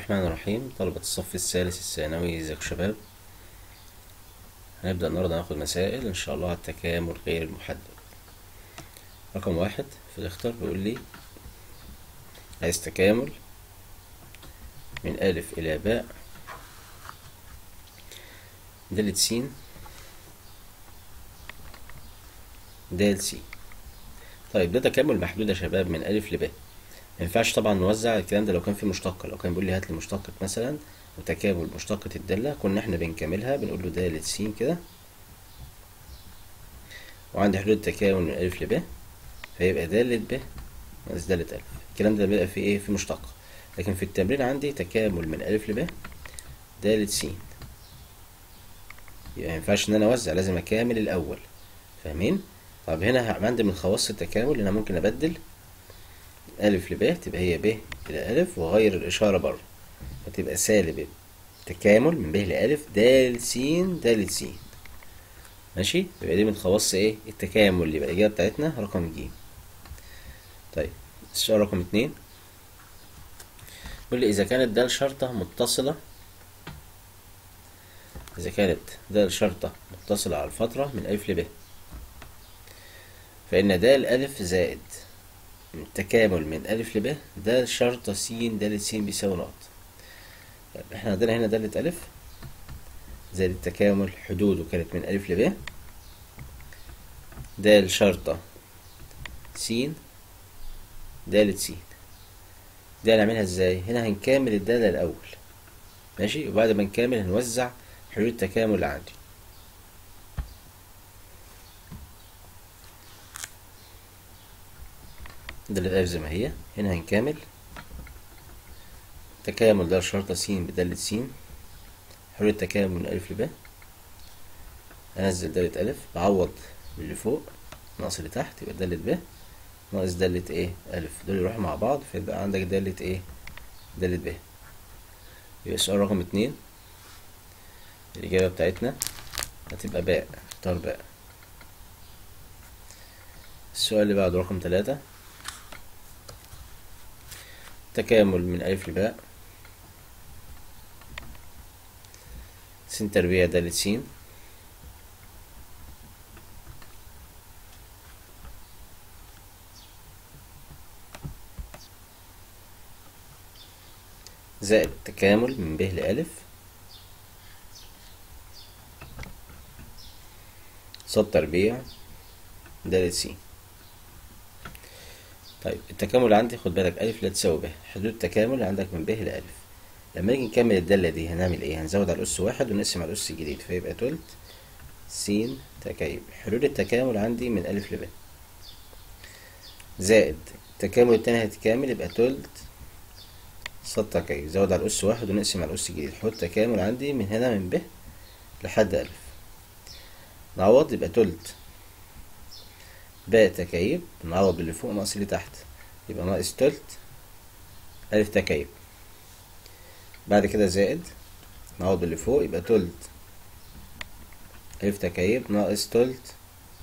الرحمن الرحيم طلبة الصف الثالث الثانوي ازيكم يا شباب هنبدأ النهاردة ناخد مسائل ان شاء الله على التكامل غير المحدد رقم واحد في الاختيار بيقول لي عايز تكامل من ألف إلى باء دالة س دال س طيب ده تكامل محدود يا شباب من ألف لباء ما ينفعش طبعا نوزع الكلام ده لو كان في مشتقة لو كان بيقول لي هات لي مشتقة مثلا وتكامل مشتقة الدالة كنا احنا بنكملها بنقول له دالة س كده وعندي حدود تكامل من ألف لب فيبقى دالة ب ناقص دالة ألف الكلام ده بيبقى في ايه في مشتقة لكن في التمرين عندي تكامل من ألف لب دالة س يبقى ما ينفعش ان انا اوزع لازم اكامل الاول فاهمين طب هنا عندي من خواص التكامل ان انا ممكن ابدل ألف لب تبقى هي ب إلى ألف وأغير الإشارة بره فتبقى سالب تكامل من ب لألف د س د س ماشي يبقى دي من خواص إيه التكامل يبقى الإجابة بتاعتنا رقم ج طيب السؤال رقم اتنين يقول لي إذا كانت د شرطة متصلة إذا كانت د شرطة متصلة على الفترة من ألف لب فإن د ألف زائد التكامل من ألف لب ده شرطة س دالة س بيساوي نقط احنا عندنا هنا دالة ألف زائد التكامل حدوده كانت من ألف لب دال شرطة س دالة س دي هنعملها ازاي هنا هنكامل الدالة الأول ماشي وبعد ما نكامل هنوزع حدود التكامل اللي عندي دالة ألف زي ما هي هنا هنكامل تكامل ده شرطة س بدالة س حلول التكامل من ألف لب أنزل دالة ألف بعوض باللي فوق ناقص اللي تحت يبقى دالة ب ناقص دالة إيه ألف دول يروحوا مع بعض فيبقى عندك دالة إيه دالة ب يبقى السؤال رقم اتنين الإجابة بتاعتنا هتبقى باء اختار باء السؤال اللي بعده رقم تلاتة تكامل من ألف لباء س تربيع دالة س زائد تكامل من ب لألف صاد تربيع دالة س طيب التكامل عندي خد بالك ألف لا تساوي ب حدود التكامل عندك من ب لألف لما نيجي نكمل الدالة دي هنعمل ايه هنزود على الأس واحد ونقسم على الأس الجديد فيبقى تلت س تكايب حدود التكامل عندي من ألف لب زائد التكامل التاني هيتكامل يبقى تلت صاد تكايب زود على الأس واحد ونقسم على الأس الجديد حدود التكامل عندي من هنا من ب لحد ألف نعوض يبقى تلت باء تكايب نعوض باللي فوق ناقص اللي تحت يبقى ناقص تلت ألف تكايب بعد كده زائد نعوض باللي فوق يبقى تلت ألف تكايب ناقص تلت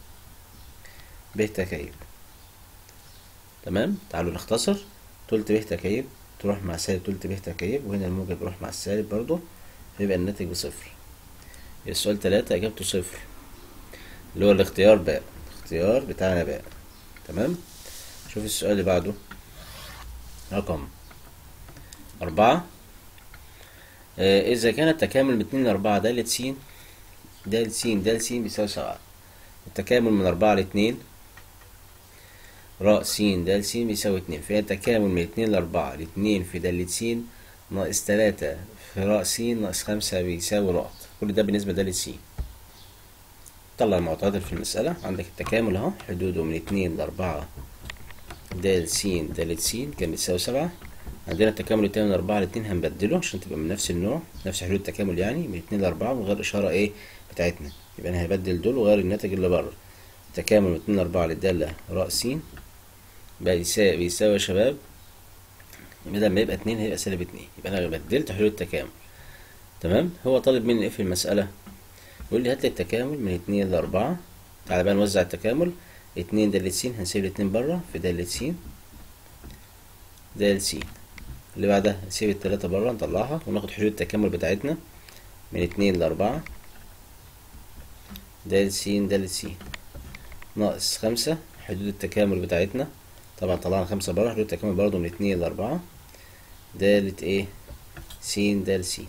ب تكايب تمام تعالوا نختصر تلت ب تكايب تروح مع سالب تلت ب تكايب وهنا الموجب يروح مع السالب برضو فيبقى الناتج بصفر السؤال تلاتة إجابته صفر اللي هو الاختيار باء الاختيار بتاعنا باء تمام شوف السؤال اللي بعده رقم أربعة آه إذا كان التكامل من اتنين لأربعة دالة س دالة س دالة س بيساوي سبعة التكامل من أربعة لاتنين راء س دال س بيساوي اتنين فهي التكامل من اتنين لأربعة لاتنين في دالة س ناقص تلاتة في راء س ناقص خمسة بيساوي نقط كل ده بالنسبة لدالة س طلع المعطيات في المسألة عندك التكامل اهو حدوده من اتنين لأربعة د س د س كان بتساوي سبعة عندنا التكامل التاني من أربعة لاتنين هنبدله عشان تبقى من نفس النوع نفس حدود التكامل يعني من اتنين لأربعة من غير الإشارة إيه بتاعتنا يبقى أنا هبدل دول وغير الناتج اللي بره التكامل من اتنين لأربعة للدالة راء س بقى يساوي بيساوي يا شباب بدل ما يبقى اتنين هيبقى سالب اتنين يبقى أنا بدلت حدود التكامل تمام هو طالب مني إيه في المسألة يقول لي هات لي التكامل من اتنين لأربعة تعالى بقى نوزع التكامل اتنين دالة س هنسيب الاتنين بره في دالة س دال س اللي بعدها نسيب التلاتة برا نطلعها وناخد حدود التكامل بتاعتنا من اتنين لأربعة د س د س ناقص خمسة حدود التكامل بتاعتنا طبعا طلعنا خمسة برا حدود التكامل برضو من اتنين لأربعة د ايه س د س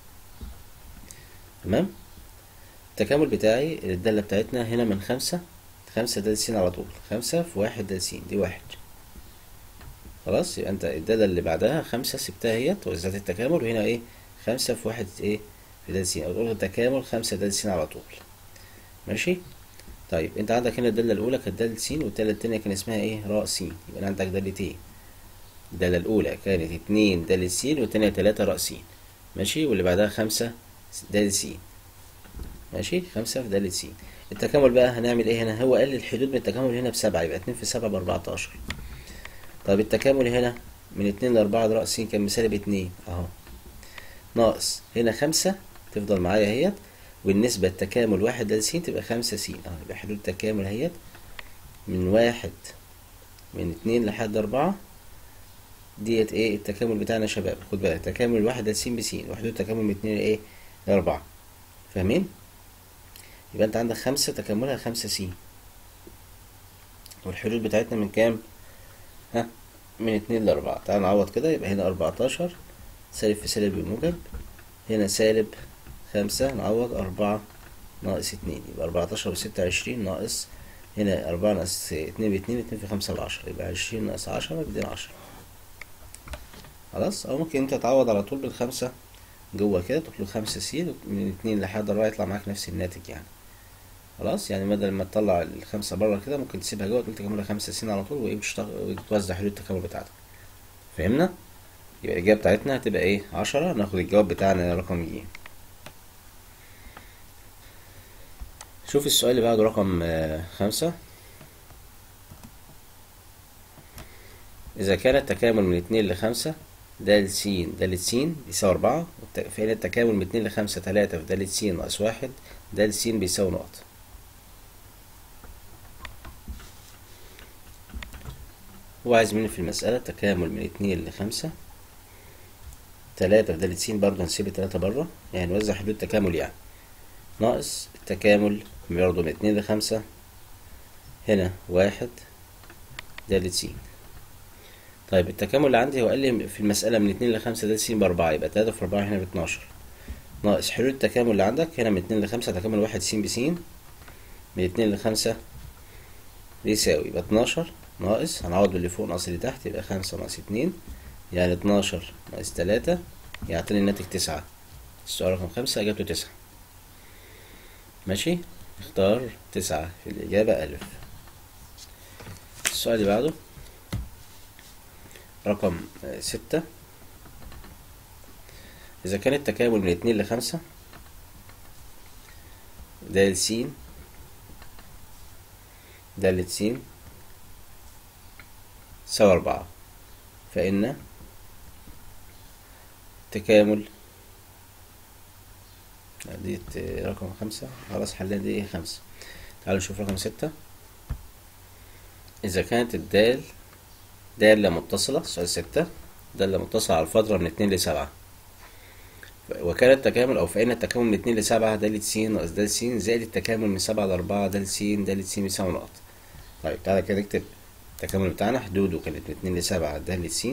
تمام التكامل بتاعي الدالة بتاعتنا هنا من خمسة خمسة د س على طول خمسة في واحد د س دي واحد خلاص يبقى انت الدالة اللي بعدها خمسة سبتها اهيت وزات التكامل وهنا ايه خمسة في واحد ايه في د س او تقول التكامل خمسة د س على طول ماشي طيب انت عندك هنا الدالة الأولى كانت دالة س والدالة التانية كان اسمها ايه راء س يبقى عندك دالتين الدالة الأولى كانت اتنين دالة س والتانية تلاتة راء س ماشي واللي بعدها خمسة دالة س ماشي خمسة في دالة س التكامل بقى هنعمل ايه هنا هو قال الحدود من التكامل هنا بسبعة يبقى اتنين في سبعة بأربعتاشر طب التكامل هنا من اتنين لأربعة راء س كان بسالب اتنين اهو ناقص هنا خمسة تفضل معايا اهيت والنسبة التكامل واحد ل س تبقى خمسة س اه يبقى حدود التكامل اهيت من واحد من اتنين لحد أربعة ديت ايه التكامل بتاعنا يا شباب خد بالك تكامل واحد ل س ب س وحدود التكامل من اتنين لايه لأربعة فاهمين؟ يبقى انت عندك خمسة تكاملها خمسة س والحدود بتاعتنا من كام؟ ها من اتنين لأربعة تعال نعوض كده يبقى هنا أربعتاشر سالب في سالب بموجب هنا سالب خمسة نعوض أربعة ناقص اتنين يبقى أربعتاشر بستة وعشرين ناقص هنا أربعة ناقص اتنين باتنين اتنين في خمسة بعشرة يبقى عشرين ناقص عشرة بدين عشرة خلاص أو ممكن أنت تعوض على طول بالخمسة جوه كده تطلب خمسة س من اتنين لحد أربعة يطلع معاك نفس الناتج يعني خلاص يعني بدل ما تطلع الخمسة بره كده ممكن تسيبها جوه تقول تكملها خمسة س على طول وإيه وتشتغل وتوزع حدود التكامل بتاعتك فهمنا؟ يبقى الإجابة بتاعتنا هتبقى إيه عشرة ناخد الجواب بتاعنا رقم ج شوف السؤال اللي بعده رقم خمسة إذا كان التكامل من اتنين لخمسة د س د س بيساوي أربعة فإن التكامل من اتنين لخمسة تلاتة في د س ناقص واحد د س بيساوي نقط هو عايز مني في المسألة تكامل من اتنين لخمسة تلاتة في د س برضه هنسيب التلاتة بره يعني نوزع حدود التكامل يعني ناقص التكامل برضه من اتنين لخمسة هنا واحد د س طيب التكامل اللي عندي هو قال لي في المسألة من اتنين لخمسة د س بأربعة يبقى تلاتة في أربعة هنا باتناشر ناقص حلول التكامل اللي عندك هنا من اتنين لخمسة تكامل واحد س ب س من اتنين لخمسة بيساوي يبقى اتناشر ناقص هنعوض باللي فوق ناقص اللي تحت يبقى خمسة ناقص اتنين يعني اتناشر ناقص تلاتة يعطيني الناتج تسعة السؤال رقم خمسة إجابته تسعة ماشي اختار تسعة في الإجابة ألف السؤال اللي بعده رقم ستة إذا كان التكامل من اتنين لخمسة د س د س سوى أربعة فإن تكامل دي رقم خمسة خلاص حلنا دي خمسة تعالوا نشوف رقم ستة إذا كانت الدال دالة متصلة سؤال ستة دالة متصلة على الفترة من اتنين لسبعة وكان التكامل أو فإن التكامل من اتنين لسبعة دالة س ناقص دالة س زائد التكامل من سبعة لأربعة دالة س دالة س بيساوي نقط طيب تعالى كده نكتب التكامل بتاعنا حدوده كانت من اتنين لسبعة دالة س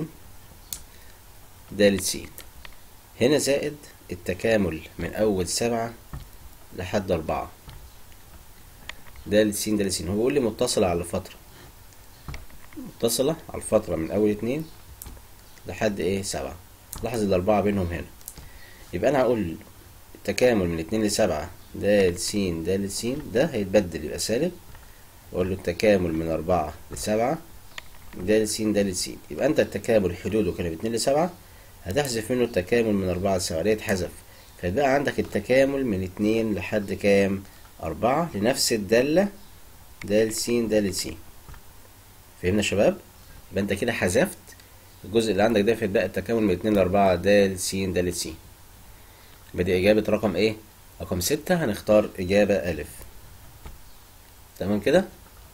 دالة س هنا زائد التكامل من أول سبعة لحد أربعة دالة س دالة س هو بيقول لي متصلة على الفترة متصلة على الفترة من أول اتنين لحد إيه سبعة لاحظ الأربعة بينهم هنا يبقى أنا هقول التكامل من اتنين لسبعة د س د س ده هيتبدل يبقى سالب وأقول له التكامل من أربعة لسبعة د س د س يبقى أنت التكامل حدوده كان من اتنين لسبعة هتحذف منه التكامل من أربعة لسبعة ليه اتحذف فيبقى عندك التكامل من اتنين لحد كام أربعة لنفس الدالة د س د س فهمنا يا شباب يبقى انت كده حذفت الجزء اللي عندك ده فيتبقى التكامل من اتنين لأربعة د س د س يبقى دي إجابة رقم إيه؟ رقم ستة هنختار إجابة ألف تمام كده؟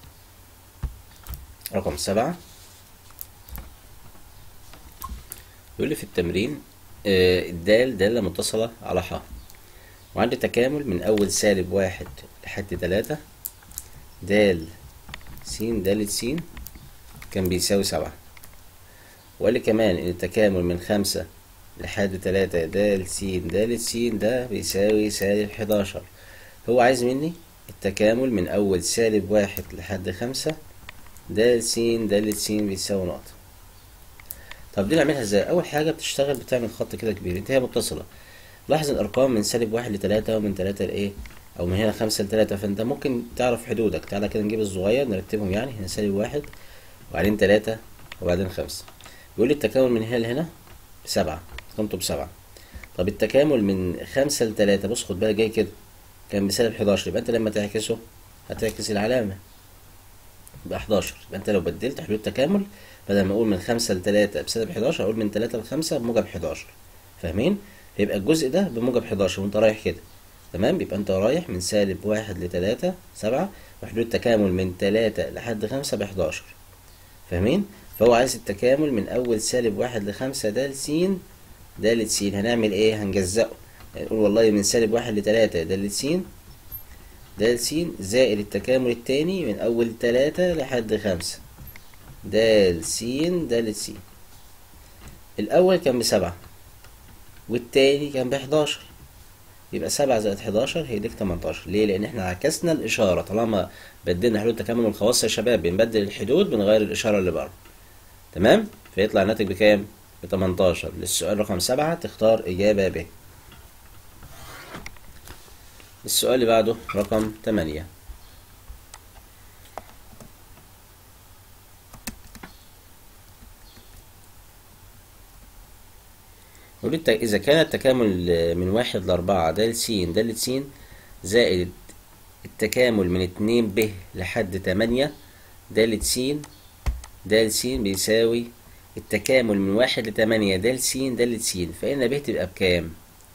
رقم سبعة يقول لي في التمرين آه، الدال دالة متصلة على ح وعندي تكامل من أول سالب واحد لحد تلاتة دال س دالة س كان بيساوي سبعة وقال لي كمان إن التكامل من خمسة لحد تلاتة دال س دالة س ده بيساوي سالب حداشر هو عايز مني التكامل من أول سالب واحد لحد خمسة دال س دالة س بيساوي نقطة طب دي نعملها ازاي اول حاجه بتشتغل بتعمل خط كده كبير انت هي متصله لاحظ الارقام من سالب واحد لتلاتة ومن تلاتة لايه او من هنا خمسة لتلاتة فانت ممكن تعرف حدودك تعالى كده نجيب الصغير نرتبهم يعني هنا سالب واحد وبعدين تلاتة وبعدين خمسة بيقول لي التكامل من هنا لهنا بسبعة قيمته بسبعة طب التكامل من خمسة لتلاتة بص خد بالك جاي كده كان بسالب حداشر يبقى انت لما تعكسه هتعكس العلامة يبقى حداشر يبقى انت لو بدلت حدود التكامل بدل ما اقول من خمسة لتلاتة بسالب حداشر اقول من تلاتة لخمسة بموجب حداشر فاهمين؟ فيبقى الجزء ده بموجب حداشر وانت رايح كده تمام يبقى انت رايح من سالب واحد لتلاتة سبعة وحدود تكامل من تلاتة لحد خمسة بحداشر فاهمين؟ فهو عايز التكامل من أول سالب واحد لخمسة دال س دالة س هنعمل ايه؟ هنجزأه نقول والله من سالب واحد لتلاتة دالة س دال س زائد التكامل التاني من أول تلاتة لحد خمسة دال س دال س الأول كان بسبعة والتاني كان بحداشر يبقى سبعة زائد حداشر هيديك تمنتاشر ليه؟ لأن احنا عكسنا الإشارة طالما بدلنا حدود تكامل الخواص يا شباب بنبدل الحدود بنغير الإشارة اللي بره تمام؟ فيطلع الناتج بكام؟ بتمنتاشر للسؤال رقم سبعة تختار إجابة ب السؤال اللي بعده رقم تمانية يقول الت- إذا كان التكامل من واحد لأربعة دال س دالة س زائد التكامل من اتنين ب لحد تمانية دالة س دال س بيساوي التكامل من واحد لتمانية دال س دالة س فإن ب تبقى بكام؟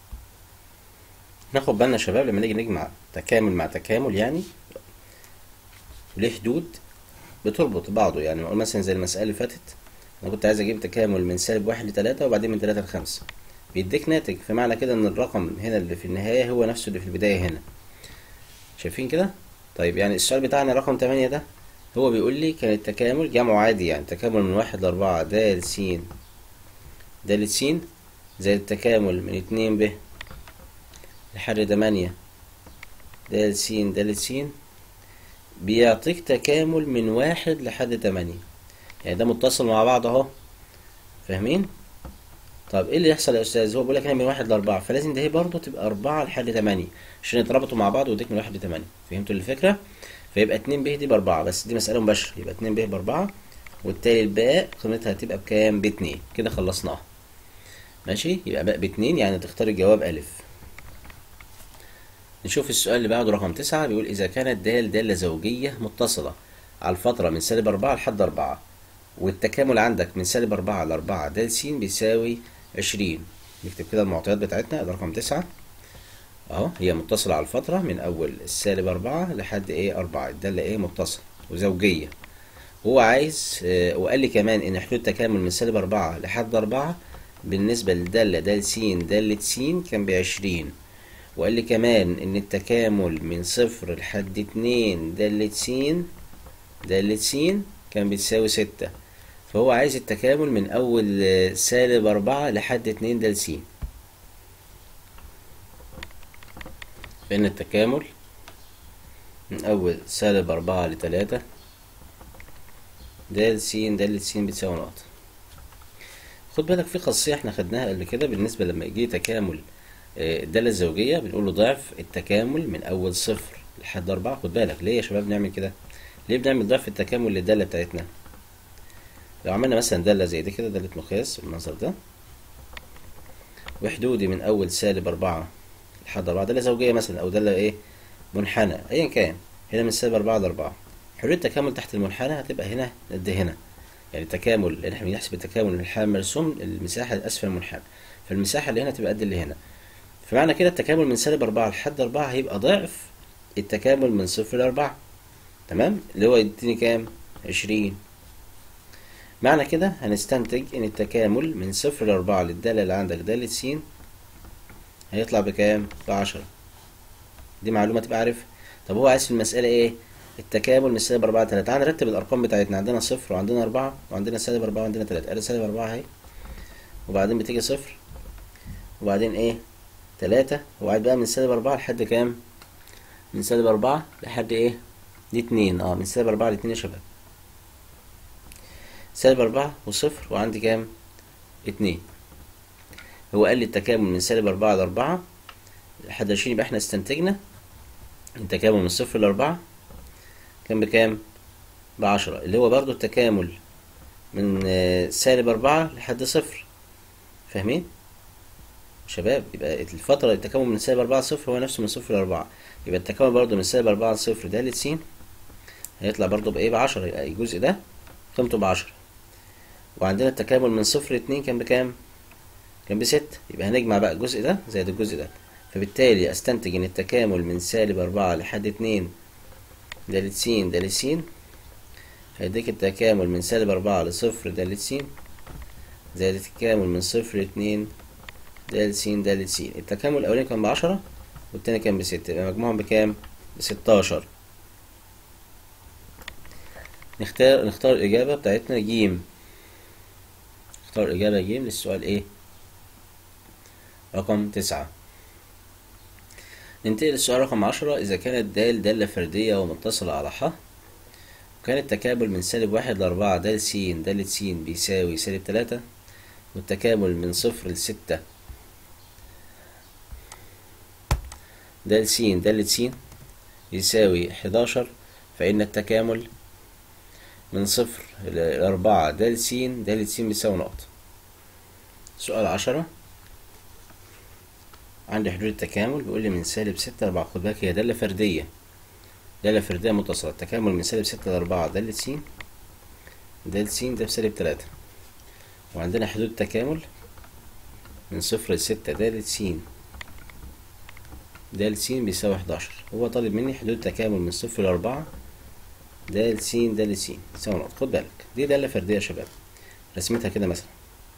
ناخد بالنا يا شباب لما نيجي نجمع تكامل مع تكامل يعني ليه حدود بتربط بعضه يعني نقول مثلا زي المسألة اللي فاتت أنا كنت عايز أجيب تكامل من سالب واحد لتلاتة وبعدين من تلاتة لخمسة بيديك ناتج فمعنى كده إن الرقم هنا اللي في النهاية هو نفسه اللي في البداية هنا شايفين كده؟ طيب يعني السؤال بتاعنا رقم تمانية ده هو بيقول لي كان التكامل جمعه عادي يعني تكامل من واحد لأربعة د س د س زائد التكامل من اتنين ب لحد تمانية د س د س بيعطيك تكامل من واحد لحد تمانية يعني ده متصل مع بعض اهو فاهمين طب ايه اللي يحصل يا استاذ هو بيقول لك هنا من واحد لاربعة فلازم ده هي برضه تبقى اربعة لحد تمانية عشان يتربطوا مع بعض ويديك من واحد لتمانية فهمتوا الفكرة فيبقى اتنين ب دي باربعة بس دي مسألة مباشرة يبقى اتنين ب باربعة والتالي الباء قيمتها هتبقى بكام باتنين كده خلصناها ماشي يبقى باء باتنين يعني تختار الجواب ألف نشوف السؤال اللي بعده رقم تسعة بيقول إذا كانت دال دالة زوجية متصلة على الفترة من سالب أربعة لحد أربعة والتكامل عندك من سالب أربعة لأربعة د س بيساوي عشرين نكتب كده المعطيات بتاعتنا ده رقم تسعة أهو هي متصلة على الفترة من أول السالب أربعة لحد إيه أربعة الدالة إيه متصلة وزوجية هو عايز آه وقال لي كمان إن حدود تكامل من سالب أربعة لحد أربعة بالنسبة للدالة د س دالة س كان بعشرين وقال لي كمان إن التكامل من صفر لحد اتنين دالة س دالة س كان بتساوي ستة فهو عايز التكامل من أول آه، سالب أربعة لحد اتنين دال س فإن التكامل من أول سالب أربعة لتلاتة دال س دالة س بتساوي نقطة خد بالك في خاصية احنا خدناها قبل كده بالنسبة لما يجي تكامل آه، الدالة الزوجية بنقول له ضعف التكامل من أول صفر لحد أربعة خد بالك ليه يا شباب نعمل كده؟ ليه بنعمل ضعف التكامل للدالة بتاعتنا؟ لو عملنا مثلا دالة زي دي كده دالة مقياس بالمنظر ده وحدودي من أول سالب أربعة لحد أربعة دالة زوجية مثلا أو دالة إيه منحنى أيا كان هنا من سالب أربعة لأربعة حدود التكامل تحت المنحنى هتبقى هنا قد هنا يعني التكامل اللي احنا بنحسب التكامل من الحال مرسوم المساحة الأسفل المنحنى فالمساحة اللي هنا تبقى قد اللي هنا فمعنى كده التكامل من سالب أربعة لحد أربعة هيبقى ضعف التكامل من صفر لأربعة تمام اللي هو يديني كام عشرين معنى كده هنستنتج ان التكامل من صفر لأربعة للدالة اللي عندك دالة س هيطلع بكام؟ بعشرة دي معلومة تبقى عارفها طب هو عايز في المسألة ايه؟ التكامل من سالب أربعة لتلاتة تعال نرتب الأرقام بتاعتنا عندنا صفر وعندنا أربعة وعندنا سالب أربعة وعندنا تلاتة أدي سالب أربعة أهي وبعدين بتيجي صفر وبعدين ايه؟ تلاتة وقاعد بقى من سالب أربعة لحد كام؟ من سالب أربعة لحد ايه؟ دي اتنين اه من سالب أربعة لاتنين يا شباب سالب أربعة وصفر وعندي كام؟ اتنين هو قال لي التكامل من سالب أربعة لأربعة لحد عشرين يبقى احنا استنتجنا التكامل من صفر لأربعة كان بكام؟ بعشرة اللي هو برضو التكامل من آه، سالب أربعة لحد صفر فاهمين؟ شباب يبقى الفترة التكامل من سالب أربعة لصفر هو نفسه من صفر لأربعة يبقى التكامل برضو من سالب أربعة لصفر دالة س هيطلع برضو بإيه بعشرة يبقى الجزء ده قيمته بعشرة وعندنا التكامل من صفر لاتنين كان بكام؟ كان بستة يبقى هنجمع بقى الجزء ده زائد الجزء ده فبالتالي استنتج ان التكامل من سالب أربعة لحد اتنين دالة س دالة س هيديك التكامل من سالب أربعة لصفر دالة س زائد التكامل من صفر لاتنين دالة س دالة س التكامل الأولاني كان بعشرة والتاني كان بستة يبقى مجموعهم بكام؟ بستاشر نختار نختار الإجابة بتاعتنا جيم نختار الإجابة جيم للسؤال إيه؟ رقم تسعة ننتقل للسؤال رقم عشرة إذا كانت د دالة فردية ومتصلة على ح وكان التكامل من سالب واحد لأربعة د س د س بيساوي سالب تلاتة والتكامل من صفر لستة د س د س يساوي حداشر فإن التكامل من صفر لأربعة د س د س بيساوي نقطة سؤال عشرة عندي حدود التكامل بيقول لي من سالب ستة لأربعة خد بالك هي دالة فردية دالة فردية متصلة التكامل من سالب ستة لأربعة دالة س دالة س ده بسالب تلاتة وعندنا حدود تكامل من صفر لستة دالة س د س بيساوي حداشر هو طالب مني حدود تكامل من صفر لأربعة د س د س يساوي نقطة خد بالك دي دالة فردية يا شباب رسمتها كده مثلا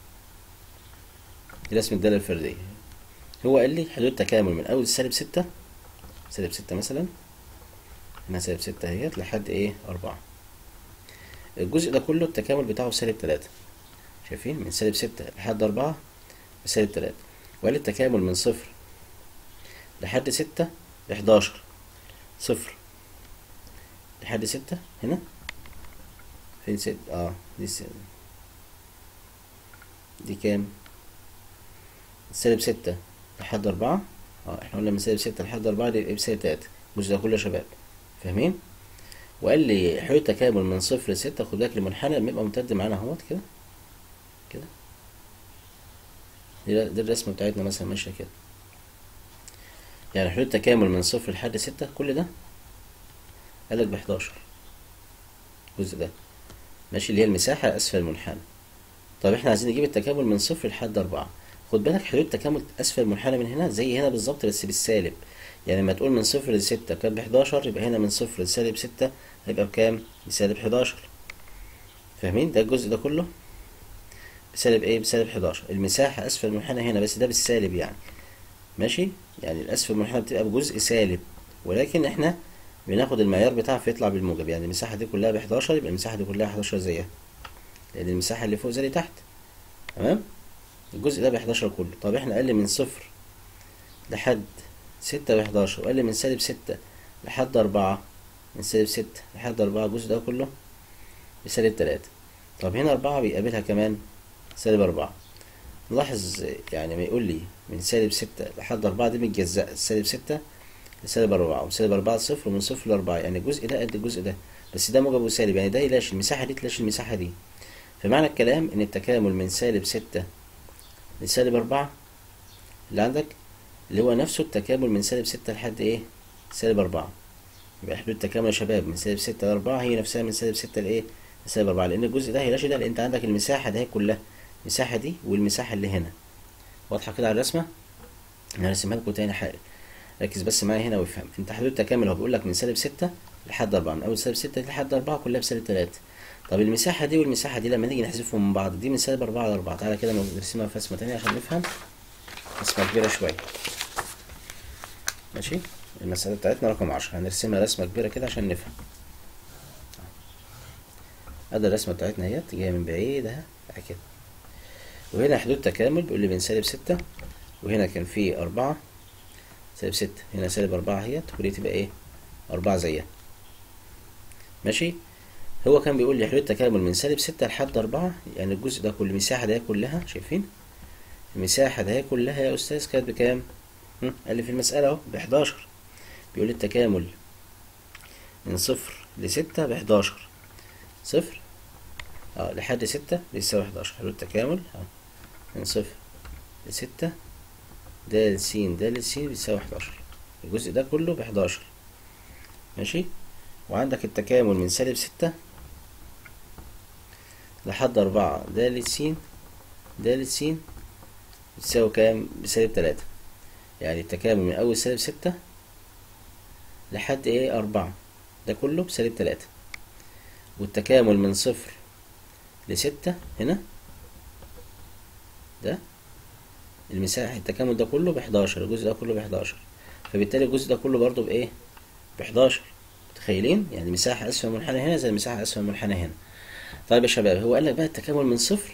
دي رسمة الدالة الفردية هو قال لي حدود تكامل من أول سالب ستة سالب ستة مثلا هنا سالب ستة اهيت لحد ايه أربعة الجزء ده كله التكامل بتاعه سالب تلاتة شايفين من سالب ستة لحد أربعة بسالب تلاتة وقال لي التكامل من صفر لحد ستة لحداشر صفر لحد ستة هنا فين ستة اه دي ستة دي كام سالب ستة لحد أربعة اه احنا قلنا من سالب ستة لحد أربعة دي يبقى بسالب تلاتة الجزء ده كله يا شباب فاهمين وقال لي حدود تكامل من صفر لستة خد بالك المنحنى لما يبقى ممتد معانا اهوت كده كده دي, دي الرسمة بتاعتنا مثلا ماشية كده يعني حدود تكامل من صفر لحد ستة كل ده قالك بحداشر الجزء ده ماشي اللي هي المساحة أسفل المنحنى طب احنا عايزين نجيب التكامل من صفر لحد أربعة خد بالك حدود تكامل أسفل المنحنى من هنا زي هنا بالظبط بس بالسالب يعني لما تقول من صفر لستة كانت بحداشر يبقى هنا من صفر لسالب ستة هيبقى بكام؟ بسالب حداشر فاهمين ده الجزء ده كله بسالب ايه؟ بسالب حداشر المساحة أسفل المنحنى هنا بس ده بالسالب يعني ماشي يعني الأسفل المنحنى بتبقى بجزء سالب ولكن احنا بناخد المعيار بتاعها فيطلع بالموجب يعني المساحة دي كلها بحداشر يبقى المساحة دي كلها حداشر زيها لأن المساحة اللي فوق زي اللي تحت تمام الجزء ده بحداشر كله طب احنا قال من صفر لحد ستة بحداشر وقال من سالب ستة لحد أربعة من سالب ستة لحد أربعة الجزء ده كله بسالب تلاتة طب هنا أربعة بيقابلها كمان سالب أربعة نلاحظ يعني ما يقول لي من سالب ستة لحد أربعة دي متجزأة سالب ستة لسالب أربعة وسالب أربعة صفر ومن صفر لأربعة يعني الجزء ده قد الجزء ده بس ده موجب وسالب يعني ده يلاش المساحة دي تلاش المساحة دي فمعنى الكلام إن التكامل من سالب ستة لسالب أربعة اللي عندك اللي هو نفسه التكامل من سالب ستة لحد إيه؟ سالب أربعة يبقى حدود التكامل يا شباب من سالب ستة لأربعة هي نفسها من سالب ستة لإيه؟ لسالب أربعة لأن الجزء ده هيلاش ده لأن أنت عندك المساحة ده كلها المساحة دي والمساحة اللي هنا واضحة كده على الرسمة؟ أنا هرسمها لكم تاني حاجة ركز بس معايا هنا وافهم انت حدود التكامل هو بيقول لك من سالب ستة لحد أربعة من أول سالب ستة لحد أربعة كلها بسالب تلاتة طب المساحة دي والمساحة دي لما نيجي نحذفهم من بعض دي من سالب أربعة على أربعة تعالى كده نرسمها في رسمة تانية عشان نفهم رسمة كبيرة شوية ماشي المسألة بتاعتنا رقم عشرة هنرسمها رسمة كبيرة كده عشان نفهم ادي الرسمة بتاعتنا اهيت جاية من بعيد اهي اهي كده وهنا حدود تكامل بيقول لي بين سالب ستة وهنا كان في أربعة سالب ستة هنا سالب أربعة اهيت ودي تبقى ايه أربعة زيها ماشي هو كان بيقول لي حدود تكامل من سالب ستة لحد أربعة يعني الجزء ده كل المساحة ده كلها شايفين المساحة ده كلها يا أستاذ كانت بكام؟ هم؟ قال لي في المسألة أهو بحداشر بيقول لي التكامل من صفر لستة بحداشر صفر اه لحد ستة بيساوي حداشر حلو التكامل اه من صفر لستة د س د س بيساوي حداشر الجزء ده كله بحداشر ماشي وعندك التكامل من سالب ستة لحد أربعة د س د س بتساوي كام بسالب تلاتة يعني التكامل من أول سالب ستة لحد ايه أربعة ده كله بسالب تلاتة والتكامل من صفر لستة هنا ده المساحة التكامل ده كله بحداشر الجزء ده كله بحداشر فبالتالي الجزء ده كله برضو بإيه بحداشر متخيلين يعني مساحة أسفل منحنى هنا زي المساحة أسفل منحنى هنا طيب يا شباب هو قال لك بقى التكامل من صفر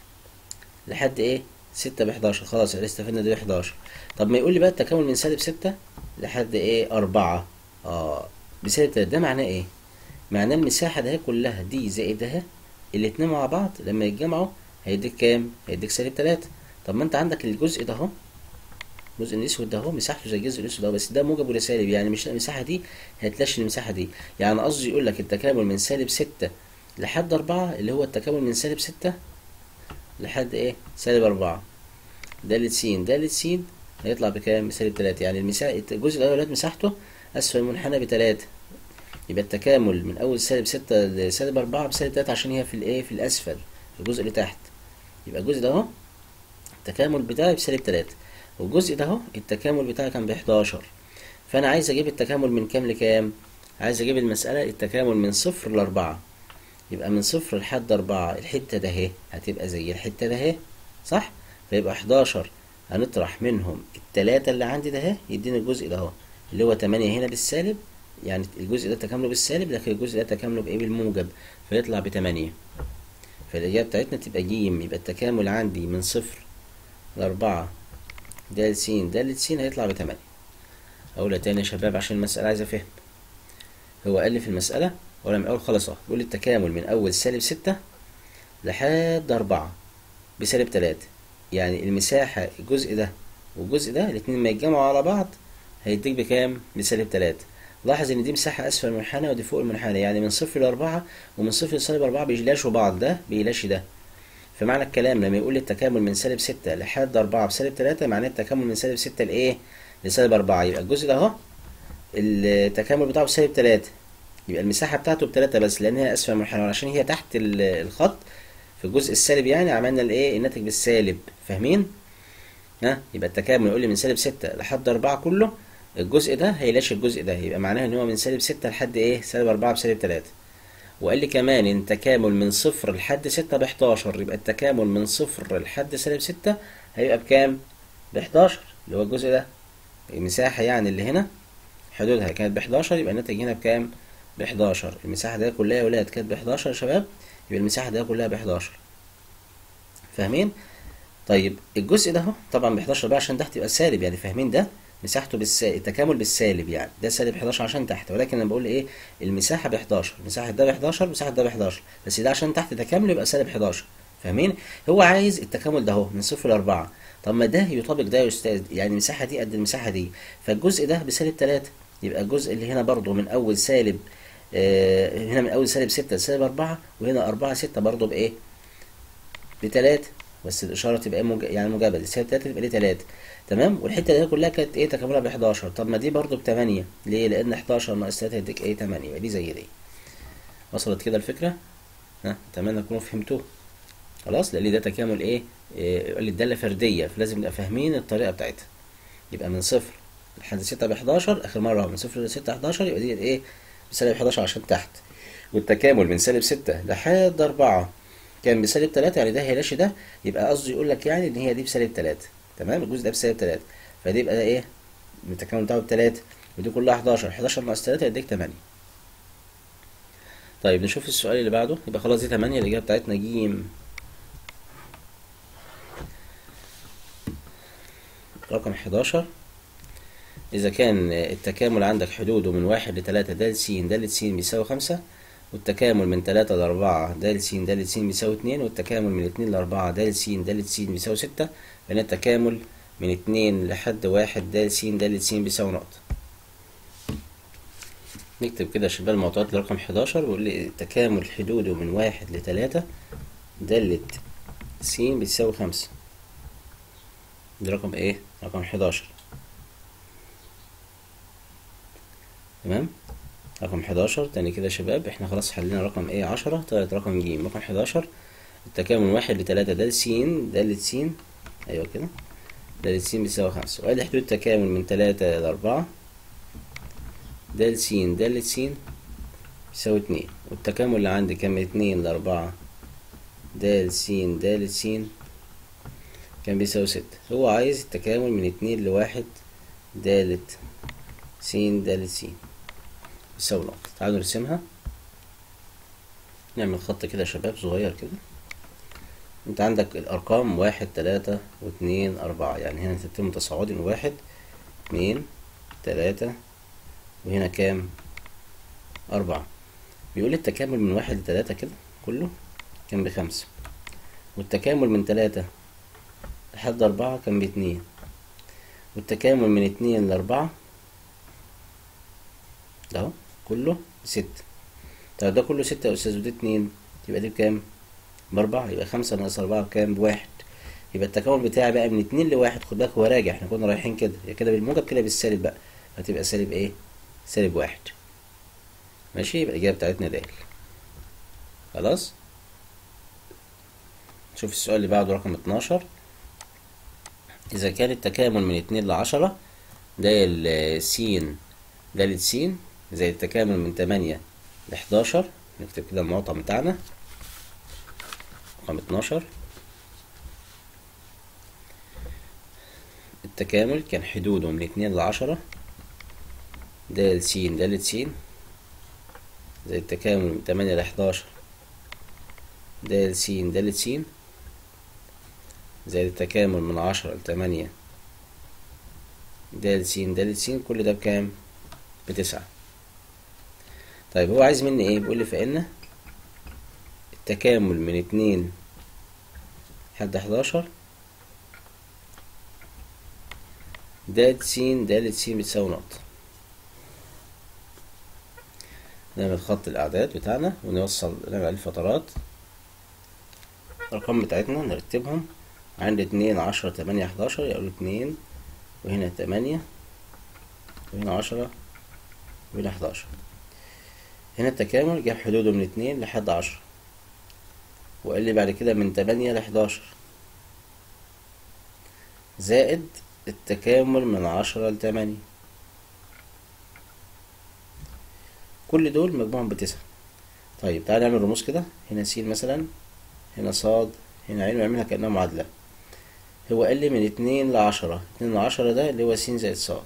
لحد إيه ستة بحداشر خلاص يعني استفدنا دي بحداشر طب ما يقول لي بقى التكامل من سالب ستة لحد إيه أربعة اه بسالب تلاتة ده معناه إيه معناه المساحة ده كلها دي زائد ده الاتنين مع بعض لما يتجمعوا هيديك كام؟ هيديك سالب تلاتة طب ما انت عندك الجزء ده اهو الجزء الاسود ده اهو مساحته زي الجزء الاسود ده بس ده موجب ولا سالب يعني مش المساحة دي هتلاشي المساحة دي يعني قصدي يقول لك التكامل من سالب ستة لحد أربعة اللي هو التكامل من سالب ستة لحد ايه؟ سالب أربعة د س د س هيطلع بكام؟ بسالب تلاتة يعني المساحة الجزء ده يا ولاد مساحته أسفل المنحنى بتلاتة يبقى التكامل من اول سالب ستة لسالب أربعة بسالب تلاتة عشان هي في الايه في الاسفل في الجزء اللي تحت يبقى الجزء ده اهو التكامل بتاعي بسالب تلاتة والجزء ده اهو التكامل بتاعي كان بحداشر فانا عايز اجيب التكامل من كام لكام عايز اجيب المسألة التكامل من صفر لأربعة يبقى من صفر لحد أربعة الحتة ده اهي هتبقى زي الحتة ده اهي صح فيبقى حداشر هنطرح منهم التلاتة اللي عندي ده اهي يديني الجزء ده اهو اللي هو تمانية هنا بالسالب يعني الجزء ده تكامله بالسالب لكن الجزء ده تكامله بايه بالموجب فيطلع بتمانية فالإجابة بتاعتنا تبقى جيم يبقى التكامل عندي من صفر لأربعة د س د س هيطلع بتمانية أقولها تاني يا شباب عشان المسألة عايزة فهم هو قال لي في المسألة ولا من أول خالص أهو بيقول لي التكامل من أول سالب ستة لحد أربعة بسالب تلاتة يعني المساحة الجزء ده والجزء ده الاتنين لما يتجمعوا على بعض هيديك بكام؟ بسالب تلاتة لاحظ ان دي مساحة اسفل المنحنى ودي فوق المنحنى يعني من صفر لأربعة ومن صفر لسالب أربعة بيلاشوا بعض ده بيلاشي ده فمعنى الكلام لما يقول لي التكامل من سالب ستة لحد أربعة بسالب تلاتة معناه التكامل من سالب ستة لإيه؟ لسالب أربعة يبقى الجزء ده أهو التكامل بتاعه بسالب تلاتة يبقى المساحة بتاعته بتلاتة بس لأن هي أسفل المنحنى وعشان هي تحت الخط في الجزء السالب يعني عملنا الإيه؟ الناتج بالسالب فاهمين؟ ها يبقى التكامل يقول لي من سالب ستة لحد أربعة كله الجزء ده هيلاشي الجزء ده يبقى معناها ان هو من سالب ستة لحد ايه سالب أربعة بسالب تلاتة وقال لي كمان ان التكامل من صفر لحد ستة بحداشر يبقى التكامل من صفر لحد سالب ستة هيبقى بكام بحداشر اللي هو الجزء ده المساحة يعني اللي هنا حدودها كانت بحداشر يبقى الناتج هنا بكام بحداشر المساحة دي كلها يا ولاد كانت بحداشر يا شباب يبقى المساحة دي كلها بحداشر فاهمين طيب الجزء ده اهو طبعا بحداشر بقى عشان تحت يبقى سالب يعني فاهمين ده مساحته بالسالب التكامل بالسالب يعني ده سالب 11 عشان تحت ولكن انا بقول ايه المساحه ب 11 مساحه ده ب 11 مساحه ده ب 11 بس ده عشان تحت تكامل يبقى سالب 11 فاهمين هو عايز التكامل ده اهو من صفر ل 4 طب ما ده يطابق ده يا استاذ يعني المساحه دي قد المساحه دي فالجزء ده بسالب 3 يبقى الجزء اللي هنا برضو من اول سالب آه هنا من اول سالب 6 لسالب 4 وهنا 4 6 برضو بايه بتلاتة بس الاشاره تبقى مج... يعني مجابه سالب 3 تبقى ليه 3 تمام والحته دي كلها كانت ايه تكاملها ب 11 طب ما دي برضو ب 8 ليه لان 11 ناقص 3 هيديك ايه 8 يبقى دي زي دي وصلت كده الفكره ها اتمنى تكونوا فهمتوه خلاص لان ده تكامل ايه يقول لي الداله فرديه فلازم نبقى فاهمين الطريقه بتاعتها يبقى من صفر لحد 6 ب 11 اخر مره من صفر ل 6 11 يبقى دي ايه بسالب 11 عشان تحت والتكامل من سالب ستة لحد أربعة كان بسالب تلاتة يعني ده هيلاشي ده يبقى قصده يقول لك يعني إن هي دي بسالب تلاتة تمام الجزء ده بسالب تلاتة فدي يبقى ده إيه التكامل بتاعه بتلاتة ودي كلها 11 11 ناقص 3 يديك 8 طيب نشوف السؤال اللي بعده يبقى خلاص دي 8 الإجابة بتاعتنا جيم رقم 11 إذا كان التكامل عندك حدوده من واحد لتلاتة د س د س بيساوي خمسة والتكامل من تلاتة لأربعة د س د س بيساوي اتنين والتكامل من اتنين لأربعة د س د س بيساوي ستة فهنا التكامل من اتنين لحد واحد د س د س بيساوي نقطة نكتب كده يا شباب المعطيات لرقم 11 بيقول لي التكامل حدوده من واحد لتلاتة دالة س بتساوي خمسة ده رقم ايه؟ رقم 11 تمام رقم 11 تاني كده يا شباب احنا خلاص حلينا رقم ايه 10 طلعت رقم ج رقم 11 التكامل من واحد لتلاتة د س دالة س ايوه كده دالة س بتساوي خمسة وادي حدود التكامل من تلاتة لأربعة د س د س يساوي اتنين والتكامل اللي عندي كان من اتنين لأربعة د س د س كان بيساوي ستة هو عايز التكامل من اتنين لواحد د س د س يساوي نقطة تعالوا نرسمها نعمل خط كده يا شباب صغير كده انت عندك الأرقام واحد تلاتة واتنين أربعة يعني هنا ترتيب متصاعدي من واحد اتنين تلاتة وهنا كام أربعة بيقول التكامل من واحد لتلاتة كده كله كان بخمسة والتكامل من تلاتة لحد أربعة كان باتنين والتكامل من اتنين لأربعة ده اهو كله بستة طيب ده كله ستة يا أستاذ ودي اتنين يبقى دي بكام؟ بأربعة يبقى خمسة ناقص أربعة بكام؟ بواحد يبقى التكامل بتاعي بقى من اتنين لواحد خد بالك هو راجع احنا كنا رايحين كده يا كده بالموجب كده بالسالب بقى هتبقى سالب ايه؟ سالب واحد ماشي يبقى الإجابة بتاعتنا د خلاص نشوف السؤال اللي بعده رقم اتناشر إذا كان التكامل من اتنين لعشرة ده س دالة س زي التكامل من تمانية لحداشر نكتب كده المعطى بتاعنا رقم اتناشر التكامل كان حدوده من اتنين لعشرة د س د س زي التكامل من تمانية لحداشر د س د س زي التكامل من عشرة لتمانية د س د س كل ده بكام؟ بتسعة طيب هو عايز مني ايه؟ بيقول لي فإن التكامل من اتنين لحد حداشر د س د س بتساوي نقطة نعمل خط الأعداد بتاعنا ونوصل نعمل عليه فترات الأرقام بتاعتنا نرتبهم عند اتنين عشرة تمانية حداشر يقولوا اتنين وهنا تمانية وهنا عشرة وهنا حداشر هنا التكامل جاب حدوده من اتنين لحد عشرة وقال لي بعد كده من تمانية لحداشر زائد التكامل من عشرة لتمانية كل دول مجموعهم بتسعة طيب تعالى نعمل رموز كده هنا س مثلا هنا صاد هنا عين ونعملها كأنها معادلة هو قال لي من اتنين لعشرة اتنين لعشرة ده اللي هو س زائد صاد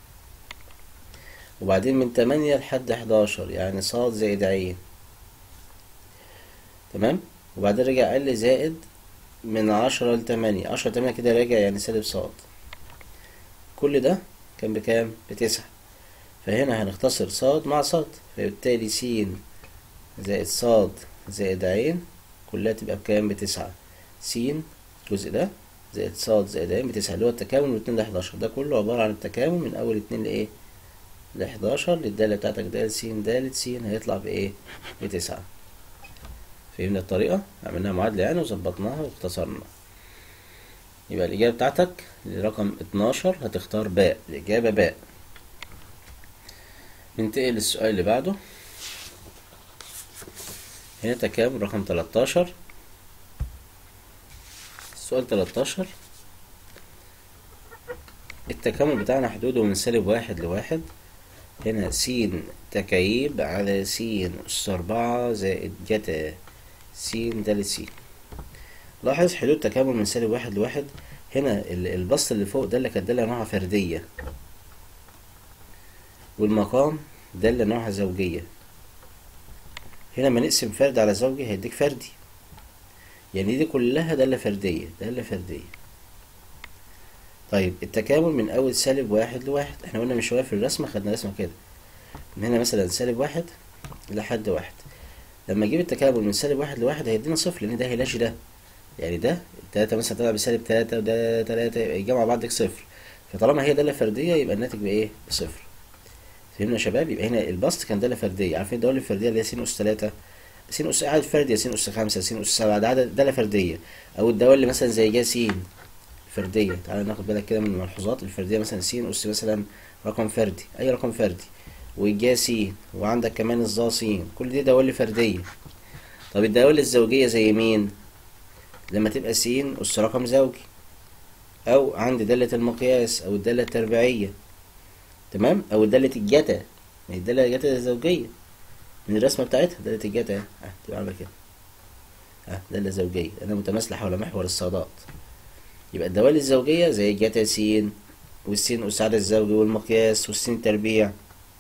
وبعدين من تمانية لحد حداشر يعني صاد زائد عين تمام وبعدين رجع قال لي زائد من عشرة لتمانية عشرة لتمانية كده راجع يعني سالب صاد كل ده كان بكام؟ بتسعة فهنا هنختصر صاد مع صاد فبالتالي س زائد صاد زائد عين كلها تبقى بكام؟ بتسعة س الجزء ده زائد صاد زائد عين بتسعة اللي هو التكامل من اتنين لحداشر ده كله عبارة عن التكامل من أول اتنين لإيه؟ لحداشر للدالة بتاعتك د س د س هيطلع بإيه؟ بتسعة فهمنا الطريقة؟ عملناها معادلة يعني وظبطناها واختصرنا يبقى الإجابة بتاعتك لرقم اتناشر هتختار باء الإجابة باء ننتقل للسؤال اللي بعده هنا تكامل رقم تلاتاشر السؤال تلاتاشر التكامل بتاعنا حدوده من سالب واحد لواحد هنا س تكعيب على س أس أربعة زائد جتا س د س لاحظ حدود تكامل من سالب واحد لواحد هنا ال- البسط اللي فوق ده اللي كانت دالة نوعها فردية والمقام دالة نوعها زوجية هنا لما نقسم فرد على زوجي هيديك فردي يعني دي كلها دالة فردية دالة فردية طيب التكامل من أول سالب واحد لواحد احنا قلنا من شوية في الرسمة خدنا رسمة كده من هنا مثلا سالب واحد لحد واحد لما اجيب التكامل من سالب واحد لواحد هيدينا صفر لأن ده هيلاقي ده يعني ده التلاتة مثلا طلع بسالب تلاتة وده تلاتة يبقى يجمع بعض يديك صفر فطالما هي دالة فردية يبقى الناتج بإيه؟ بصفر فهمنا يا شباب يبقى هنا البسط كان دالة فردية عارفين الدوال الفردية اللي هي س أس تلاتة س أس عدد فردي س أس خمسة س أس سبعة ده عدد دالة فردية أو الدوال اللي مثلا زي جا س فردية تعالى ناخد بالك كده من الملحوظات الفردية مثلا س أس مثلا رقم فردي أي رقم فردي والجا س وعندك كمان الظا س كل دي دوال فردية طب الدوال الزوجية زي مين؟ لما تبقى س أس رقم زوجي أو عند دالة المقياس أو الدالة التربيعية تمام أو دالة الجتا ما هي الدالة الجتا الزوجية من الرسمة بتاعتها دالة الجتا اه تبقى عاملة كده اه دالة زوجية لأنها متماثلة حول محور الصادات يبقى الدوال الزوجية زي جتا س والسين أس عدد الزوجي والمقياس والسين تربيع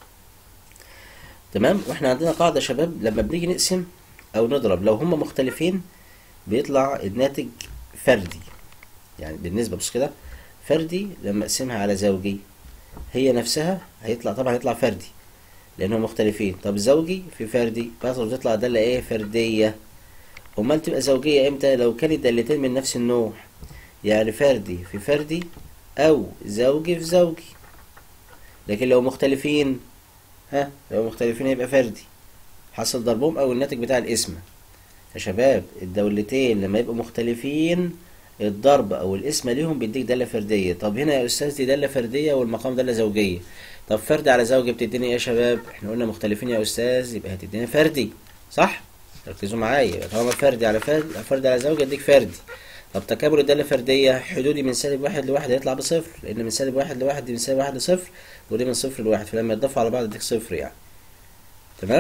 تمام واحنا عندنا قاعدة يا شباب لما بنيجي نقسم أو نضرب لو هما مختلفين بيطلع الناتج فردي يعني بالنسبة بص كده فردي لما اقسمها على زوجي هي نفسها هيطلع طبعا هيطلع فردي لانهم مختلفين طب زوجي في فردي برضه بتطلع دالة ايه فردية امال تبقى زوجية امتى لو كانت دالتين من نفس النوع يعني فردي في فردي او زوجي في زوجي لكن لو مختلفين ها لو مختلفين هيبقى فردي حصل ضربهم او الناتج بتاع الاسم يا شباب الدولتين لما يبقوا مختلفين الضرب او الاسم ليهم بيديك داله فرديه طب هنا يا استاذ دي داله فرديه والمقام داله زوجيه طب فرد على زوجي بتديني ايه يا شباب احنا قلنا مختلفين يا استاذ يبقى هتديني فردي صح ركزوا معايا يبقى طالما فردي على فرد فرد على زوجي اديك فردي طب تكامل الداله الفرديه حدودي من سالب واحد لواحد هيطلع بصفر لان من سالب واحد لواحد دي من سالب واحد لصفر ودي من صفر لواحد فلما يتضافوا على بعض يديك صفر يعني تمام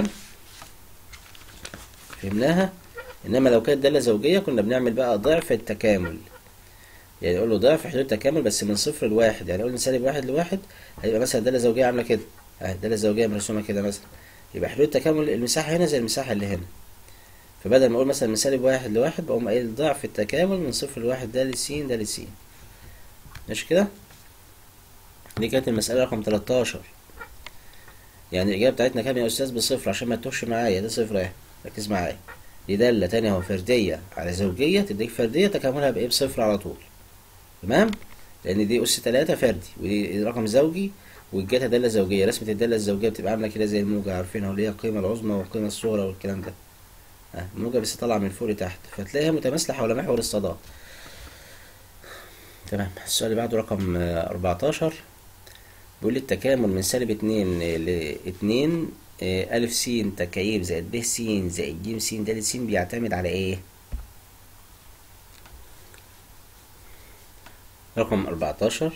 فهمناها انما لو كانت داله زوجيه كنا بنعمل بقى ضعف التكامل يعني اقول له ضعف حدود التكامل بس من صفر لواحد يعني اقول من سالب واحد لواحد هيبقى مثلا داله زوجيه عامله كده اهي الداله الزوجيه مرسومه كده مثلا يبقى حدود التكامل المساحه هنا زي المساحه اللي هنا فبدل ما اقول مثلا من سالب واحد لواحد بقوم قايل ضعف التكامل من صفر لواحد ده لس ده لس ماشي كده دي كانت المسألة رقم 13 يعني الإجابة بتاعتنا كام يا أستاذ بصفر عشان ما تتوهش معايا ده صفر أهي ركز معايا دي دالة تانية اهو فردية على زوجية تديك فردية تكاملها بإيه بصفر على طول تمام لأن دي أس تلاتة فردي ودي رقم زوجي والجتا دالة زوجية رسمة الدالة الزوجية بتبقى عاملة كده زي الموجة عارفينها اللي هي القيمة العظمى والقيمة الصغرى والكلام ده اه الموجة بس طالعة من فوق لتحت فتلاقيها متماثلة حول محور الصدى تمام السؤال اللي بعده رقم آه، 14 بيقول لي التكامل من سالب اتنين لاتنين آه، ألف س تكعيب زائد ب س زائد ج س د س بيعتمد على ايه؟ رقم 14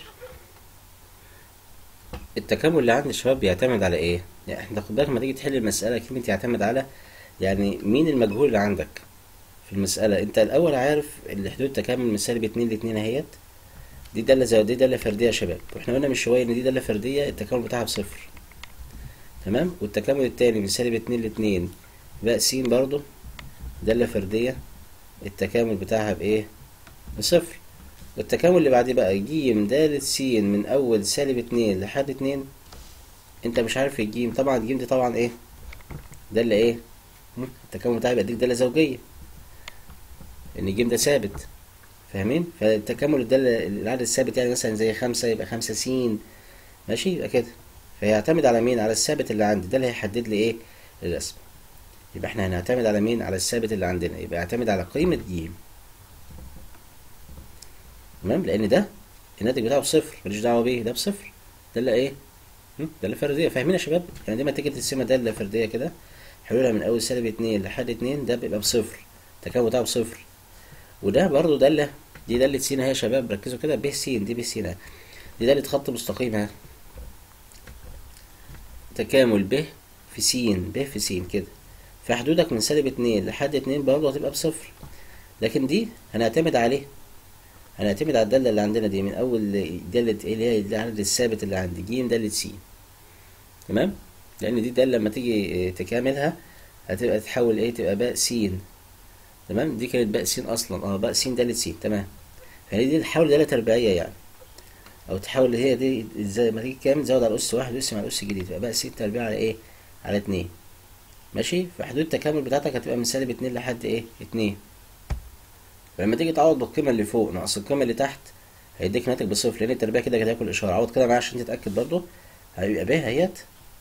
التكامل اللي عند الشباب بيعتمد على ايه؟ يعني احنا خد بالك لما تيجي تحل المسألة كلمة يعتمد على يعني مين المجهول اللي عندك في المسألة انت الأول عارف اللي حدود التكامل من سالب اتنين لاتنين اهيت دي دالة زي دي دالة فردية يا شباب واحنا قلنا من شوية ان دي دالة فردية التكامل بتاعها بصفر تمام والتكامل التاني من سالب اتنين لاتنين باء س برضو دالة فردية التكامل بتاعها بايه بصفر والتكامل اللي بعديه بقى ج دالة س من اول سالب اتنين لحد اتنين انت مش عارف الجيم طبعا الجيم دي طبعا ايه دالة ايه هم؟ التكامل بتاعها يبقى يديك دالة زوجية ان الجيم ده ثابت فاهمين فالتكامل ده العدد الثابت يعني مثلا زي خمسة يبقى خمسة س ماشي يبقى كده فيعتمد على مين على الثابت اللي عندي ده اللي هيحدد لي ايه الرسم يبقى احنا هنعتمد على مين على الثابت اللي عندنا يبقى يعتمد على قيمة ج تمام لان ده الناتج بتاعه بصفر ماليش دعوة بيه ده بصفر ده اللي ايه هم؟ ده اللي فردية فاهمين يا شباب يعني دي ما تيجي تقسمها ده اللي فردية كده حلولها من اول سالب اتنين لحد اتنين ده بيبقى بصفر التكامل بتاعه بصفر وده برضو دالة دي دالة س اهي يا شباب ركزوا كده ب س دي ب س اهي دي دالة خط مستقيم اهي تكامل ب في س ب في س كده فحدودك من سالب اتنين لحد اتنين برضه هتبقى بصفر لكن دي هنعتمد عليه هنعتمد على الدالة اللي عندنا دي من أول دالة ايه اللي هي العدد الثابت اللي عندي ج دالة س تمام لأن دي دالة لما تيجي تكاملها هتبقى تتحول ايه تبقى باء س تمام دي كانت باء س أصلا اه باء س دالة س تمام فهي دي تحول دالة تربيعية يعني أو تحول هي دي ازاي ما تيجي كامل تزود على أس واحد وتقسم على أس جديد تبقى باء س تربيع على ايه على اتنين ماشي فحدود التكامل بتاعتك هتبقى من سالب اتنين لحد ايه اتنين فلما تيجي تعوض بالقيمة اللي فوق ناقص القيمة اللي تحت هيديك ناتج بصفر لأن التربيع كده كده هياكل إشارة عوض كده معايا عشان تتأكد برضه هيبقى ب اهيت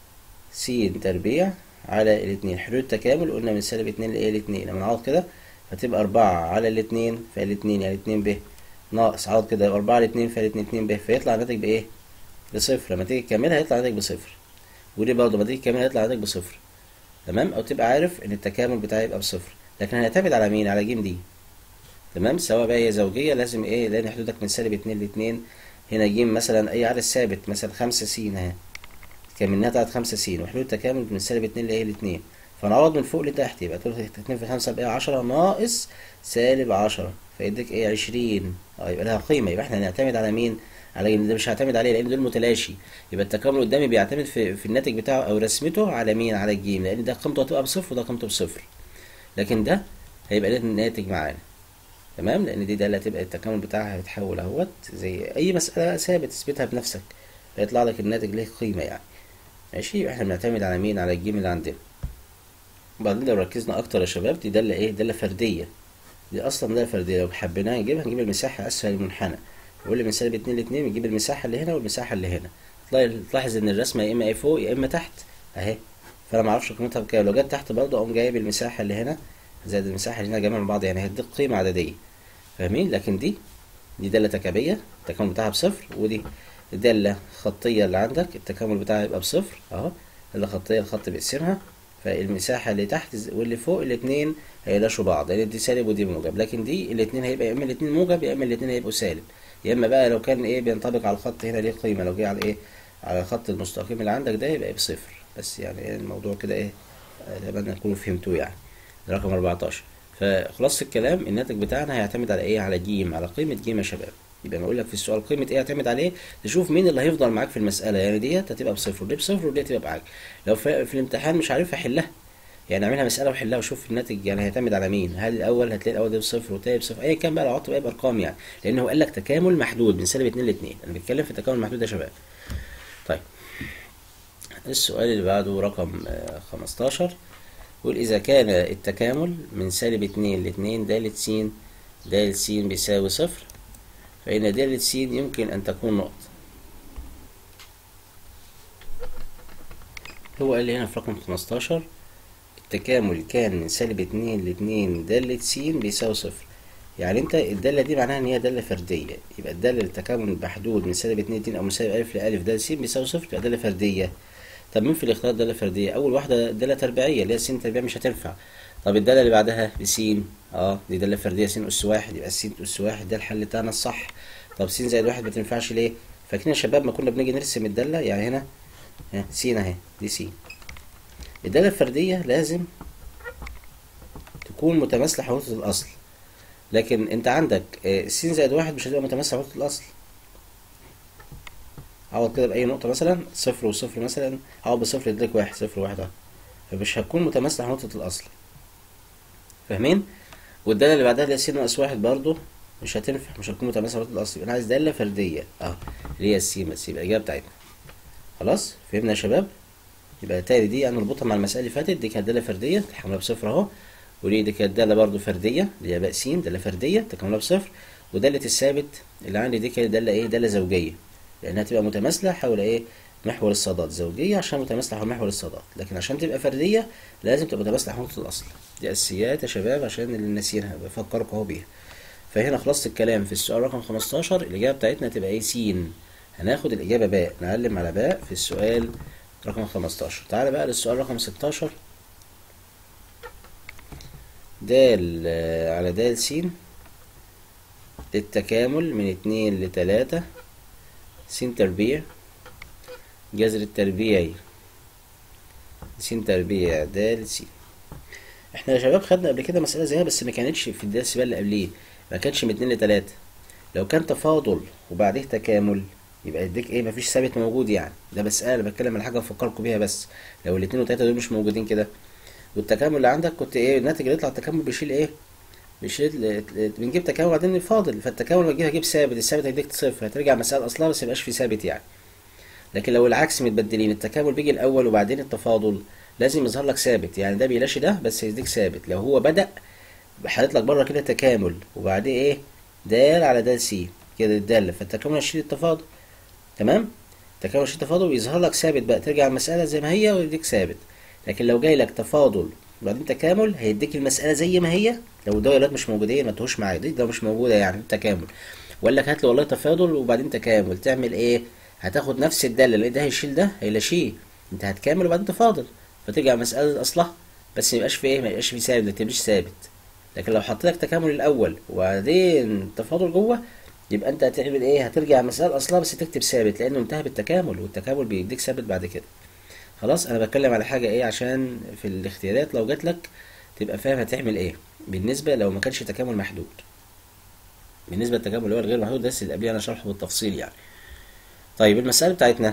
س تربيع على الاتنين حدود التكامل قلنا من سالب اتنين لإيه لاتنين لما نعوض كده هتبقى أربعة على الاتنين فالاتنين يعني اتنين ب ناقص عوض كده يبقى أربعة على اتنين فالاتنين اتنين ب فيطلع الناتج بإيه؟ بصفر لما تيجي تكملها هيطلع الناتج بصفر ودي برضه لما تيجي تكملها هيطلع الناتج بصفر تمام أو تبقى عارف إن التكامل بتاعي يبقى بصفر لكن هنعتمد على مين؟ على ج دي تمام سواء بقى هي زوجية لازم ايه لان حدودك من سالب اتنين لاتنين هنا ج مثلا اي عدد ثابت مثلا خمسة س اهي كملناها بتاعت خمسة س وحدود التكامل من سالب اتنين لايه لاتنين فنعوض من فوق لتحت يبقى تقول اتنين في خمسة بقى عشرة ناقص سالب عشرة فيديك ايه عشرين اه يبقى لها قيمة يبقى احنا هنعتمد على مين؟ على ده مش هعتمد عليه لان دول متلاشي يبقى التكامل قدامي بيعتمد في, في الناتج بتاعه او رسمته على مين؟ على الجيم لان ده قيمته هتبقى بصفر وده قيمته بصفر لكن ده هيبقى له ناتج معانا تمام لان دي داله هتبقى التكامل بتاعها هيتحول اهوت زي اي مساله ثابت تثبتها بنفسك فيطلع لك الناتج ليه قيمه يعني ماشي احنا بنعتمد على مين على الجيم اللي عندنا وبعدين لو ركزنا اكتر يا شباب دي داله ايه داله فرديه دي اصلا داله فرديه لو حبيناها نجيبها نجيب المساحه اسفل المنحنى يقول لي من سالب اتنين لاتنين بنجيب المساحه اللي هنا والمساحه اللي هنا تلاحظ ان الرسمه يا اما ايه فوق يا اما تحت اهي فانا معرفش قيمتها بكام لو جت تحت برضه اقوم جايب المساحه اللي هنا زائد المساحه اللي هنا جمع من بعض يعني هتديك قيمه عدديه فاهمين لكن دي دي دالة تكاملية التكامل بتاعها بصفر ودي دالة خطية اللي عندك التكامل بتاعها يبقى بصفر اهو دالة خطية الخط بيقسمها فالمساحة اللي تحت واللي فوق الاتنين هيلاشوا بعض يعني دي سالب ودي موجب لكن دي الاتنين هيبقى يا اما الاتنين موجب يا اما الاتنين هيبقوا سالب يا اما بقى لو كان ايه بينطبق على الخط هنا ليه قيمة لو جه على ايه على الخط المستقيم اللي عندك ده يبقى بصفر بس يعني إيه الموضوع كده ايه اتمنى تكونوا فهمتوه يعني رقم 14 فخلاص الكلام الناتج بتاعنا هيعتمد على ايه على جيم على قيمه جيم يا شباب يبقى ما اقول لك في السؤال قيمه ايه هيعتمد عليه تشوف مين اللي هيفضل معاك في المساله يعني ديت هتبقى بصفر ودي بصفر ودي هتبقى معاك لو في, في الامتحان مش عارف احلها يعني اعملها مساله وحلها وشوف الناتج يعني هيعتمد على مين هل الاول هتلاقي الاول ده بصفر والتاني بصفر ايا كان بقى لو عطت بقى بارقام يعني لان هو قال لك تكامل محدود من سالب 2 ل 2 انا بتكلم في تكامل محدود يا شباب طيب السؤال اللي بعده رقم 15 يقول إذا كان التكامل من سالب اتنين لاتنين دالة س دالة س بيساوي صفر فإن دالة س يمكن أن تكون نقطة هو قال لي هنا في رقم خمستاشر التكامل كان من سالب اتنين لاتنين دالة س بيساوي صفر يعني انت الدالة دي معناها ان هي دالة فردية يبقى الدالة للتكامل بحدود من سالب اتنين لاتنين او من سالب الف لالف دالة س بيساوي صفر تبقى دالة فردية طب مين في الاختيار دالة فردية؟ أول واحدة دالة تربيعية اللي هي س تربيع مش هتنفع. طب الدالة اللي بعدها بس اه دي دالة فردية س أس واحد يبقى س أس واحد ده الحل بتاعنا الصح. طب س زائد واحد ما تنفعش ليه؟ فاكرين يا شباب ما كنا بنيجي نرسم الدالة يعني هنا س أهي دي س. الدالة الفردية لازم تكون متماثلة حوالي الأصل. لكن أنت عندك س زائد واحد مش هتبقى متماثلة حوالي الأصل. عوض كده بأي نقطة مثلا صفر وصفر مثلا عوض بصفر يديلك واحد صفر واحد اهو فمش هتكون متماثلة على نقطة الأصل فاهمين؟ والدالة اللي بعدها اللي هي س ناقص واحد برضه مش هتنفع مش هتكون متماثلة على نقطة الأصل يبقى أنا عايز دالة فردية اه اللي هي الس بس يبقى الإجابة بتاعتنا خلاص فهمنا يا شباب؟ يبقى تاني دي أنا نربطها مع المسألة اللي فاتت دي كانت دالة فردية تحملها بصفر أهو ودي دي كانت دالة برضه فردية اللي هي باء س دالة فردية تكملها بصفر ودالة الثابت اللي عندي دي كانت دالة إيه؟ دالة زوجية لانها تبقى متماثله حول ايه محور الصادات زوجيه عشان متماثله حول محور الصادات لكن عشان تبقى فرديه لازم تبقى متماثله حول نقطه الاصل دي اساسيات يا شباب عشان اللي ناسيينها بفكركم اهو بيها فهنا خلصت الكلام في السؤال رقم 15 الاجابه بتاعتنا تبقى ايه س هناخد الاجابه باء نعلم على باء في السؤال رقم 15 تعالى بقى للسؤال رقم 16 دال على دال س للتكامل من اتنين لتلاتة س تربيع جذر التربيعي س تربيع د س احنا يا شباب خدنا قبل كده مسألة زيها بس ما كانتش في الدرس بقى اللي قبليه ما كانتش من اتنين لتلاتة لو كان تفاضل وبعديه تكامل يبقى يديك ايه مفيش ثابت موجود يعني ده بس انا بتكلم على حاجة افكركم بيها بس لو الاتنين وتلاتة دول مش موجودين كده والتكامل اللي عندك كنت ايه الناتج اللي يطلع التكامل بيشيل ايه بيشيل بنجيب تكامل وبعدين فاضل فالتكامل بجيب هجيب ثابت الثابت هيديك صفر هترجع مسألة اصلها بس ميبقاش في ثابت يعني لكن لو العكس متبدلين التكامل بيجي الاول وبعدين التفاضل لازم يظهر لك ثابت يعني ده بيلاشي ده بس يديك ثابت لو هو بدأ حاطط لك بره كده تكامل وبعدين ايه دال على دال سي كده الدالة فالتكامل هيشيل التفاضل تمام التكامل هيشيل التفاضل ويظهر لك ثابت بقى ترجع المسألة زي ما هي ويديك ثابت لكن لو جاي لك تفاضل وبعدين تكامل هيديك المسألة زي ما هي لو الدوائرات مش موجودين ما تهوش معايا دي لو مش موجودة يعني التكامل وقال لك هات لي والله تفاضل وبعدين تكامل تعمل ايه هتاخد نفس الدالة اللي ده هيشيل ده هيلاشيه انت هتكامل وبعدين تفاضل فترجع مسألة أصلها بس ميبقاش في ايه ميبقاش في ثابت متبقاش ثابت لكن لو حطيت لك تكامل الأول وبعدين تفاضل جوه يبقى انت هتعمل ايه هترجع مسألة أصلها بس تكتب ثابت لأنه انتهى بالتكامل والتكامل بيديك ثابت بعد كده خلاص أنا بتكلم على حاجة ايه عشان في الاختيارات لو جات لك تبقى فاهم هتعمل ايه بالنسبة لو ما كانش تكامل محدود بالنسبة للتكامل اللي هو الغير محدود ده اللي قبليه أنا شرحه بالتفصيل يعني طيب المسألة بتاعتنا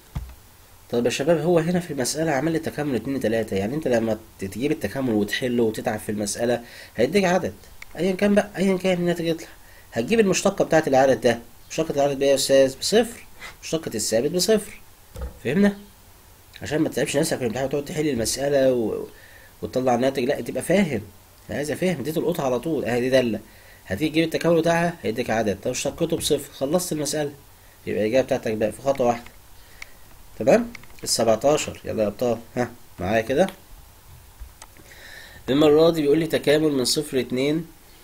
طيب يا شباب هو هنا في المسألة عمل لي تكامل اتنين تلاتة يعني انت لما تجيب التكامل وتحله وتتعب في المسألة هيديك عدد ايا كان بقى ايا كان الناتج يطلع هتجيب المشتقة ببتاعت العدد ده مشتقة العدد بإيه يا أستاذ؟ بصفر مشتقة الثابت بصفر فهمنا؟ عشان ما تتعبش نفسك في الامتحان وتقعد تحل المسألة و... وتطلع الناتج لا تبقى فاهم أنا عايز فاهم اديته القطعة على طول اهي دي دالة هتيجي تجيب التكامل بتاعها هيديك عدد طب اشتقته بصفر خلصت المسألة يبقى الإجابة بتاعتك بقى في خطوة واحدة تمام؟ السبعتاشر يلا يا أبطال ها معايا كده المرة دي بيقول لي تكامل من صفر لاتنين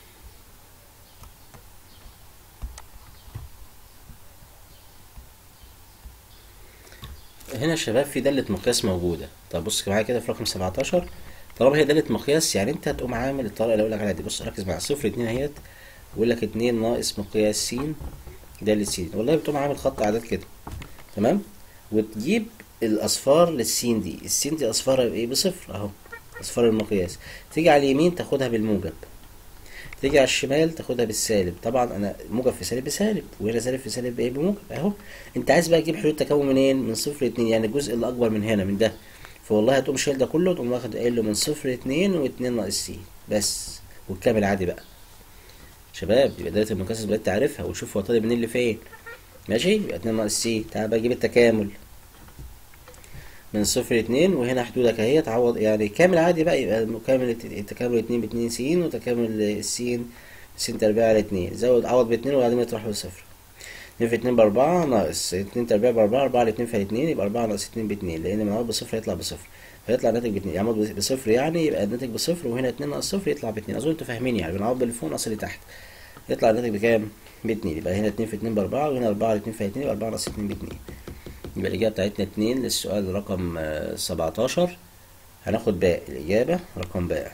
هنا يا شباب في دالة مقياس موجودة طب بص معايا كده في رقم 17 طالما هي دالة مقياس يعني انت هتقوم عامل الطريقة اللي اقول لك عليها دي بص ركز معايا صفر اتنين اهيت بيقول لك اتنين ناقص مقياس س دالة س والله بتقوم عامل خط اعداد كده تمام وتجيب الاصفار للسين دي السين دي اصفارها بايه بصفر اهو اصفار المقياس تيجي على اليمين تاخدها بالموجب تيجي على الشمال تاخدها بالسالب طبعا انا موجب في سالب بسالب وهنا سالب في سالب بايه بموجب اهو انت عايز بقى تجيب حلول التكامل منين من صفر لاتنين يعني الجزء اللي اكبر من هنا من ده فوالله هتقوم شايل ده كله وتقوم واخد قايل له من صفر لاتنين واتنين ناقص س بس والكامل عادي بقى شباب يبقى دايره المقياس بدات تعرفها وتشوف هو طالب منين لفين ماشي يبقى اتنين ناقص س تعال بقى جيب التكامل من صفر لاتنين وهنا حدودك اهي تعوض يعني كامل عادي بقى يبقى مكامل التكامل اتنين باتنين س وتكامل السين س تربيع على اتنين زود عوض باتنين وبعدين يطرح بصفر اتنين في اتنين بأربعة ناقص اتنين تربيع بأربعة أربعة على اتنين في اتنين يبقى أربعة ناقص اتنين باتنين لأن معوض بصفر يطلع بصفر فيطلع الناتج باتنين يعوض بصفر يعني يبقى الناتج بصفر وهنا اتنين ناقص صفر يطلع باتنين أظن انتوا فاهمين يعني بنعوض باللي فوق ناقص اللي تحت يطلع الناتج بكام؟ باتنين يبقى هنا اتنين في اتنين بأربعة وهنا أربعة على اتنين في اتنين يبقى أربعة ناقص اتنين باتنين يبقى الإجابة بتاعتنا اتنين للسؤال رقم سبعتاشر هناخد باء الإجابة رقم باء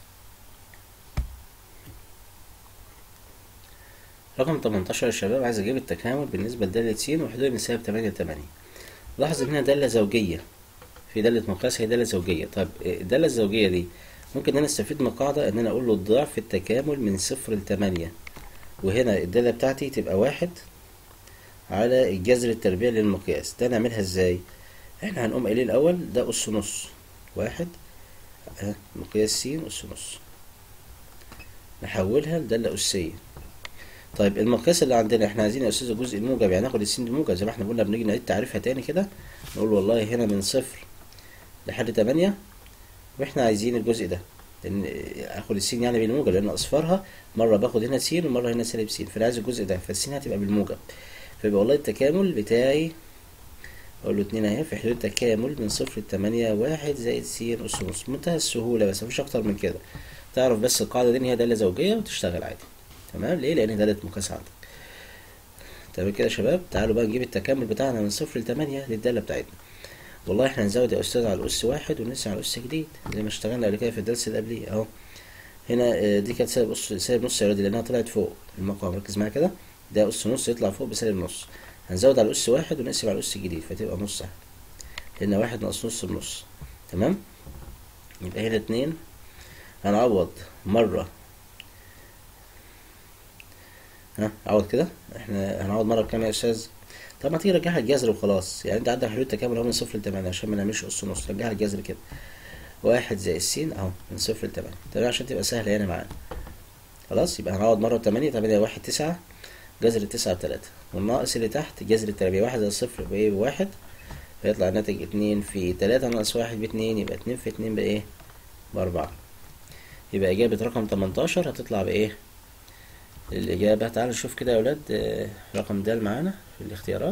رقم تمنتاشر يا شباب عايز أجيب التكامل بالنسبة لدالة س وحدود من سالب تمانية لتمانية لاحظ إن هنا دالة زوجية في دالة مقياس هي دالة زوجية طيب الدالة الزوجية دي ممكن إن أنا أستفيد من قاعدة إن أنا أقول له ضعف التكامل من صفر لتمانية وهنا الدالة بتاعتي تبقى واحد على الجذر التربيع للمقياس ده نعملها ازاي احنا هنقوم قايلين الاول ده اس نص واحد اه مقياس س اس نص نحولها لدالة أسية طيب المقياس اللي عندنا احنا عايزين يا استاذ الجزء الموجب يعني ناخد السين الموجب زي ما احنا قلنا بنيجي نعيد تعريفها تاني كده نقول والله هنا من صفر لحد تمانية واحنا عايزين الجزء ده لان اخد السين يعني بالموجب لان اصفارها مره باخد هنا س ومره هنا سالب س فانا عايز الجزء ده فالسين هتبقى بالموجب فيبقى والله التكامل بتاعي اقول له اتنين اهي في حدود تكامل من صفر لتمانية واحد زائد س اس نص منتهى السهولة بس مفيش اكتر من كده تعرف بس القاعدة دي ان هي دالة زوجية وتشتغل عادي تمام ليه لان دالة مقياس عندك تمام كده يا شباب تعالوا بقى نجيب التكامل بتاعنا من صفر لتمانية للدالة بتاعتنا والله احنا هنزود يا استاذ على الاس واحد ونقسم على الاس جديد زي ما اشتغلنا قبل كده في الدرس اللي قبليه اهو هنا دي كانت سالب اس سالب نص يا ولادي لانها طلعت فوق المقام ركز معايا كده ده أس نص يطلع فوق بسالب نص هنزود على الأس واحد ونقسم على الأس الجديد فتبقى نص أهي لأن واحد ناقص نص بنص تمام يبقى هنا اتنين هنعوض مرة ها عوض كده احنا هنعوض مرة بكام يا استاذ طب ما تيجي رجعها الجذر وخلاص يعني انت عندك حلول تكامل اهو من صفر لتمانية عشان ما نعملش قص نص رجعها الجذر كده واحد زائد س اهو من صفر لتمانية تمام عشان تبقى سهلة هنا معانا خلاص يبقى هنعوض مرة بتمانية تمانية واحد تسعة جذر التسعة بتلاتة والناقص اللي تحت جذر التربيع واحد زائد صفر بايه بواحد فيطلع الناتج اتنين في تلاتة ناقص واحد باتنين يبقى اتنين في اتنين بايه بأربعة يبقى إجابة رقم تمنتاشر هتطلع بإيه الإجابة تعالوا نشوف كده يا ولاد آه، رقم د معانا في الاختيارات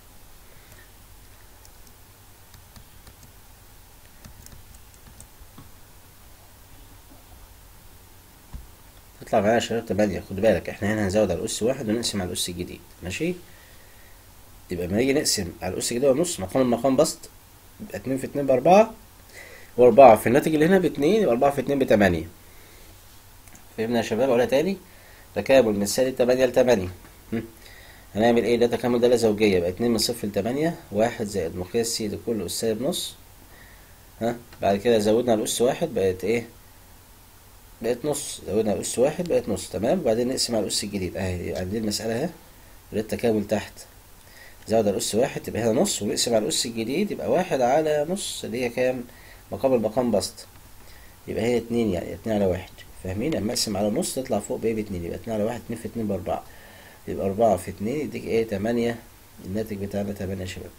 تطلع معانا يا شباب تمانية خد بالك احنا هنا هنزود على الأس واحد ونقسم على الأس الجديد ماشي يبقى لما نيجي نقسم على الأس الجديد ونص مقام المقام بسط يبقى اتنين في اتنين بأربعة وأربعة في الناتج اللي هنا باتنين يبقى أربعة في اتنين بتمانية فهمنا يا شباب أقولها تاني تكامل من سالب تمانية لتمانية هم. هنعمل ايه ده تكامل دالة زوجية يبقى اتنين من صفر لتمانية واحد زائد مقياس س لكل أس سالب نص ها بعد كده زودنا على الأس واحد بقت ايه بقت نص زودنا على الأس واحد بقت نص تمام وبعدين نقسم على الأس الجديد اهي عندنا المسألة اهي التكامل تحت زود على الأس واحد تبقى هنا نص ونقسم على الأس الجديد يبقى واحد على نص اللي هي كام مقام المقام بسط يبقى هي اتنين يعني اتنين على واحد فاهمين لما اقسم على نص تطلع فوق بايه باتنين يبقى اتنين على واحد اتنين في اتنين بأربعة يبقى أربعة في اتنين يديك ايه تمانية الناتج بتاعنا تمانية يا شباب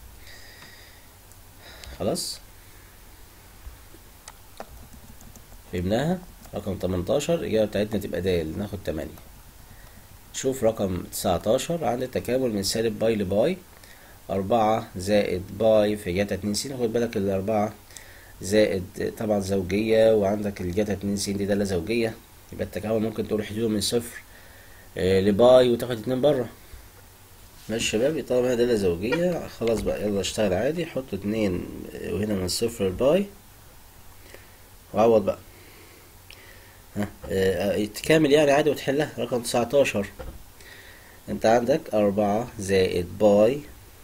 خلاص فهمناها رقم تمنتاشر الإجابة بتاعتنا تبقى د ناخد تمانية شوف رقم تسعتاشر عند التكامل من سالب باي لباي أربعة زائد باي في جاتا اتنين س خد بالك الأربعة زائد طبعا زوجية وعندك الجاتا اتنين س دي دالة زوجية يبقى التكامل ممكن تقول حدوده من صفر آه، لباي وتاخد اتنين بره ماشي شباب طالما هي دالة زوجية خلاص بقى يلا اشتغل عادي حط اتنين آه، وهنا من صفر لباي وعوض بقى ها آه، تكامل يعني عادي وتحلها رقم تسعتاشر انت عندك أربعة زائد باي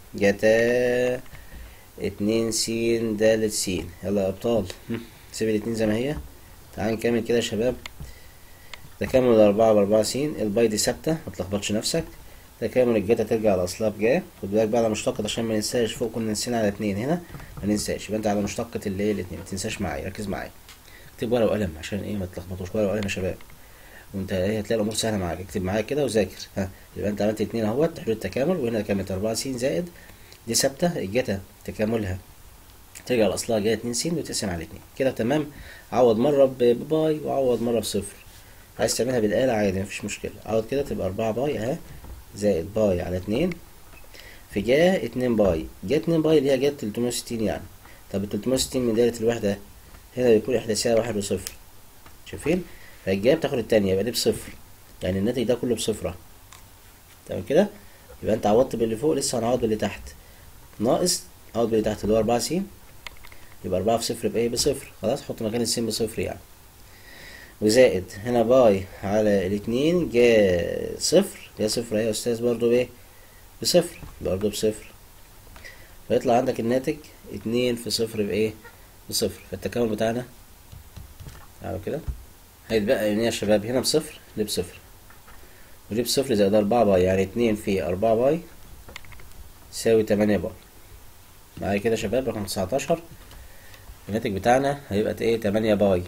جتا اتنين س دالة س يلا يا أبطال هم، سيب الاتنين زي ما هي تعال نكمل كده يا شباب تكامل الأربعة بأربعة س الباي دي ثابتة متلخبطش نفسك تكامل الجتا ترجع لأصلها بجا خد بالك بقى على مشتقة عشان ما ننساش فوق كنا نسينا على اتنين هنا ما ننساش يبقى انت على مشتقة اللي هي الاتنين متنساش معايا ركز معايا اكتب ورقة وقلم عشان ايه ما تلخبطوش ورقة وقلم يا شباب وانت ايه هتلاقي الامور سهله معاك اكتب معايا كده وذاكر ها يبقى انت عملت اتنين اهوت حلول التكامل وهنا كانت اربعة س زائد دي ثابته الجتا تكاملها ترجع لاصلها جايه اتنين س وتقسم على اتنين كده تمام عوض مره ب- بباي وعوض مره بصفر عايز تعملها بالآلة عادي مفيش مشكلة عوض كده تبقى أربعة باي اهي زائد باي على اتنين في جا اتنين باي جا اتنين باي اللي هي جا تلتمية وستين يعني طب التلتمية وستين من دايرة الوحدة هنا بيكون إحداثيها واحد وصفر شايفين فالجا بتاخد التانية يبقى دي بصفر يعني الناتج ده كله بصفر اهو. تمام كده يبقى انت عوضت باللي فوق لسه هنعوض باللي تحت ناقص عوض باللي تحت اللي هو أربعة س يبقى أربعة في صفر بإيه بصفر خلاص حط مكان السين بصفر يعني وزائد هنا باي على الاتنين جا صفر جا صفر اهي يا أستاذ برضو بإيه بصفر برضو بصفر فيطلع عندك الناتج اتنين في صفر بإيه بصفر فالتكامل بتاعنا تعالوا كده هيتبقى يعني يا شباب هنا بصفر دي بصفر ودي بصفر زائد أربعة باي يعني اتنين في أربعة باي يساوي تمانية باي معايا كده يا شباب رقم تسعتاشر الناتج بتاعنا هيبقى ايه تمانية باي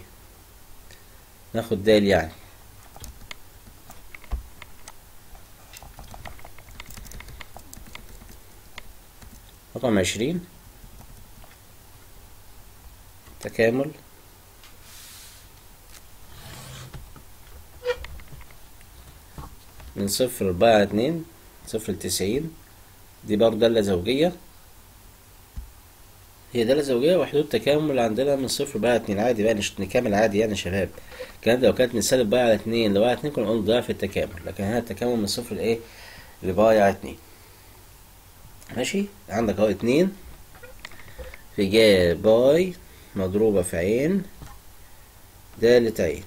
ناخد دال يعني رقم عشرين تكامل من صفر لأربعة على اتنين صفر لتسعين دي برضه دالة زوجية هي دالة زوجية وحدود تكامل عندنا من صفر بقى اتنين عادي بقى نش- نكمل عادي يعني يا شباب الكلام ده لو كانت من سالب باي على اتنين لباي على اتنين كنا قلنا ضعف التكامل لكن هنا التكامل من صفر لايه لباي على اتنين ماشي عندك اهو اتنين في جا باي مضروبة في عين دالة عين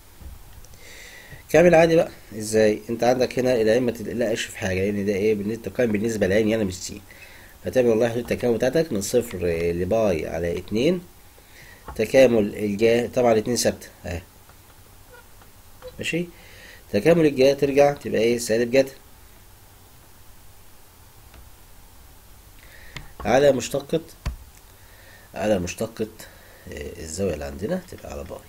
كامل عادي بقى ازاي انت عندك هنا العين ما تقلقش في حاجه لان ده ايه بالنسبه تقييم بالنسبه للعين يعني مش سين هتعمل والله حدود التكامل بتاعتك من صفر لباي على اتنين تكامل الجا طبعا الاتنين ثابتة اهي ماشي تكامل الجا ترجع تبقى ايه سالب جتا على مشتقة على مشتقة آه، الزاوية اللي عندنا تبقى على باي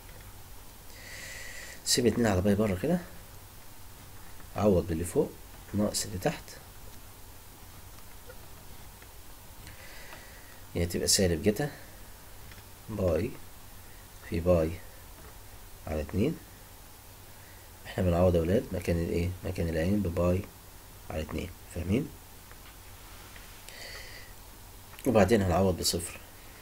سيب اتنين على باي بره كده عوض باللي فوق ناقص اللي تحت يعني تبقى سالب جتا باي في باي على اتنين احنا بنعوض يا ولاد مكان الايه مكان العين بباي على اتنين فاهمين وبعدين هنعوض بصفر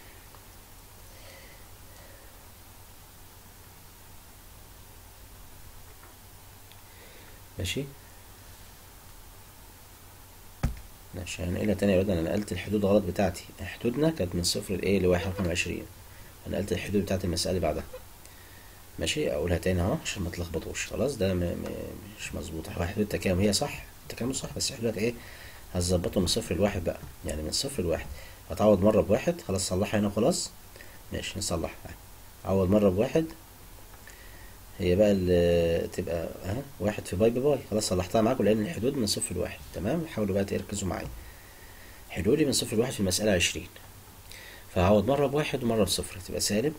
ماشي عشان هنقلها تاني يا ولاد انا نقلت الحدود غلط بتاعتي حدودنا كانت من صفر لايه لواحد رقم عشرين انا نقلت الحدود بتاعت المسألة اللي بعدها ماشي اقولها تاني اهو عشان ما تلخبطوش خلاص ده م... م... مش مظبوط هو حدود التكامل هي صح التكامل صح بس حدودك ايه هتظبطه من صفر لواحد بقى يعني من صفر لواحد هتعوض مرة بواحد خلاص صلحها هنا خلاص ماشي نصلحها عوض مرة بواحد هي بقى اللي تبقى ها واحد في باي بباي خلاص صلحتها معاكم لان الحدود من صفر لواحد تمام حاولوا بقى تركزوا معايا حدودي من صفر لواحد في المسألة عشرين فهعوض مرة بواحد ومرة بصفر تبقى سالب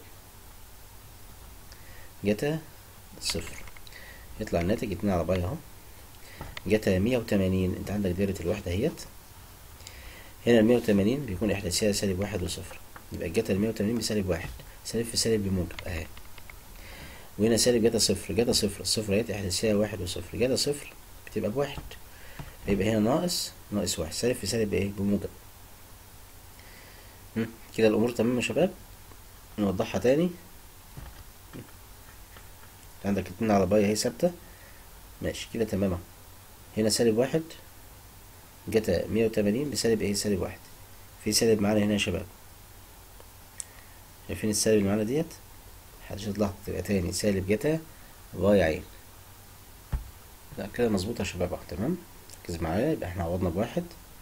جتا صفر يطلع الناتج اتنين على باي اهو جتا مية وتمانين انت عندك دايرة الوحدة اهيت هنا المية وتمانين بيكون احداثيها سالب واحد وصفر يبقى جتا المية وتمانين بسالب واحد سالب في سالب بموجب اهي وهنا سالب جتا صفر جتا صفر الصفر اهيت احداثيها واحد وصفر جتا صفر بتبقى بواحد يبقى هنا ناقص ناقص واحد سالب في سالب بايه بموجب هم، كده الامور تمام يا شباب نوضحها تاني عندك اتنين على باي اهي ثابتة ماشي كده تمام اهو هنا سالب واحد جتا مية وتمانين بسالب ايه سالب واحد في سالب معانا هنا يا شباب شايفين السالب اللي معانا ديت محدش يطلع تبقى تاني سالب جتا باي عين لا كده مظبوط يا شباب اهو تمام ركز معايا يبقى احنا عوضنا بواحد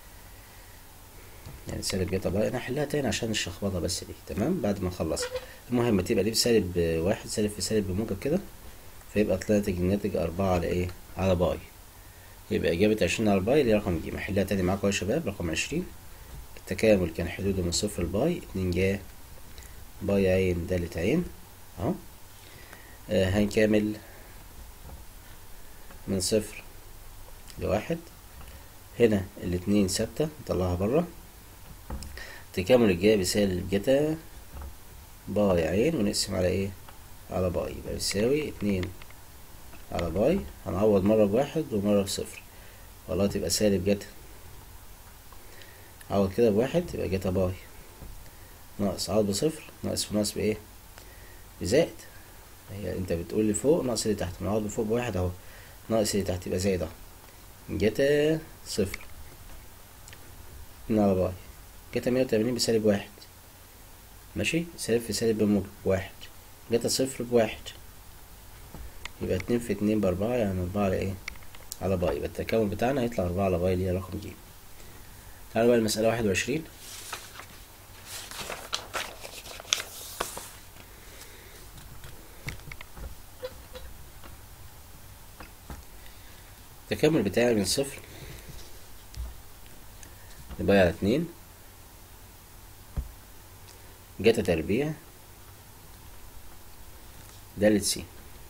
يعني سالب جتا باي انا هحلها تاني عشان الشخبطه بس دي تمام بعد ما نخلص المهم تبقى دي بسالب واحد سالب في سالب بموجب كده فيبقى طلعت الناتج أربعة على إيه؟ على باي يبقى إجابة عشرين على باي اللي هي رقم ج أحلها تاني معاكم يا شباب رقم عشرين التكامل كان حدوده من صفر لباي اتنين جا باي عين دالة عين أهو آه هنكمل من صفر لواحد هنا الاتنين ثابتة نطلعها برا تكامل الجا بيساوي جتا باي عين ونقسم على ايه على باي يبقى بيساوي اتنين على باي هنعوض مرة بواحد ومرة بصفر والله تبقى سالب جتا عوض كده بواحد تبقى جتا باي ناقص عوض بصفر ناقص في ناقص بايه بزائد هي انت بتقول لي فوق ناقص اللي تحت بنعوض بفوق بواحد اهو ناقص اللي تحت يبقى زائد اهو جتا صفر اتنين على باي جتا مية وتمانين بسالب واحد ماشي سالب في سالب بموجب واحد جتا صفر بواحد يبقى اتنين في اتنين بأربعة يعني أربعة على ايه؟ على باي يبقى التكامل بتاعنا هيطلع أربعة على باي اللي هي رقم ج تعالوا بقى المسألة واحد وعشرين التكامل بتاعي من صفر لباي على اتنين جتا تربيع دالة سي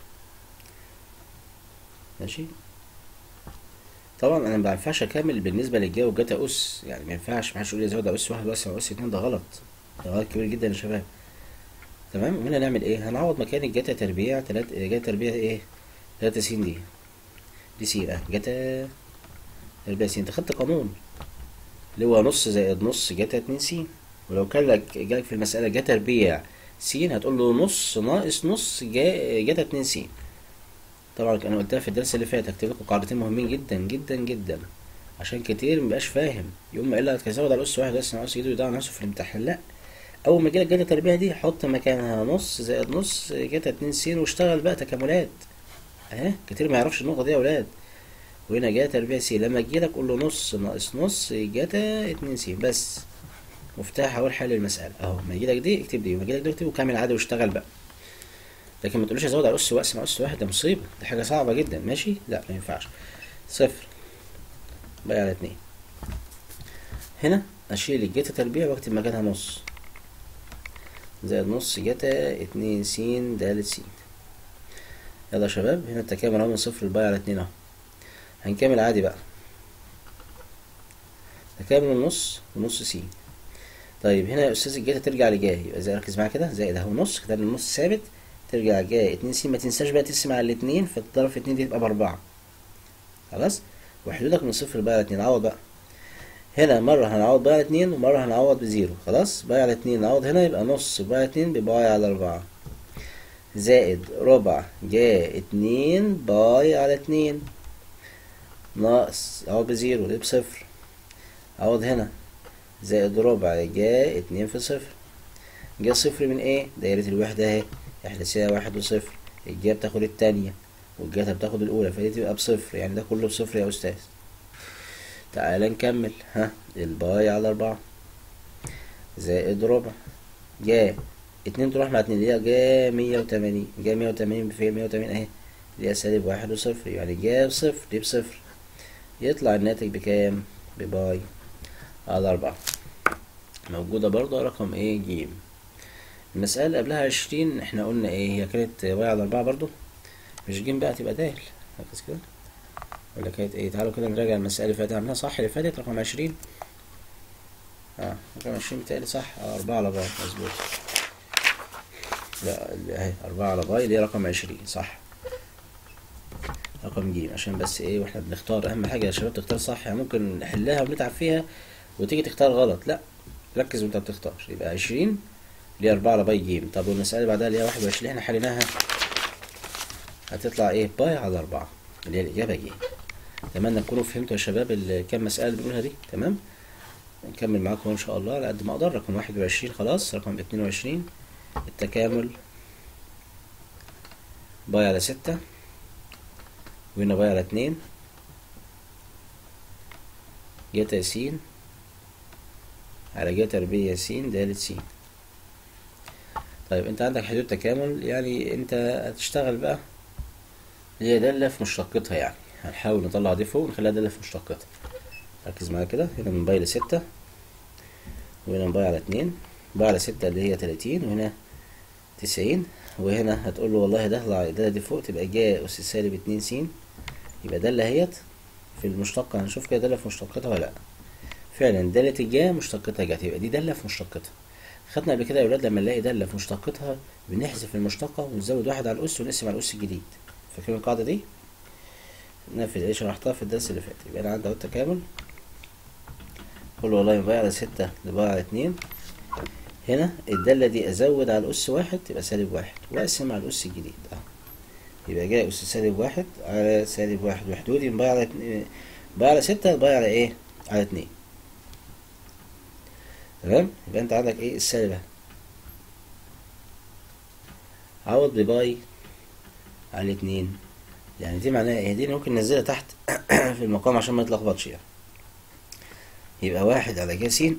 ماشي طبعا انا ما ينفعش اكمل بالنسبه للجا وجتا اس يعني ما ينفعش ما حدش يقول لي زود اس واحد بس او اس اتنين ده غلط ده غلط كبير جدا يا شباب تمام هنا نعمل ايه هنعوض مكان الجتا تربيع تلات جتا تربيع ايه تلاتة س دي دي س اه جتا تربيع س انت خدت قانون اللي هو نص زائد نص جتا اتنين س ولو كان لك جالك في المسألة جا تربيع س هتقول له نص ناقص نص جا جتا اتنين س طبعا انا قلتها في الدرس اللي فات هكتب لكم قاعدتين مهمين جدا جدا جدا عشان كتير مبقاش فاهم يوم ما قال لك هتزود على اس واحد بس ناقص يجي يضيع نفسه في الامتحان لا اول ما يجيلك جتا تربيع دي حط مكانها نص زائد نص جتا اتنين س واشتغل بقى تكاملات اهي كتير ما يعرفش النقطة دي يا ولاد وهنا جا تربيع س لما تجيلك قول له نص ناقص نص جتا اتنين س بس مفتاح اول حل المساله اهو ما يجي لك دي اكتب دي وما يجي لك دي اكتب وكمل عادي واشتغل بقى لكن ما تقوليش ازود على اس واقسم على اس واحد ده مصيبه دي حاجه صعبه جدا ماشي لا ما ينفعش صفر بقى على اتنين هنا اشيل الجتا تربيع واكتب مكانها نص زائد نص جتا اتنين س د س يلا يا شباب هنا التكامل اهو من صفر لباي على اتنين اهو هنكمل عادي بقى تكامل النص ونص س طيب هنا يا استاذ الجتا ترجع لجاي يبقى زي ركز معايا كده زائد اهو نص كده النص ثابت ترجع جاي اتنين س ما تنساش بقى تقسم على الاتنين فتضرب في اتنين دي تبقى باربعة خلاص وحدودك من صفر بقى على اتنين عوض بقى هنا مرة هنعوض بقى على اتنين ومرة هنعوض بزيرو خلاص باي على اتنين نعوض هنا يبقى نص باي على اتنين بباي على أربعة زائد ربع جا اتنين باي على اتنين ناقص اهو بزيرو دي بصفر اعوض هنا زائد ربع جا اتنين في صفر جا صفر من ايه دايرة الوحدة اهي احداثية واحد وصفر الجا بتاخد التانية والجاتا بتاخد الأولى فدي تبقى بصفر يعني ده كله بصفر يا أستاذ تعال نكمل ها الباي على أربعة زائد ربع جا اتنين تروح مع اتنين اللي هي جا مية وتمانين جا مية وتمانين بفين مية وتمانين اهي اللي هي سالب واحد وصفر يعني جا بصفر دي بصفر يطلع الناتج بكام بباي على أربعة موجودة برضه رقم ايه جيم المسألة اللي قبلها عشرين احنا قلنا ايه هي كانت باي على أربعة برضه مش جيم بقى تبقى دال ركز كده ولا كانت ايه تعالوا كده نراجع المسألة اللي فاتت عملناها صح اللي فاتت رقم عشرين اه رقم عشرين بتهيألي صح اه أربعة على باي مظبوط لا اللي اهي أربعة على باي اللي هي رقم عشرين صح رقم جيم عشان بس ايه واحنا بنختار أهم حاجة يا شباب تختار صح يعني ممكن نحلها ونتعب فيها وتيجي تختار غلط لا ركز وانت بتختار يبقى عشرين اللي هي أربعة على باي جيم طب والمسألة اللي بعدها اللي هي واحد وعشرين احنا حليناها هتطلع ايه باي على أربعة اللي هي الإجابة جيم أتمنى تكونوا فهمتوا يا شباب الكام مسألة اللي بنقولها دي تمام نكمل معاكم إن شاء الله على قد ما أقدر رقم واحد وعشرين خلاص رقم اتنين وعشرين التكامل باي على ستة وهنا باي على اتنين جتا س على جتا تربيع س دالة س طيب انت عندك حدود تكامل يعني انت هتشتغل بقى هي دالة في مشتقتها يعني هنحاول نطلع دي فوق ونخليها دالة في مشتقتها ركز معايا كده هنا من باي لستة وهنا من باي على اتنين باي على ستة اللي هي تلاتين وهنا تسعين وهنا هتقول له والله ده الدالة دي فوق تبقى جا أس سالب اتنين س يبقى دالة اهيت في المشتقة هنشوف كده دالة في مشتقتها ولا لأ فعلا دالة الجا مشتقتها جت يبقى دي دالة في مشتقتها خدنا قبل كده يا ولاد لما نلاقي دالة في مشتقتها بنحذف المشتقة ونزود واحد على الأس ونقسم على الأس الجديد فاكرين القاعدة دي؟ نفذ ايه شرحتها في الدرس اللي فات يبقى أنا عندي أهو التكامل قول والله باي على ستة لباي على اتنين هنا الدالة دي أزود على الأس واحد تبقى سالب واحد وأقسم على الأس الجديد أهو يبقى جاي أس سالب واحد على سالب واحد وحدودي من باي على اتنين باي على ستة باي على إيه؟ على اتنين تمام يبقى انت عندك ايه السالب اهي عوض بباي على اتنين يعني دي معناها ايه دي ممكن ننزلها تحت في المقام عشان ما يتلخبطش يعني يبقى واحد على جا س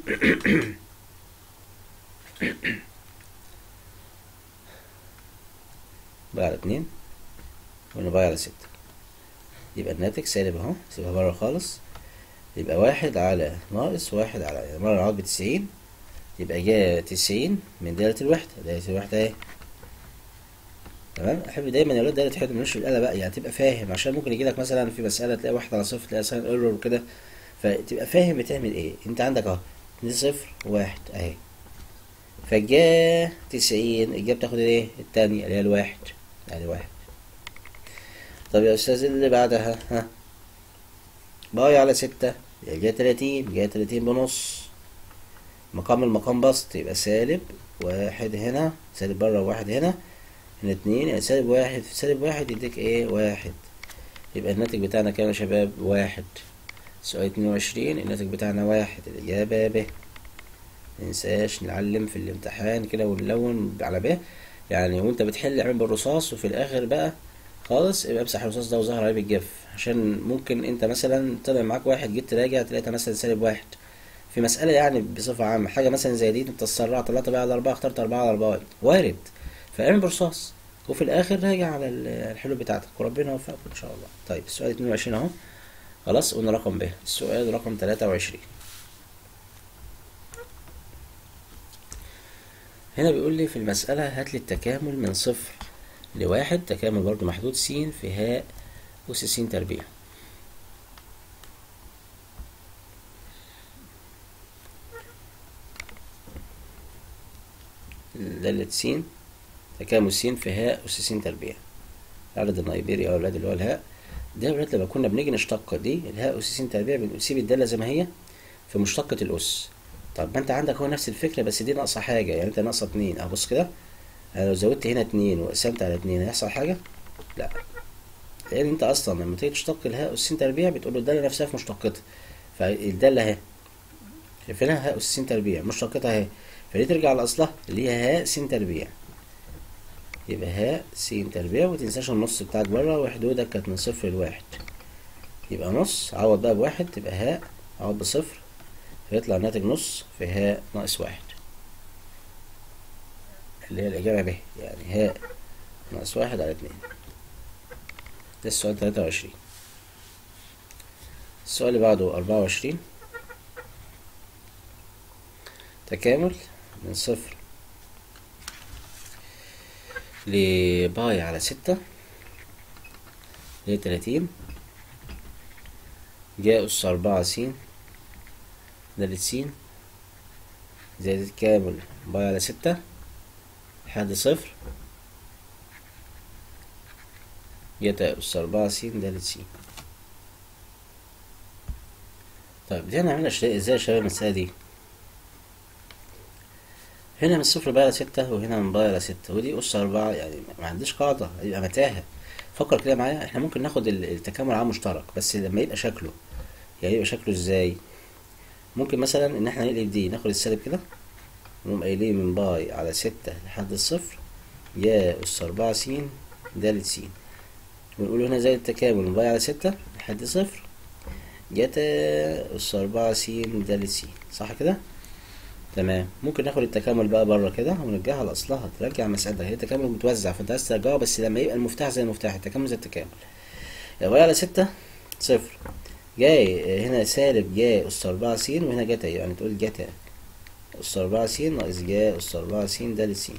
باي على اتنين وهنا باي على ستة يبقى الناتج سالب اهو سيبها بره خالص يبقى واحد على ناقص واحد على يعني مرة نعوض بتسعين يبقى جا تسعين من دالة الوحدة دالة الوحدة اهي تمام احب دايما يا ولاد دايره تحل مش الآلة بقى يعني تبقى فاهم عشان ممكن يجي لك مثلا في مسألة تلاقي واحد على صفر تلاقي ساين ايرور وكده فتبقى فاهم بتعمل ايه انت عندك اهو دي صفر واحد اهي فجا تسعين الجا بتاخد ايه التانية اللي هي الواحد يعني واحد طب يا استاذ اللي بعدها ها باي على ستة يبقى جاية تلاتين جاية تلاتين بنص مقام المقام بسط يبقى سالب واحد هنا سالب بره وواحد هنا هنا اتنين يعني سالب واحد في سالب واحد يديك ايه واحد يبقى الناتج بتاعنا كام يا شباب واحد سؤال اتنين وعشرين الناتج بتاعنا واحد الإجابة ب مننساش نعلم في الامتحان كده ونلون على ب يعني وانت بتحل اعمل بالرصاص وفي الآخر بقى خالص يبقى امسح الرصاص ده وظهر عليه بالجف عشان ممكن انت مثلا طلع معاك واحد جيت تراجع تلاقيها مثلا سالب واحد في مسألة يعني بصفة عامة حاجة مثلا زي دي انت تسرع طلعت بقى على أربعة اخترت أربعة على أربعة وارد فاعمل برصاص وفي الآخر راجع على ال- الحلول بتاعتك وربنا يوفقك إن شاء الله طيب السؤال 22 أهو خلاص قلنا رقم ب السؤال رقم 23 هنا بيقول لي في المسألة هات لي التكامل من صفر لواحد تكامل برضو محدود س في هاء أس س تربيع دالة س تكامل س في هاء أس س تربيع عدد النيبيري أو أولاد اللي هو الهاء ده يا ولاد لما كنا بنيجي نشتق دي الهاء أس س تربيع بنسيب الدالة زي ما هي في مشتقة الأس طب ما أنت عندك هو نفس الفكرة بس دي ناقصة حاجة يعني أنت ناقصة اتنين أهو بص كده أنا لو زودت هنا اتنين وقسمت على اتنين هيحصل حاجة؟ لا لأن أنت أصلا لما تيجي تشتق الهاء أس س تربيع بتقول له الدالة نفسها في مشتقتها فالدالة أهي شايفينها هاء أس س تربيع مشتقتها أهي فدي ترجع لأصلها اللي هي هاء س تربيع يبقى هاء س تربيع ومتنساش النص بتاعك بره وحدودك كانت من صفر لواحد يبقى نص عوض بقى بواحد تبقى هاء عوض بصفر فيطلع الناتج نص في هاء ناقص واحد اللي هي الإجابة ب يعني هاء ناقص واحد على اتنين ده السؤال تلاتة وعشرين السؤال اللي بعده أربعة وعشرين تكامل من صفر لباي على ستة لتلاتين جاء أس أربعة س دالة س زائد كامل باي على ستة لحد صفر جاء أس أربعة س دالة س طيب دي هنعملها ازاي يا شباب المسألة دي هنا من صفر باي على ستة وهنا من باي على ستة ودي أس أربعة يعني ما عنديش قاعدة يبقى متاهة فكر كده معايا احنا ممكن ناخد ال- التكامل عام مشترك بس لما يبقى شكله يعني يبقى شكله ازاي ممكن مثلا ان احنا نقلب دي ناخد السالب كده ونقوم قايلين من باي على ستة لحد الصفر يا أس أربعة س دالة س ونقول هنا زي التكامل من باي على ستة لحد صفر جتا أس أربعة س دالة س صح كده؟ تمام ممكن ناخد التكامل بقى بره كده ونرجعها لاصلها ترجع مسألة هي تكامل متوزع فانت عايز ترجعه بس لما يبقى المفتاح زي المفتاح التكامل زي التكامل يبقى على ستة صفر جاي هنا سالب جا أس أربعة س وهنا جتا يعني تقول جتا أس أربعة س ناقص جا أس أربعة س دالة س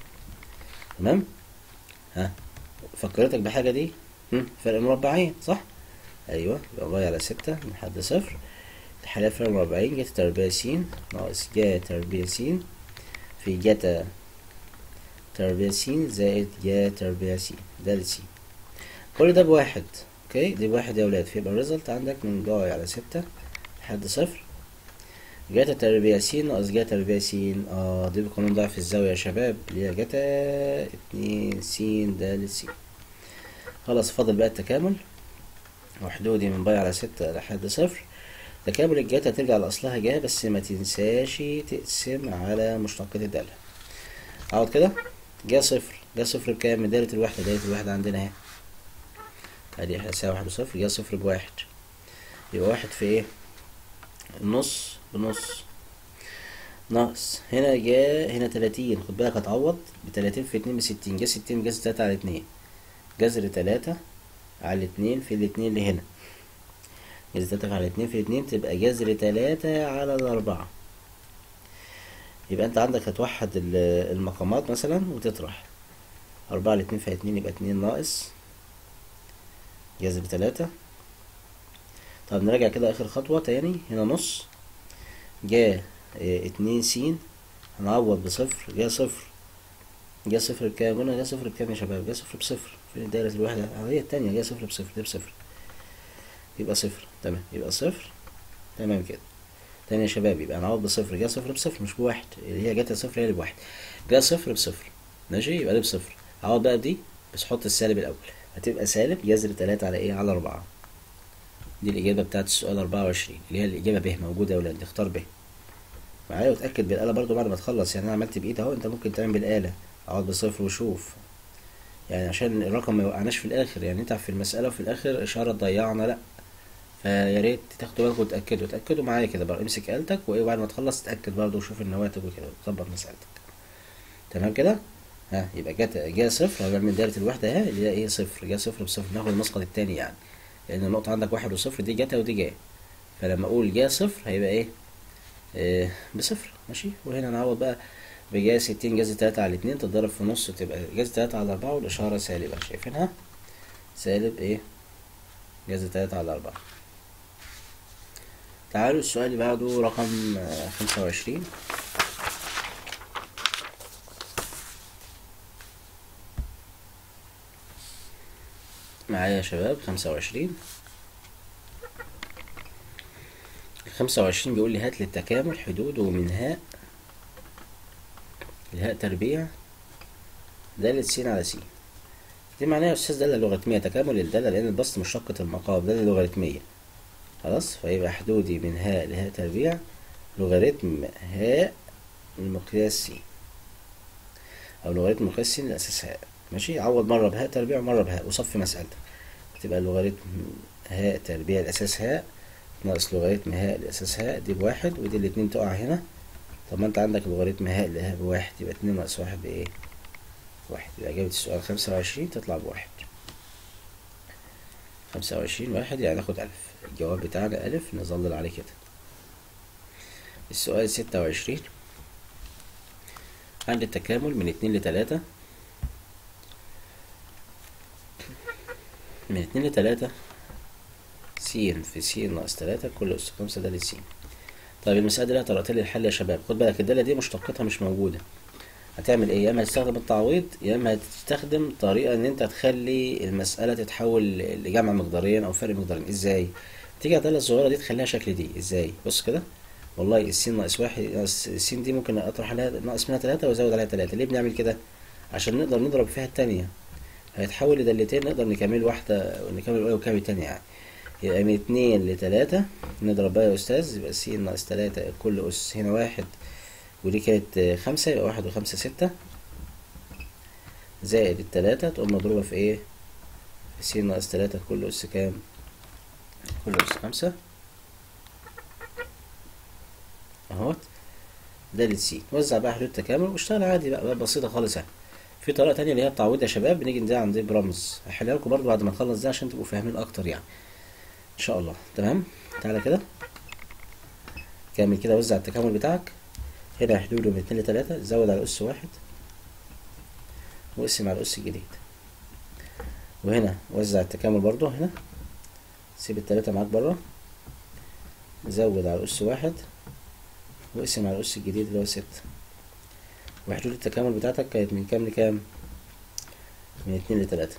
تمام ها فكرتك بحاجة دي هم؟ فرق مربعين صح أيوه يبقى باي على ستة لحد صفر الحالة فرق مربعين جتا تربيع س ناقص جا تربيع س في جتا تربيع س زائد جا تربيع س دالة س كل ده بواحد اوكي دي بواحد يا ولاد فيبقى الريزلت عندك من باي على ستة لحد صفر جاتا تربيع س ناقص جاتا تربيع س اه دي بقانون ضعف الزاوية يا شباب اللي هي جاتا اتنين س دالة س خلاص فاضل بقى التكامل وحدودي من باي على ستة لحد صفر تكامل الجاتا ترجع لأصلها جا بس ما تنساش تقسم على مشتقة الدالة اقعد كده جا صفر جا صفر بكام من دايرة الوحدة دايرة الوحدة عندنا اهي ادي احنا هتساوي واحد وصفر جا صفر بواحد يبقى واحد في ايه النص بنص ناقص هنا جا هنا تلاتين خد بالك هتعوض بتلاتين في اتنين بستين جا ستين جذر تلاتة على اتنين جذر تلاتة على اتنين في الاتنين اللي هنا جذر تلاتة على اتنين في اتنين تبقى جذر تلاتة على الأربعة يبقى انت عندك هتوحد ال- المقامات مثلا وتطرح أربعة على اتنين في اتنين يبقى اتنين ناقص جذر تلاتة طب نراجع كده آخر خطوة تاني هنا نص جا اه، اتنين س هنعوض بصفر جا صفر جا صفر بكام قلنا جا صفر بكام يا شباب جا صفر بصفر فين دايرة الوحدة اه، هي التانية جا صفر بصفر دي بصفر يبقى صفر تمام يبقى صفر تمام كده تاني يا شباب يبقى هنعوض بصفر جا صفر بصفر مش بواحد اللي هي جت صفر هي اللي بواحد جا صفر بصفر ماشي يبقى دي بصفر عوض بقى بدي بس حط السالب الأول هتبقى سالب جذر تلاتة على ايه على أربعة دي الإجابة بتاعت السؤال أربعة وعشرين اللي هي الإجابة ب موجودة يا ولاد اختار ب معايا وتأكد بالآلة برضو بعد ما تخلص يعني أنا عملت بإيد أهو أنت ممكن تعمل بالآلة اقعد بصفر وشوف يعني عشان الرقم ما يوقعناش في الآخر يعني نتعب في المسألة وفي الآخر إشارة تضيعنا لأ فيا ريت تاخدوا بالكم وتأكدوا تأكدوا معايا كده بقى امسك آلتك وايه بعد ما تخلص تأكد برضه وشوف النواتج وكده وتظبط مسألتك تمام كده ها يبقى جت جا صفر هنعمل من دايرة الوحدة اهي اللي هي ايه صفر جا صفر بصفر ناخد المسقط التاني يعني لأن النقطة عندك واحد وصفر دي جتا ودي جا فلما أقول جا صفر هيبقى ايه آه بصفر ماشي وهنا نعوض بقى بجا ستين جذر تلاتة على اتنين تتضرب في نص تبقى جذر تلاتة على أربعة والإشارة سالبة شايفينها سالب ايه جذر تلاتة على أربعة تعالوا السؤال اللي بعده رقم خمسة وعشرين معايا يا شباب خمسة وعشرين خمسة وعشرين بيقول لي هات للتكامل حدود ومن هاء الهاء تربيع دالة س على س دي معناها يا أستاذ دالة لوغاريتمية تكامل الدالة لأن البسط مشتقة المقام دالة لوغاريتمية خلاص فيبقى حدودي من هاء لهاء تربيع لوغاريتم هاء المقياس س أو لوغاريتم مقياس س الأساس هاء ماشي عوض مرة بهاء تربيع ومرة بهاء وصفي مسألتك تبقى لوغاريتم هاء تربيع الأساس هاء ناقص لوغاريتم هاء الأساس هاء دي بواحد ودي الاتنين تقع هنا طب ما انت عندك لوغاريتم هاء اللي هاء بواحد يبقى اتنين ناقص واحد بإيه؟ واحد يبقى إجابة السؤال خمسة وعشرين تطلع بواحد خمسة وعشرين واحد يعني ناخد ألف الجواب بتاعنا ألف نظلل عليه كده السؤال ستة وعشرين عند التكامل من اتنين لتلاتة من اتنين لتلاتة س في س ناقص تلاتة كل أس خمسة دالة س طيب المسألة دي لها طريقتين للحل يا شباب خد بالك الدالة دي مشتقتها مش موجودة هتعمل ايه يا اما هتستخدم التعويض يا اما هتستخدم طريقة ان انت تخلي المسألة تتحول لجمع مقدارين او فرق مقدارين ازاي تيجي على الدالة الصغيرة دي تخليها شكل دي ازاي بص كده والله السين ناقص واحد ناقص السين دي ممكن اطرح عليها ناقص منها تلاتة وازود عليها تلاتة ليه بنعمل كده عشان نقدر نضرب فيها التانية هيتحول لدالتين نقدر نكمل واحدة ونكمل الأولى ونكمل التانية يعني يبقى من اتنين لتلاتة نضرب بقى يا أستاذ يبقى س ناقص تلاتة كل أس هنا واحد ودي كانت خمسة يبقى واحد وخمسة ستة زائد التلاتة تقوم مضروبة في ايه؟ في س ناقص تلاتة كل أس كام؟ كل أس خمسة اهوت دالة س وزع بقى حدود تكامل واشتغل عادي بقى, بقى بسيطة خالص يعني في طريقة تانية اللي هي التعويض يا شباب بنيجي نديها عند برمز هحلها لكم برضو بعد ما نخلص ده عشان تبقوا فاهمين أكتر يعني إن شاء الله تمام تعالى كده كامل كده وزع التكامل بتاعك هنا حدوده من اتنين لتلاتة زود على أس واحد واقسم على الأس الجديد وهنا وزع التكامل برضو هنا سيب التلاتة معاك برا زود على أس واحد واقسم على الأس الجديد اللي هو ستة وحدود التكامل بتاعتك كانت من كام لكام؟ من اتنين لتلاتة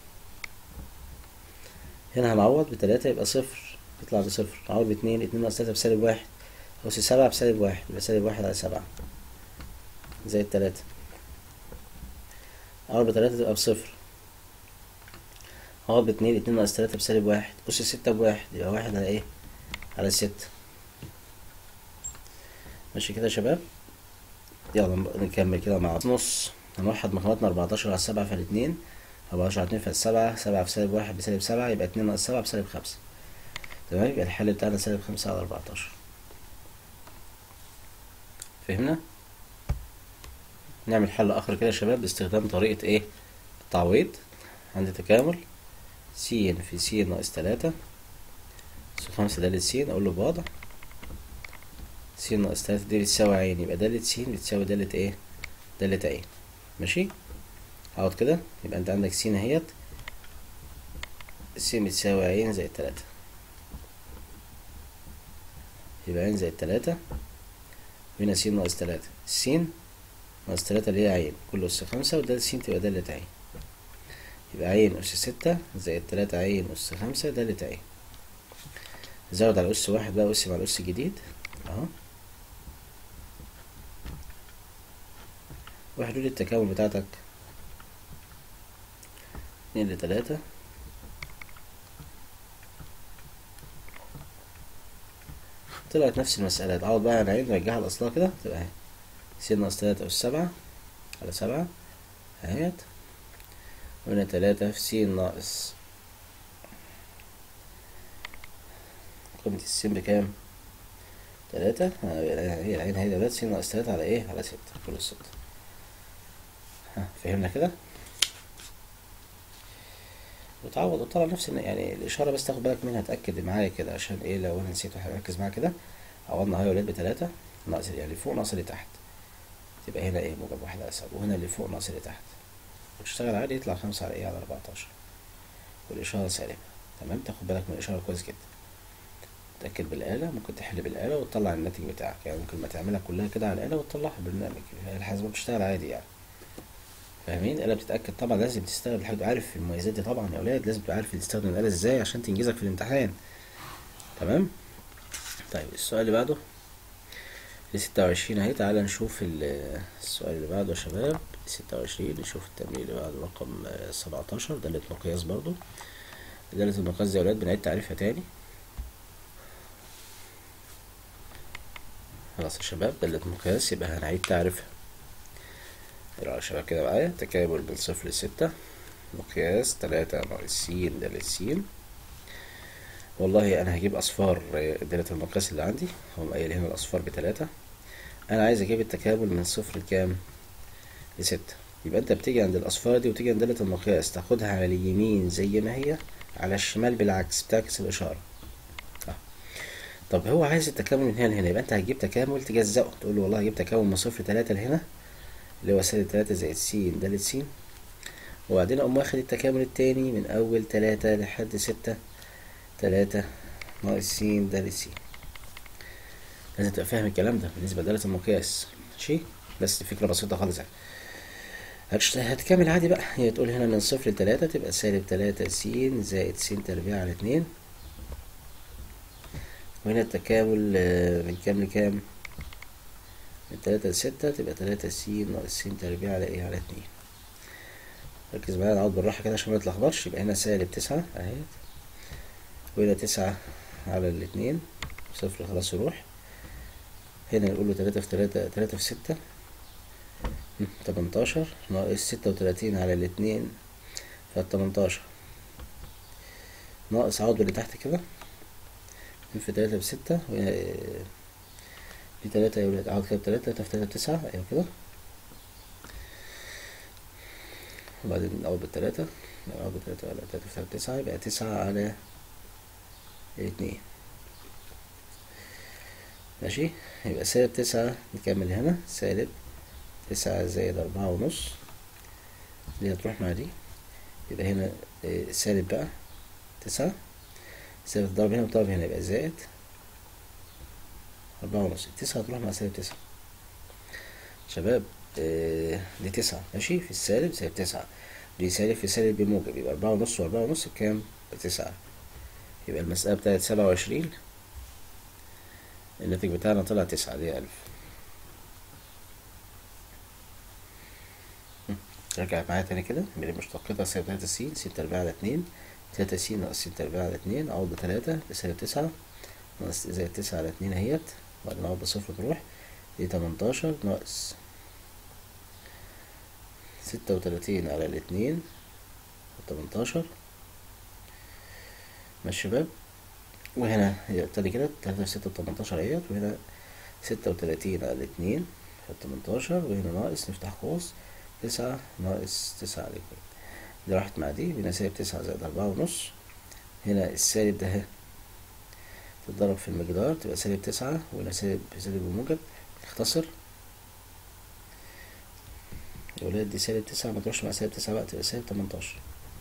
هنا هنعوض بتلاتة يبقى صفر يطلع بصفر نعوض باتنين اتنين ناقص تلاتة بسالب واحد أس سبعة بسالب واحد يبقى سالب واحد على سبعة زائد تلاتة أعوض بتلاتة تبقى بصفر أعوض باتنين اتنين ناقص تلاتة بسالب واحد أس ستة بواحد يبقى واحد على إيه؟ على ستة ماشي كده يا شباب يلا نكمل كده مع بعض نص هنوحد مقاماتنا أربعتاشر على سبعة في الاتنين أربعتاشر على اتنين في السبعة سبعة في سالب واحد بسالب سبعة يبقى اتنين ناقص سبعة بسالب خمسة تمام يبقى الحل بتاعنا سالب خمسة على أربعتاشر فهمنا؟ نعمل حل آخر كده يا شباب باستخدام طريقة إيه؟ التعويض عند تكامل س في س ناقص تلاتة س خمسة دالة س أقول له بوضع س ناقص تلاتة دي بتساوي عين يبقى دالة س بتساوي دالة ايه؟ دالة عين ماشي؟ اقعد كده يبقى انت عندك س اهيت س بتساوي عين زائد تلاتة يبقى عين زائد تلاتة وهنا س ناقص تلاتة س ناقص تلاتة اللي هي عين كل أس خمسة ودالة س تبقى دالة عين يبقى عين أس ستة زائد تلاتة عين أس خمسة دالة عين زود على أس واحد بقى وأقسم على الأس الجديد اهو وحدود التكامل بتاعتك اتنين لتلاتة طلعت نفس المسألة تعوض بقى عن عين نرجعها لأصلها كده تبقى اهي س ناقص تلاتة أس سبعة على سبعة اهيت وهنا تلاتة في س ناقص قيمة السين بكام تلاتة هي العين هي دلوقتي س ناقص تلاتة على ايه على ستة كل ستة ها فهمنا كده وتعوض وتطلع نفس يعني الإشارة بس تاخد بالك منها تأكد معايا كده عشان ايه لو أنا نسيت ركز معايا كده عوضنا هاي ولاد بتلاتة ناقص يعني فوق ناقص اللي تحت تبقى هنا ايه موجب واحد على سبعة وهنا اللي فوق ناقص اللي تحت وتشتغل عادي يطلع خمسة على ايه على أربعتاشر والإشارة سالبة تمام تاخد بالك من الإشارة كويس جدا تأكد بالآلة ممكن تحل بالآلة وتطلع الناتج بتاعك يعني ممكن ما تعملها كلها كده على الآلة وتطلعها بالبرنامج الحاسبة بتشتغل عادي يعني فاهمين الآلة بتتأكد طبعا لازم تستخدم الحاجة عارف المميزات دي طبعا يا أولاد لازم تبقى عارف تستخدم الآلة ازاي عشان تنجزك في الامتحان تمام طيب السؤال اللي بعده ستة وعشرين اهي تعالى نشوف السؤال اللي بعده يا شباب ستة وعشرين نشوف التمرين اللي بعده رقم سبعتاشر دالة مقياس برضو دالة المقياس دي يا ولاد بنعيد تعريفها تاني خلاص يا شباب دالة مقياس يبقى هنعيد تعريفها يلا يا شباب كده معايا تكامل من صفر لستة مقياس تلاتة ناقص س دالة س والله انا هجيب اصفار دالة المقياس اللي عندي هم قايل هنا الاصفار بتلاتة انا عايز اجيب التكامل من صفر لكام لستة يبقى انت بتيجي عند الاصفار دي وتيجي عند دالة المقياس تاخدها على اليمين زي ما هي على الشمال بالعكس بتعكس الاشارة آه. طب هو عايز التكامل من هنا لهنا يبقى انت هتجيب تكامل تجزأه تقول له والله هجيب تكامل من صفر تلاتة لهنا اللي هو سالب تلاتة زائد س دالة س وبعدين اقوم واخد التكامل التاني من اول تلاتة لحد ستة تلاتة ناقص س دالة س لازم تبقى فاهم الكلام ده بالنسبة لدالة المقياس ماشي بس فكرة بسيطة خالص يعني هتشت... هتكمل عادي بقى هي تقول هنا من صفر لتلاتة تبقى سالب تلاتة س زائد س تربيع على اتنين وهنا التكامل من كام لكام من تلاتة لستة تبقى تلاتة س ناقص س تربيع على ايه على اتنين ركز معايا نقعد بالراحة كده عشان منتلخبطش يبقى هنا سالب تسعة اهي وهنا تسعة على الاتنين صفر خلاص يروح هنا نقول له تلاتة في تلاتة تلاتة في ستة تمنتاشر ناقص ستة وتلاتين على الاتنين فالتمنتاشر ناقص عوض اللي تحت كده في تلاتة بستة في تلاتة يا ولاد عوض كده بتلاتة تلاتة في تلاتة بتسعة أيوة كده وبعدين عوض بالتلاتة عوض بالتلاتة على تلاتة في تلاتة تسعة يبقى تسعة على اتنين ماشي يبقى سالب تسعة نكمل هنا سالب تسعة زائد أربعة ونص دي هتروح مع دي يبقى هنا سالب بقى تسعة سالب تضرب هنا وتضرب هنا يبقى زائد أربعة ونص التسعة هتروح مع سالب تسعة شباب دي تسعة ماشي في السالب سالب تسعة دي سالب في سالب بموجب يبقى أربعة ونص وأربعة ونص بكام؟ بتسعة يبقى المسألة بتاعت سبعة وعشرين الناتج بتاعنا طلع تسعة دي ألف رجع معايا تاني كده من المشتقتها سالب تلاتة س س تربيع على اتنين تلاتة س ناقص س تربيع على اتنين عوض بتلاتة بسالب تسعة ناقص زائد تسعة على اتنين اهيت وبعدين عوض بصفر تروح دي تمنتاشر ناقص ستة وتلاتين على الاتنين تمنتاشر ماشي شباب وهنا هي تاني كده تلاتة في ستة وتمنتاشر اهيت وهنا ستة وتلاتين على الاتنين تمنتاشر وهنا ناقص نفتح قوس تسعة ناقص تسعة على اتنين دي راحت مع دي هنا سالب تسعة زائد أربعة ونص هنا السالب ده اهي تتضرب في المقدار تبقى سالب تسعة وهنا سالب سالب بموجب اختصر يا ولاد دي سالب تسعة ما تروحش مع سالب تسعة بقى تبقى سالب تمنتاشر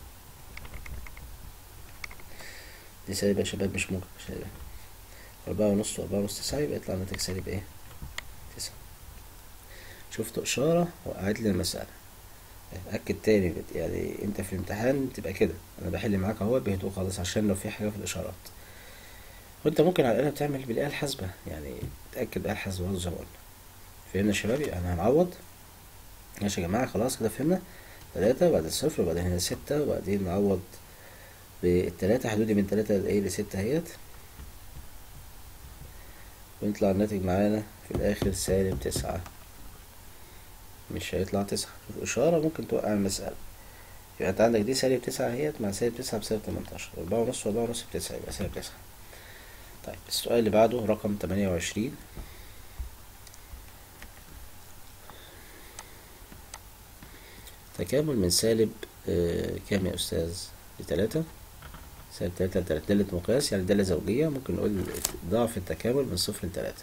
دي سالب يا شباب مش موجب سالب أربعة ونص وأربعة ونص تسعة يبقى يطلع الناتج سالب ايه تسعة شفتوا إشارة وقعت لي المسألة أكد تاني يعني أنت في الامتحان تبقى كده أنا بحل معاك أهو بهدوء خالص عشان لو في حاجة في الإشارات وأنت ممكن على الآلة تعمل بالآلة الحاسبة يعني تأكد بالآلة الحاسبة برضه زي ما قلنا فهمنا يا شباب يبقى أنا هنعوض ماشي يا جماعة خلاص كده فهمنا تلاتة وبعدين صفر وبعدين هنا ستة وبعدين نعوض بالتلاتة حدودي من تلاتة لإيه لستة اهيت ويطلع الناتج معانا في الآخر سالب تسعة مش هيطلع تسعة إشارة ممكن توقع المسألة يبقى أنت عندك دي سالب تسعة اهيت مع سالب تسعة بسالب تمنتاشر أربعة ونص وأربعة ونص بتسعة يبقى سالب تسعة طيب السؤال اللي بعده رقم تمانية وعشرين تكامل من سالب آه، كام يا أستاذ؟ لتلاتة سالب تلاتة لتلاتة دالة مقياس يعني دالة زوجية ممكن نقول ضعف التكامل من صفر لتلاتة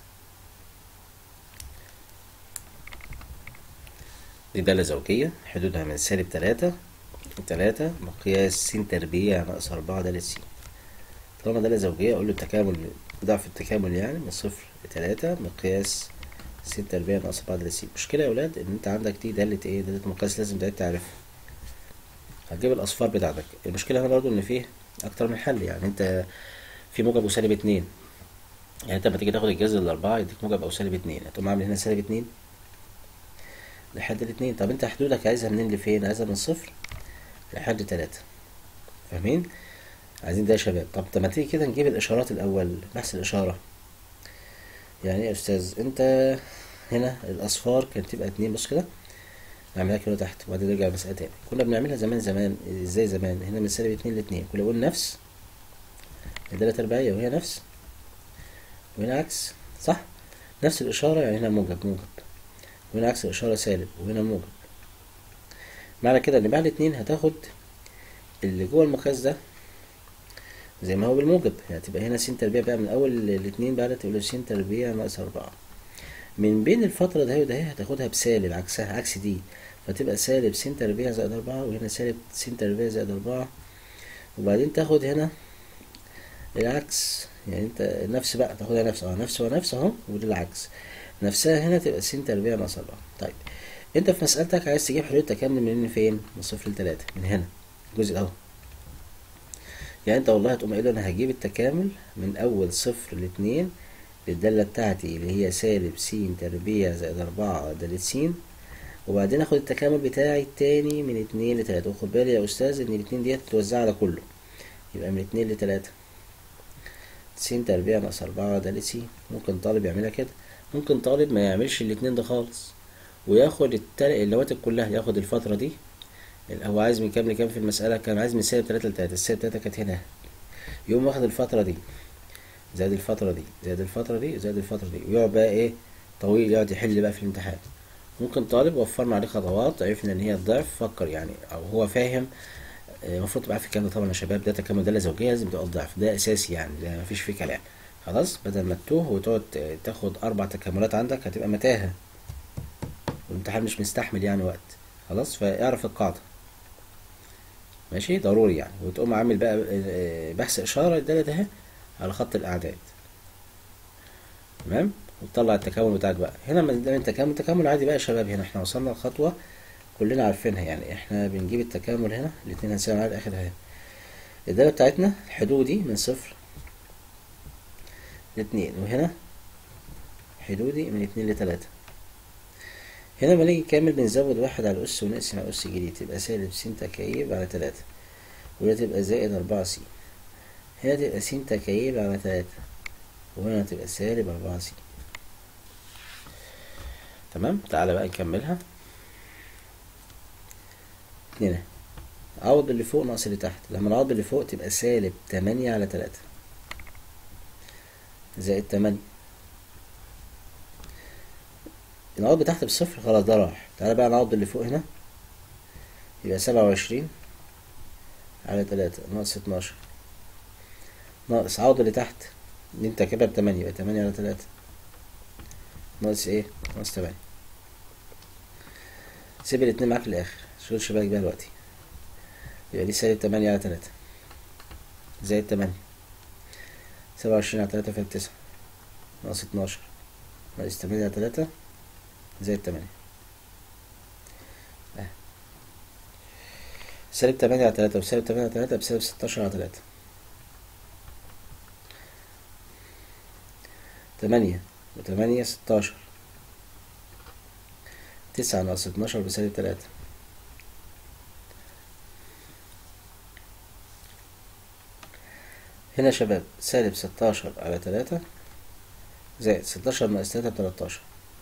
دي دالة زوجية حدودها من سالب تلاتة تلاتة مقياس س تربيع ناقص أربعة دالة س طالما دالة زوجية أقول له التكامل ضعف التكامل يعني من صفر لتلاتة مقياس س تربيع ناقص أربعة دالة س المشكلة يا ولاد إن أنت عندك دي دالة إيه دالة مقياس لازم دلوقتي تعرفها هتجيب الأصفار بتاعتك المشكلة هنا برضه إن فيه أكتر من حل يعني أنت في موجب وسالب اتنين يعني أنت لما تيجي تاخد الجذر الأربعة يديك موجب أو سالب اتنين هتقوم عامل هنا سالب اتنين لحد الاتنين طب أنت حدودك عايزها منين لفين؟ عايزها من صفر لحد تلاتة فاهمين؟ عايزين ده يا شباب طب طب ما تيجي كده نجيب الإشارات الأول بحث الإشارة يعني إيه يا أستاذ أنت هنا الأصفار كانت تبقى اتنين بص كده نعملها كده تحت وبعدين نرجع لمسألة تاني كنا بنعملها زمان زمان ازاي زمان هنا من سالب اتنين لاتنين كنا بنقول نفس الدالة تربيعية وهي نفس وهنا عكس صح نفس الإشارة يعني هنا موجب موجب وهنا عكس الإشارة سالب وهنا موجب معنى كده إن بعد اتنين هتاخد اللي جوه المقياس ده زي ما هو بالموجب يعني تبقى هنا س تربيع بقى من أول الاتنين بعد تقول له س تربيع ناقص أربعة من بين الفترة ده وده هتاخدها بسالب عكسها عكس دي فتبقى سالب س تربيع زائد أربعة وهنا سالب س تربيع زائد أربعة وبعدين تاخد هنا العكس يعني انت نفس بقى تاخدها نفس اه نفس ونفس اهو ودي العكس نفسها هنا تبقى س تربيع ناقص أربعة طيب انت في مسألتك عايز تجيب حدود تكامل من فين؟ من صفر لتلاتة من هنا الجزء الأول يعني انت والله هتقوم قايل له انا هجيب التكامل من أول صفر لاتنين للدالة بتاعتي اللي هي سالب س تربيع زائد أربعة دالة س وبعدين اخد التكامل بتاعي التاني من اتنين لتلاتة وخد بالي يا أستاذ إن الاتنين ديت بتوزع على كله يبقى من اتنين لتلاتة س تربيع ناقص أربعة دالة س ممكن طالب يعملها كده ممكن طالب ما يعملش الاتنين ده خالص وياخد التل... اللواتب كلها ياخد الفترة دي هو عايز من كام لكام في المسألة كان عايز من سالب تلاتة لتلاتة السالب تلاتة كانت هنا يقوم واخد الفترة دي زائد الفترة دي زائد الفترة دي زائد الفترة دي ويقعد بقى ايه طويل يقعد يحل بقى في الامتحان ممكن طالب وفرنا عليه خطوات عرفنا ان هي الضعف فكر يعني او هو فاهم المفروض تبقى عارف الكلام ده طبعا يا شباب ده تكامل دالة زوجية لازم تبقى الضعف ده اساسي يعني ده مفيش فيه كلام خلاص بدل ما تتوه وتقعد تاخد اربع تكاملات عندك هتبقى متاهة والامتحان مش مستحمل يعني وقت خلاص فاعرف القاعدة ماشي ضروري يعني وتقوم عامل بقى بحث اشارة الدالة ده اهي على خط الاعداد تمام وتطلع التكامل بتاعك بقى هنا من ده تكامل تكامل عادي بقى يا شباب هنا احنا وصلنا لخطوة كلنا عارفينها يعني احنا بنجيب التكامل هنا الاتنين هنساوي على الاخر اهي الدالة بتاعتنا حدودي من صفر لاتنين وهنا حدودي من اتنين لتلاتة هنا لما نيجي نكمل بنزود واحد على الأس ونقسم على الأس الجديد تبقى سالب س تكعيب على تلاتة وده تبقى زائد أربعة س هنا تبقى س تكعيب على تلاتة وهنا تبقى سالب أربعة س تمام تعالى بقى نكملها اتنين عوض اللي فوق ناقص اللي تحت لما نعوض اللي فوق تبقى سالب تمانية على تلاتة زائد تمانية العوض بتاعت بصفر خلاص ده راح تعالى بقى نعوض اللي فوق هنا يبقى سبعة وعشرين على تلاتة ناقص اتناشر ناقص عوض اللي تحت اللي انت كده بتمانية يبقى تمانية على تلاتة ناقص ايه ناقص تمانية سيب الاتنين معاك للآخر متشغلش بالك بيها دلوقتي يبقى دي سالب تمانية على تلاتة زائد تمانية سبعة وعشرين على تلاتة فيها تسعة ناقص اتناشر ناقص تمانية على تلاتة زائد تمانية اه سالب تمانية على تلاتة وسالب تمانية على تلاتة بسالب ستاشر على تلاتة تمانية وتمانية ستاشر تسعة ناقص اتناشر بسالب تلاتة هنا يا شباب سالب ستاشر على تلاتة زائد ستاشر ناقص تلاتة بتلاتاشر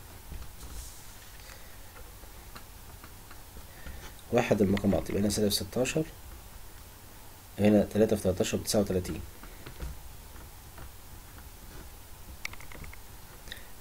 واحد المقامات يبقى هنا سالب ستاشر هنا تلاتة في تلاتاشر بتسعة وتلاتين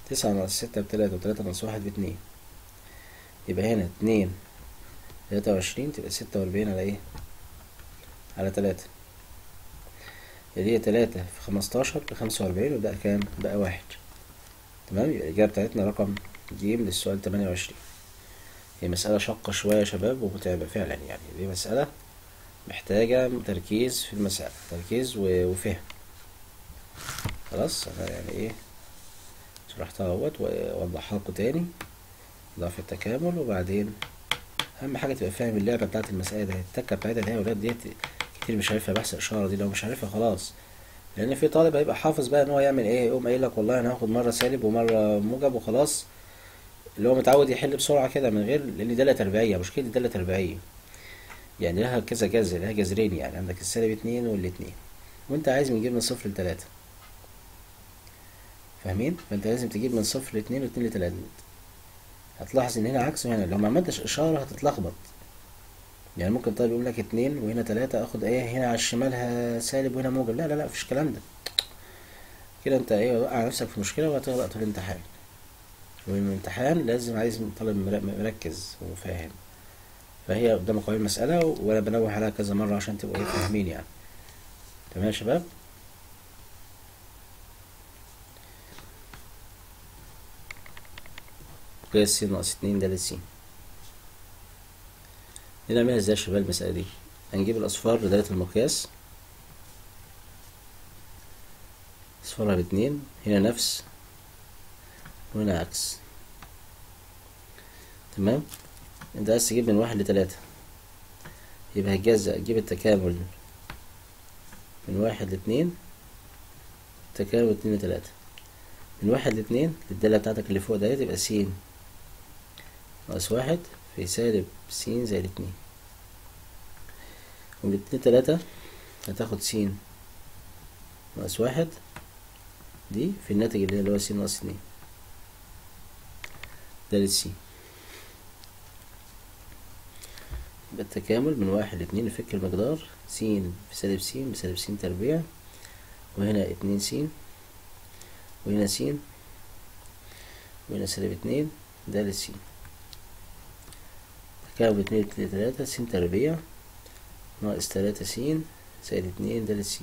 تسعة ناقص ستة بتلاتة وتلاتة ناقص واحد باتنين يبقى هنا اتنين تلاتة وعشرين تبقى ستة وأربعين على ايه على تلاتة اللي هي تلاتة في خمستاشر بخمسة وأربعين وبقى كام بقى واحد تمام يبقى الإجابة بتاعتنا رقم ج للسؤال تمانية وعشرين هي مسألة شاقة شوية يا شباب ومتعبة فعلا يعني دي مسألة محتاجة تركيز في المسألة تركيز و- وفهم خلاص أنا يعني إيه شرحتها اهوت وأوضحها لكم تاني ضعف التكامل وبعدين أهم حاجة تبقى فاهم اللعبة بتاعت المسألة دي التكة بتاعتها دي يا ولاد ديت كتير مش عارفها بحث إشارة دي لو مش عارفها خلاص لأن في طالب هيبقى حافظ بقى إن هو يعمل إيه يقوم قايل لك والله أنا هاخد مرة سالب ومرة موجب وخلاص اللي هو متعود يحل بسرعة كده من غير لأن دالة تربيعية مشكلة دالة تربيعية يعني لها كذا جذر لها جذرين يعني عندك السالب اتنين والاتنين وانت عايز نجيب من صفر لتلاتة فاهمين؟ فانت لازم تجيب من صفر لاتنين واتنين لتلاتة هتلاحظ ان هنا عكسه هنا لو ما عملتش اشارة هتتلخبط يعني ممكن طيب يقول لك اتنين وهنا تلاتة اخد ايه هنا على الشمال ها سالب وهنا موجب لا لا لا مفيش الكلام ده كده انت ايه وقع نفسك في مشكلة وهتغلط في الامتحان والامتحان لازم عايز طالب مر- مركز وفاهم فهي قدامك اهي المسألة وانا بنوه عليها كذا مرة عشان تبقوا ايه فاهمين يعني تمام يا شباب قياس س ناقص اتنين ده س دي نعملها ازاي يا شباب المسألة دي هنجيب الأصفار بداية المقياس أصفارها باتنين هنا نفس وهنا عكس تمام انت عايز تجيب من واحد لتلاتة يبقى هتجزأ تجيب التكامل من واحد لاتنين تكامل اتنين لتلاتة من واحد لاتنين الدالة بتاعتك اللي فوق ديت يبقى س ناقص واحد في سالب س زائد اتنين ومن اتنين لتلاتة هتاخد س ناقص واحد دي في الناتج اللي هو س ناقص اتنين دالة س يبقى التكامل من واحد لاتنين نفك المقدار س في سالب س بسالب س تربيع وهنا اتنين س وهنا س وهنا سالب اتنين دالة س تكامل اتنين لتلاتة س تربيع ناقص تلاتة س زائد اتنين دالة س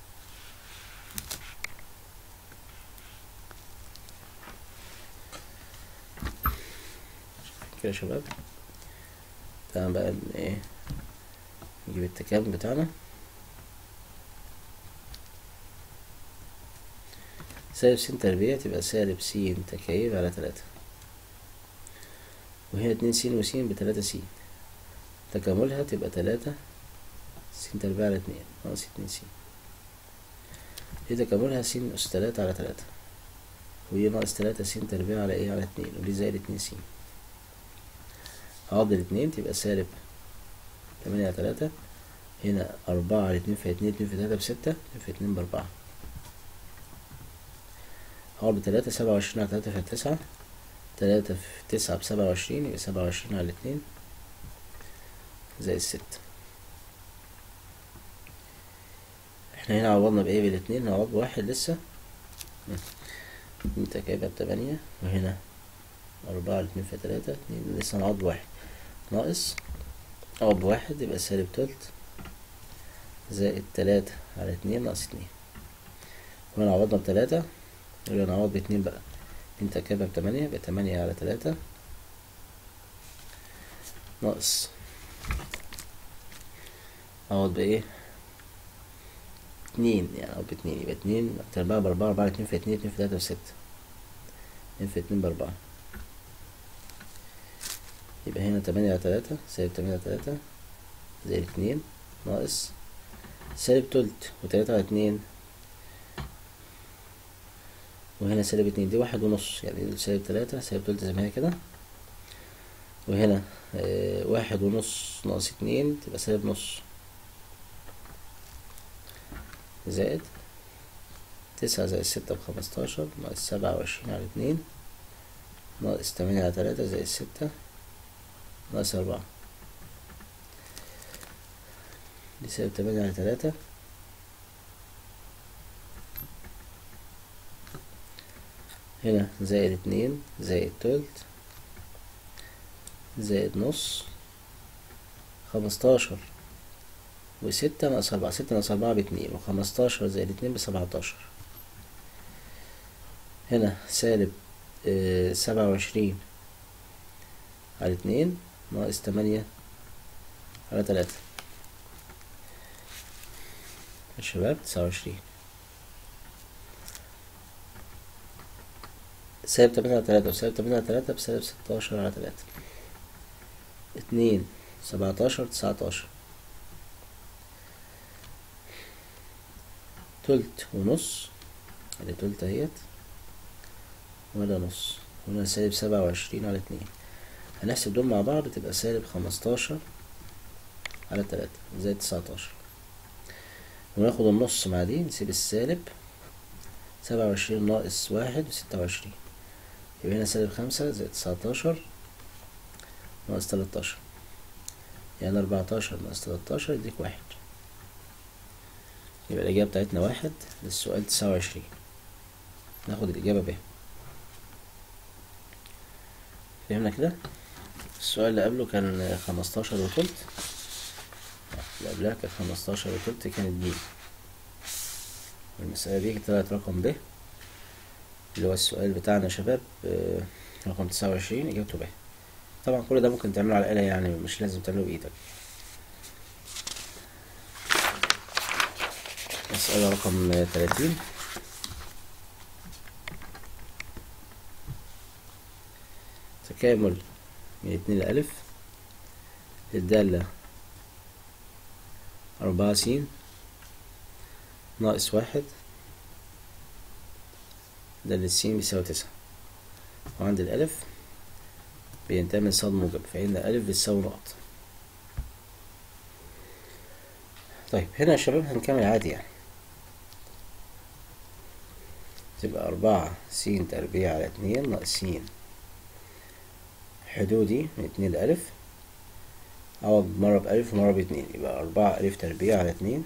كده يا شباب تعال بقى ن- ايه نجيب التكامل بتاعنا سالب س تربيع تبقى سالب س تكعيب على تلاتة وهنا اتنين س وس بتلاتة س تكاملها تبقى تلاتة س تربيع على اتنين ناقص اتنين س دي تكاملها س أس تلاتة على تلاتة ودي ناقص تلاتة س تربيع على ايه على اتنين ودي زائد اتنين س عوض الاتنين تبقى سالب تمانية على تلاتة هنا أربعة على اتنين في اتنين اتنين في تلاتة بستة اتنين في اتنين بأربعة عوض بتلاتة سبعة وعشرين على تلاتة في تسعة تلاتة في تسعة بسبعة وعشرين يبقى سبعة وعشرين على اتنين زائد ستة احنا هنا عوضنا بإيه بالاتنين عوض واحد لسه انت جايبها بتمانية وهنا أربعة على اتنين في تلاتة اتنين لسه نعوض بواحد ناقص عوض بواحد يبقى سالب تلت زائد تلاتة على اتنين ناقص اتنين وهنا عوضنا بتلاتة يبقى نعوض باتنين بقى انت كده بتمانية يبقى تمانية على تلاتة ناقص اعوض بايه اتنين يعني اعوض باتنين يبقى اتنين اربعة باربعة اربعة اتنين في اتنين اتنين في تلاتة بستة اتنين في اتنين باربعة يبقى هنا تمانية على تلاتة سالب تمانية على تلاتة زائد اتنين ناقص سالب تلت وتلاتة على اتنين وهنا سالب اتنين دي واحد ونص يعني سالب تلاتة سالب تلت زي ما هي كده وهنا آه واحد ونص ناقص اتنين تبقى سالب نص زائد تسعة زائد ستة بخمستاشر ناقص سبعة وعشرين على اتنين ناقص تمانية على تلاتة زائد ستة ناقص أربعة دي سالب تمانية على تلاتة هنا زائد اتنين زائد تلت زائد نص خمستاشر وستة ناقص أربعة ستة ناقص أربعة باتنين وخمستاشر زائد اتنين بسبعتاشر هنا سالب آه، سبعة وعشرين على اتنين ناقص تمانية على تلاتة يا شباب تسعة وعشرين سالب تمانية على تلاتة وسالب تمانية على تلاتة بسالب ستاشر على تلاتة اتنين سبعتاشر تسعتاشر تلت ونص ادي تلت اهيت وده نص هنا سالب سبعة وعشرين على اتنين هنحسب دول مع بعض تبقى سالب خمستاشر على تلاتة زائد تسعتاشر وناخد النص مع دي نسيب السالب سبعة وعشرين ناقص واحد وستة وعشرين يبقى هنا سالب خمسة زائد تسعتاشر ناقص تلاتاشر يعني أربعتاشر ناقص تلاتاشر يديك واحد يبقى الإجابة بتاعتنا واحد للسؤال تسعة وعشرين ناخد الإجابة ب فهمنا كده السؤال اللي قبله كان خمستاشر وتلت اللي قبلها كانت خمستاشر وتلت كانت دي المسألة دي طلعت رقم ب اللي هو السؤال بتاعنا يا شباب آه، رقم تسعة وعشرين إجابته ب طبعا كل ده ممكن تعمله على الآلة يعني مش لازم تعمله بإيدك مسألة رقم تلاتين تكامل من اتنين لألف الدالة أربعة س ناقص واحد دالة س بيساوي تسعة وعند الألف بينتهي من صاد موجب فإن الألف بتساوي نقط طيب هنا يا شباب هنكمل عادي يعني تبقى أربعة س تربيع على اتنين ناقص س حدودي من اتنين لألف أعوض مرة بألف ومرة باتنين يبقى أربعة ألف تربيع على اتنين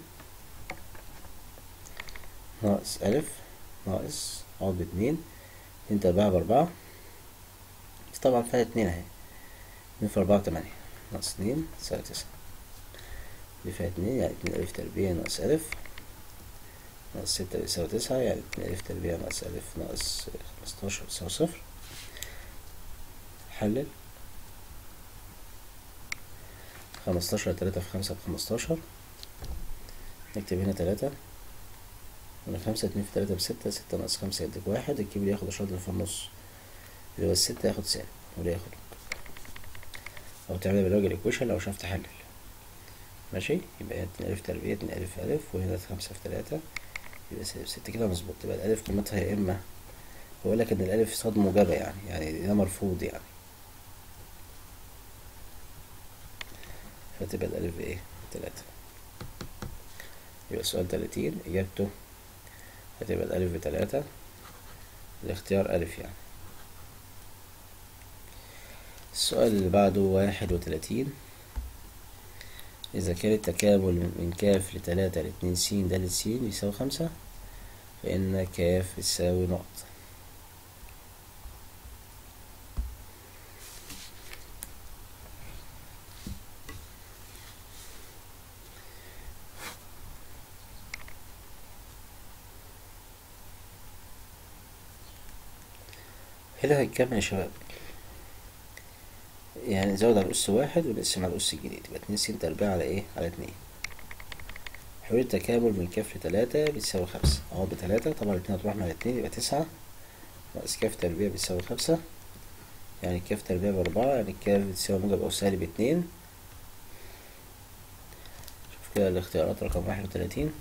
ناقص ألف ناقص أعوض باتنين اتنين تربيع بأربعة بس طبعا فيها اتنين أهي اتنين في أربعة تمانية ناقص اتنين تساوي تسعة دي فيها اتنين يعني اتنين ألف تربيع ناقص ألف ناقص ستة بيساوي تسعة يعني اتنين ألف تربيع ناقص ألف ناقص خمستاشر بيساوي صفر حلل خمستاشر تلاتة في خمسة بخمستاشر نكتب هنا تلاتة هنا خمسة اتنين في تلاتة بستة ستة ناقص خمسة يديك واحد الكبير ياخد الشرط اللي في النص اللي هو الستة ياخد سالب وده ياخد أو تعملها بالراجل إيكويشن لو شفت تحلل ماشي يبقى اتنين ألف تربيع اتنين ألف ألف وهنا خمسة في تلاتة يبقى سالب ستة كده مظبوط تبقى الألف قيمتها يا إما بقول لك إن الألف صاد موجبة يعني يعني ده مرفوض يعني فتبقى الألف إيه تلاتة يبقى سؤال تلاتين إجابته هتبقى الألف بتلاتة الاختيار ألف يعني السؤال اللي بعده واحد وتلاتين إذا كان التكامل من كاف لتلاتة لاتنين س دالة س يساوي خمسة فإن كاف يساوي نقط هنا هنكمل يا شباب يعني نزود على الأس واحد ونقسم على الأس الجديد يبقى اتنين س تربيع على ايه على اتنين حلول التكامل من كاف لتلاتة بتساوي خمسة اهو بتلاتة طبعا الاتنين هتروح مع الاتنين يبقى تسعة ناقص كاف تربيع بتساوي خمسة يعني كاف تربيع بأربعة يعني كاف بتساوي موجب أو سالب اتنين شوف كده الاختيارات رقم واحد وتلاتين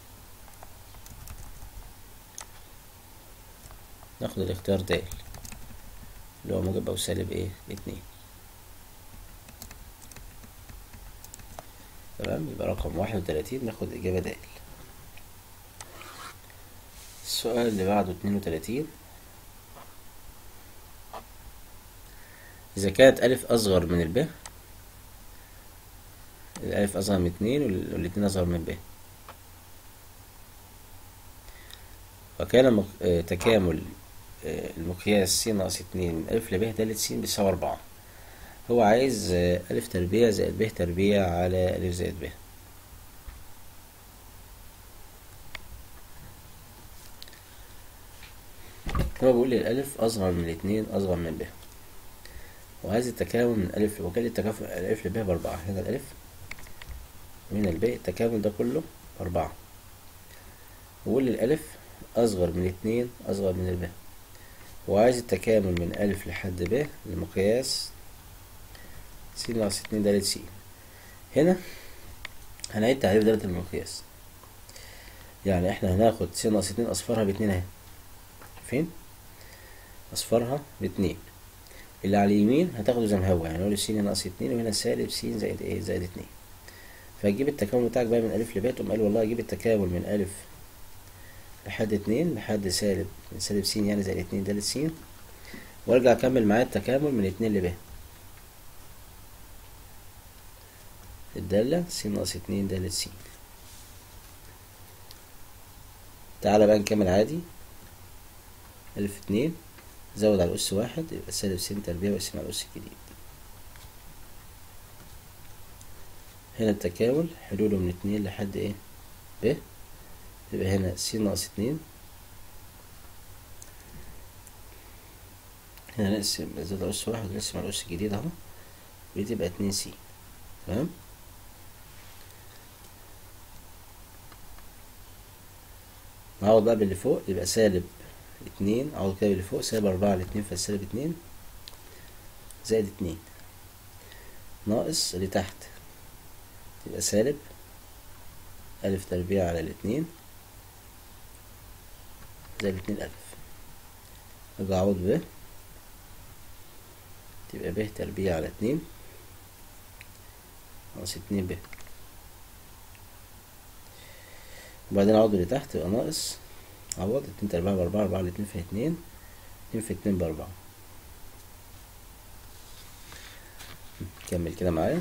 ناخد الاختيار د اللي هو موجب أو سالب ايه اتنين تمام يبقى رقم واحد وتلاتين ناخد إجابة د السؤال اللي بعده اتنين وتلاتين إذا كانت ألف أصغر من الب الألف أصغر من اتنين وال- والاتنين أصغر من ب وكان مق- آه، تكامل آه، المقياس س ناقص اتنين من ألف لب دالة س بيساوي أربعة هو عايز آه، ألف تربيع زائد ب تربيع على ألف زائد ب هو بيقول لي الألف أصغر من الاتنين أصغر من ب وعايز التكامل من ألف وكان التكافؤ الألف لب بأربعة هنا الألف من الب التكامل ده كله أربعة وقول لي الألف أصغر من اتنين أصغر من الب وعايز التكامل من ألف لحد ب لمقياس س ناقص اتنين دالة س هنا هنعيد تعريف دالة المقياس يعني احنا هناخد س ناقص اتنين أصفارها باتنين اهي فين أصفارها باتنين اللي على اليمين هتاخده زي ما هو يعني نقول س ناقص اتنين وهنا سالب س زائد ايه زائد اتنين فهتجيب التكامل بتاعك بقى من ألف لب تقوم قال والله أجيب التكامل من ألف لحد اتنين لحد سالب من سالب س يعني زائد اتنين دالة س وارجع أكمل معايا التكامل من اتنين لب الدالة س ناقص اتنين دالة س تعالى بقى نكمل عادي ألف اتنين زود على الأس واحد يبقى سالب س تربيع وأقسم على الأس الجديد هنا التكامل حلوله من اتنين لحد ايه ب يبقى هنا س ناقص اتنين هنا نقسم زود على أس واحد ونقسم على الأس الجديد اهو ودي تبقى اتنين س تمام نعوض بقى باللي فوق يبقى سالب اتنين عوض كده باللي فوق سالب أربعة على اتنين فالسالب اتنين زائد اتنين ناقص اللي تحت يبقى سالب ألف تربيع على الاتنين زائد اتنين ألف أرجع أعوض ب تبقى ب تربيع على اتنين ناقص اتنين ب وبعدين أعوض اللي تحت يبقى ناقص عوض اتنين تربيع بأربعة أربعة على اتنين في اتنين اتنين في اتنين بأربعة كمل كده معايا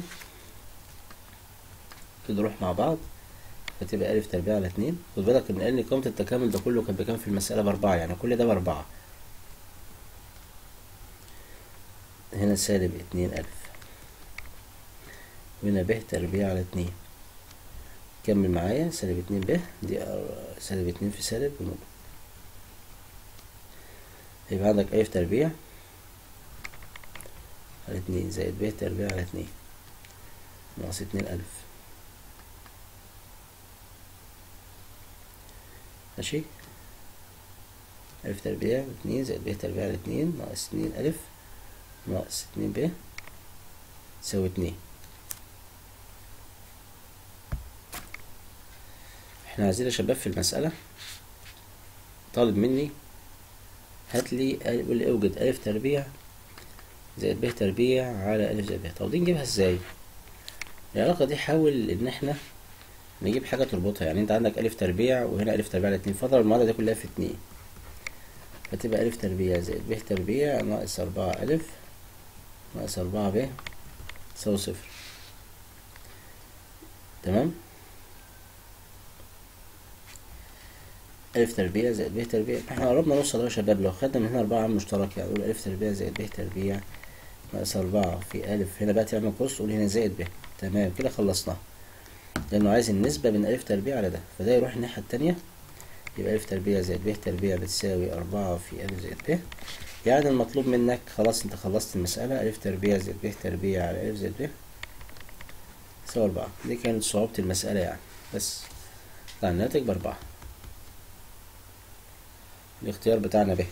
كده نروح مع بعض فتبقى ألف تربيع على اتنين خد بالك إن قال لي قيمة التكامل ده كله كان بكام في المسألة بأربعة يعني كل ده بأربعة هنا سالب اتنين ألف وهنا ب تربيع على اتنين كمل معايا سالب اتنين ب دي أر- سالب اتنين في سالب ونقول يبقى عندك ألف تربيع على اتنين زائد ب تربيع على اتنين ناقص اتنين ألف ماشي ألف تربيع اتنين زائد ب تربيع على اتنين ناقص اتنين ألف ناقص اتنين ب تساوي اتنين احنا عايزين يا شباب في المسألة طالب مني هات لي يقول لي اوجد ألف تربيع زائد ب تربيع على ألف زائد ب طب دي نجيبها ازاي؟ العلاقة دي حاول إن احنا نجيب حاجة تربطها يعني انت عندك ألف تربيع وهنا ألف تربيع على اتنين فاضرب المعادلة دي كلها في اتنين فتبقى ألف تربيع زائد ب تربيع ناقص أربعة ألف ناقص أربعة ب تساوي صفر تمام ألف تربيع زائد ب تربيع احنا قربنا نوصل اهو يا شباب لو خدنا من هنا أربعة عامل مشترك يعني نقول ألف تربيع زائد ب تربيع ناقص أربعة في ألف هنا بقى تعمل قوس تقول هنا زائد ب تمام كده خلصناها لأنه عايز النسبة بين ألف تربيع على ده فده يروح الناحية التانية يبقى ألف تربيع زائد ب تربيع بتساوي أربعة في ألف زائد ب يعني المطلوب منك خلاص انت خلصت المسألة ألف تربيع زائد ب تربيع على ألف زائد ب تساوي أربعة دي كانت صعوبة المسألة يعني بس طلع الناتج بأربعة الاختيار بتاعنا ب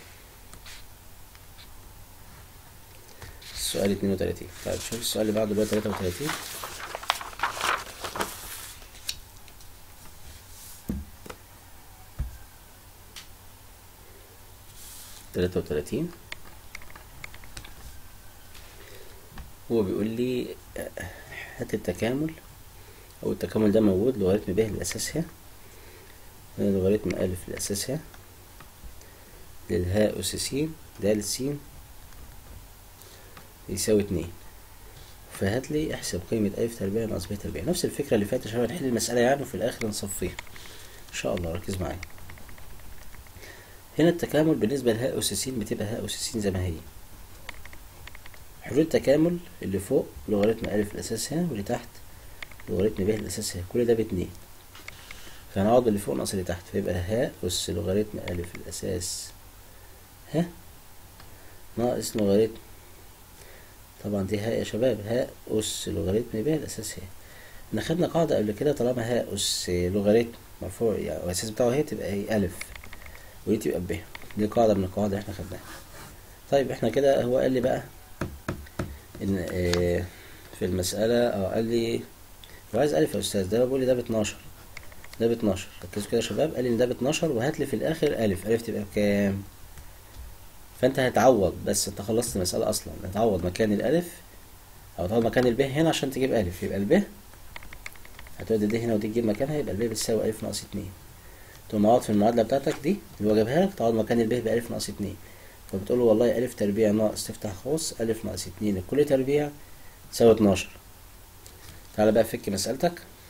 السؤال اتنين وتلاتين طيب شوف السؤال اللي بعده بقى تلاتة وتلاتين تلاتة وتلاتين هو بيقول لي آه، هات التكامل أو التكامل ده موجود لوغاريتم ب لأساسها هنا لوغاريتم ألف لأساسها للهاء أس س د س يساوي اتنين فهات لي احسب قيمة ألف تربيع ناقص ب تربيع نفس الفكرة اللي فاتت عشان نحل المسألة يعني وفي الآخر نصفيها إن شاء الله ركز معايا هنا التكامل بالنسبة لهاء أس س بتبقى هاء أس س زي ما هي حلول التكامل اللي فوق لوغاريتم ألف الأساس ها واللي تحت لوغاريتم ب الأساس ها كل ده باتنين فهنعوض اللي فوق ناقص اللي تحت فيبقى هاء أس لوغاريتم ألف الأساس ها ناقص لوغاريتم طبعا دي هاء يا شباب هاء أس لوغاريتم ب الأساس ها احنا خدنا قاعدة قبل كده طالما هاء أس لوغاريتم مرفوع يعني الأساس بتاعه هي تبقى هي ألف ودي تبقى ب دي قاعدة من القواعد اللي احنا خدناها طيب احنا كده هو قال لي بقى ان اه في المسألة اه قال لي هو عايز ألف يا أستاذ ده بيقول لي ده باتناشر ده باتناشر ركزوا كده يا شباب قال لي إن ده باتناشر وهات لي في الآخر ألف ألف تبقى بكام؟ فأنت هتعوض بس أنت خلصت المسألة أصلا هتعوض مكان الألف أو تعوض مكان الب هنا عشان تجيب ألف يبقى الب هتودي دي هنا ودي تجيب مكانها يبقى الب بتساوي ألف ناقص اتنين تقوم عوض في المعادلة بتاعتك دي اللي هو جابها لك تعوض مكان الب بألف ناقص اتنين فبتقول له والله ألف تربيع ناقص تفتح قوس ألف ناقص اتنين الكل تربيع تساوي اتناشر تعالى بقى فك مسألتك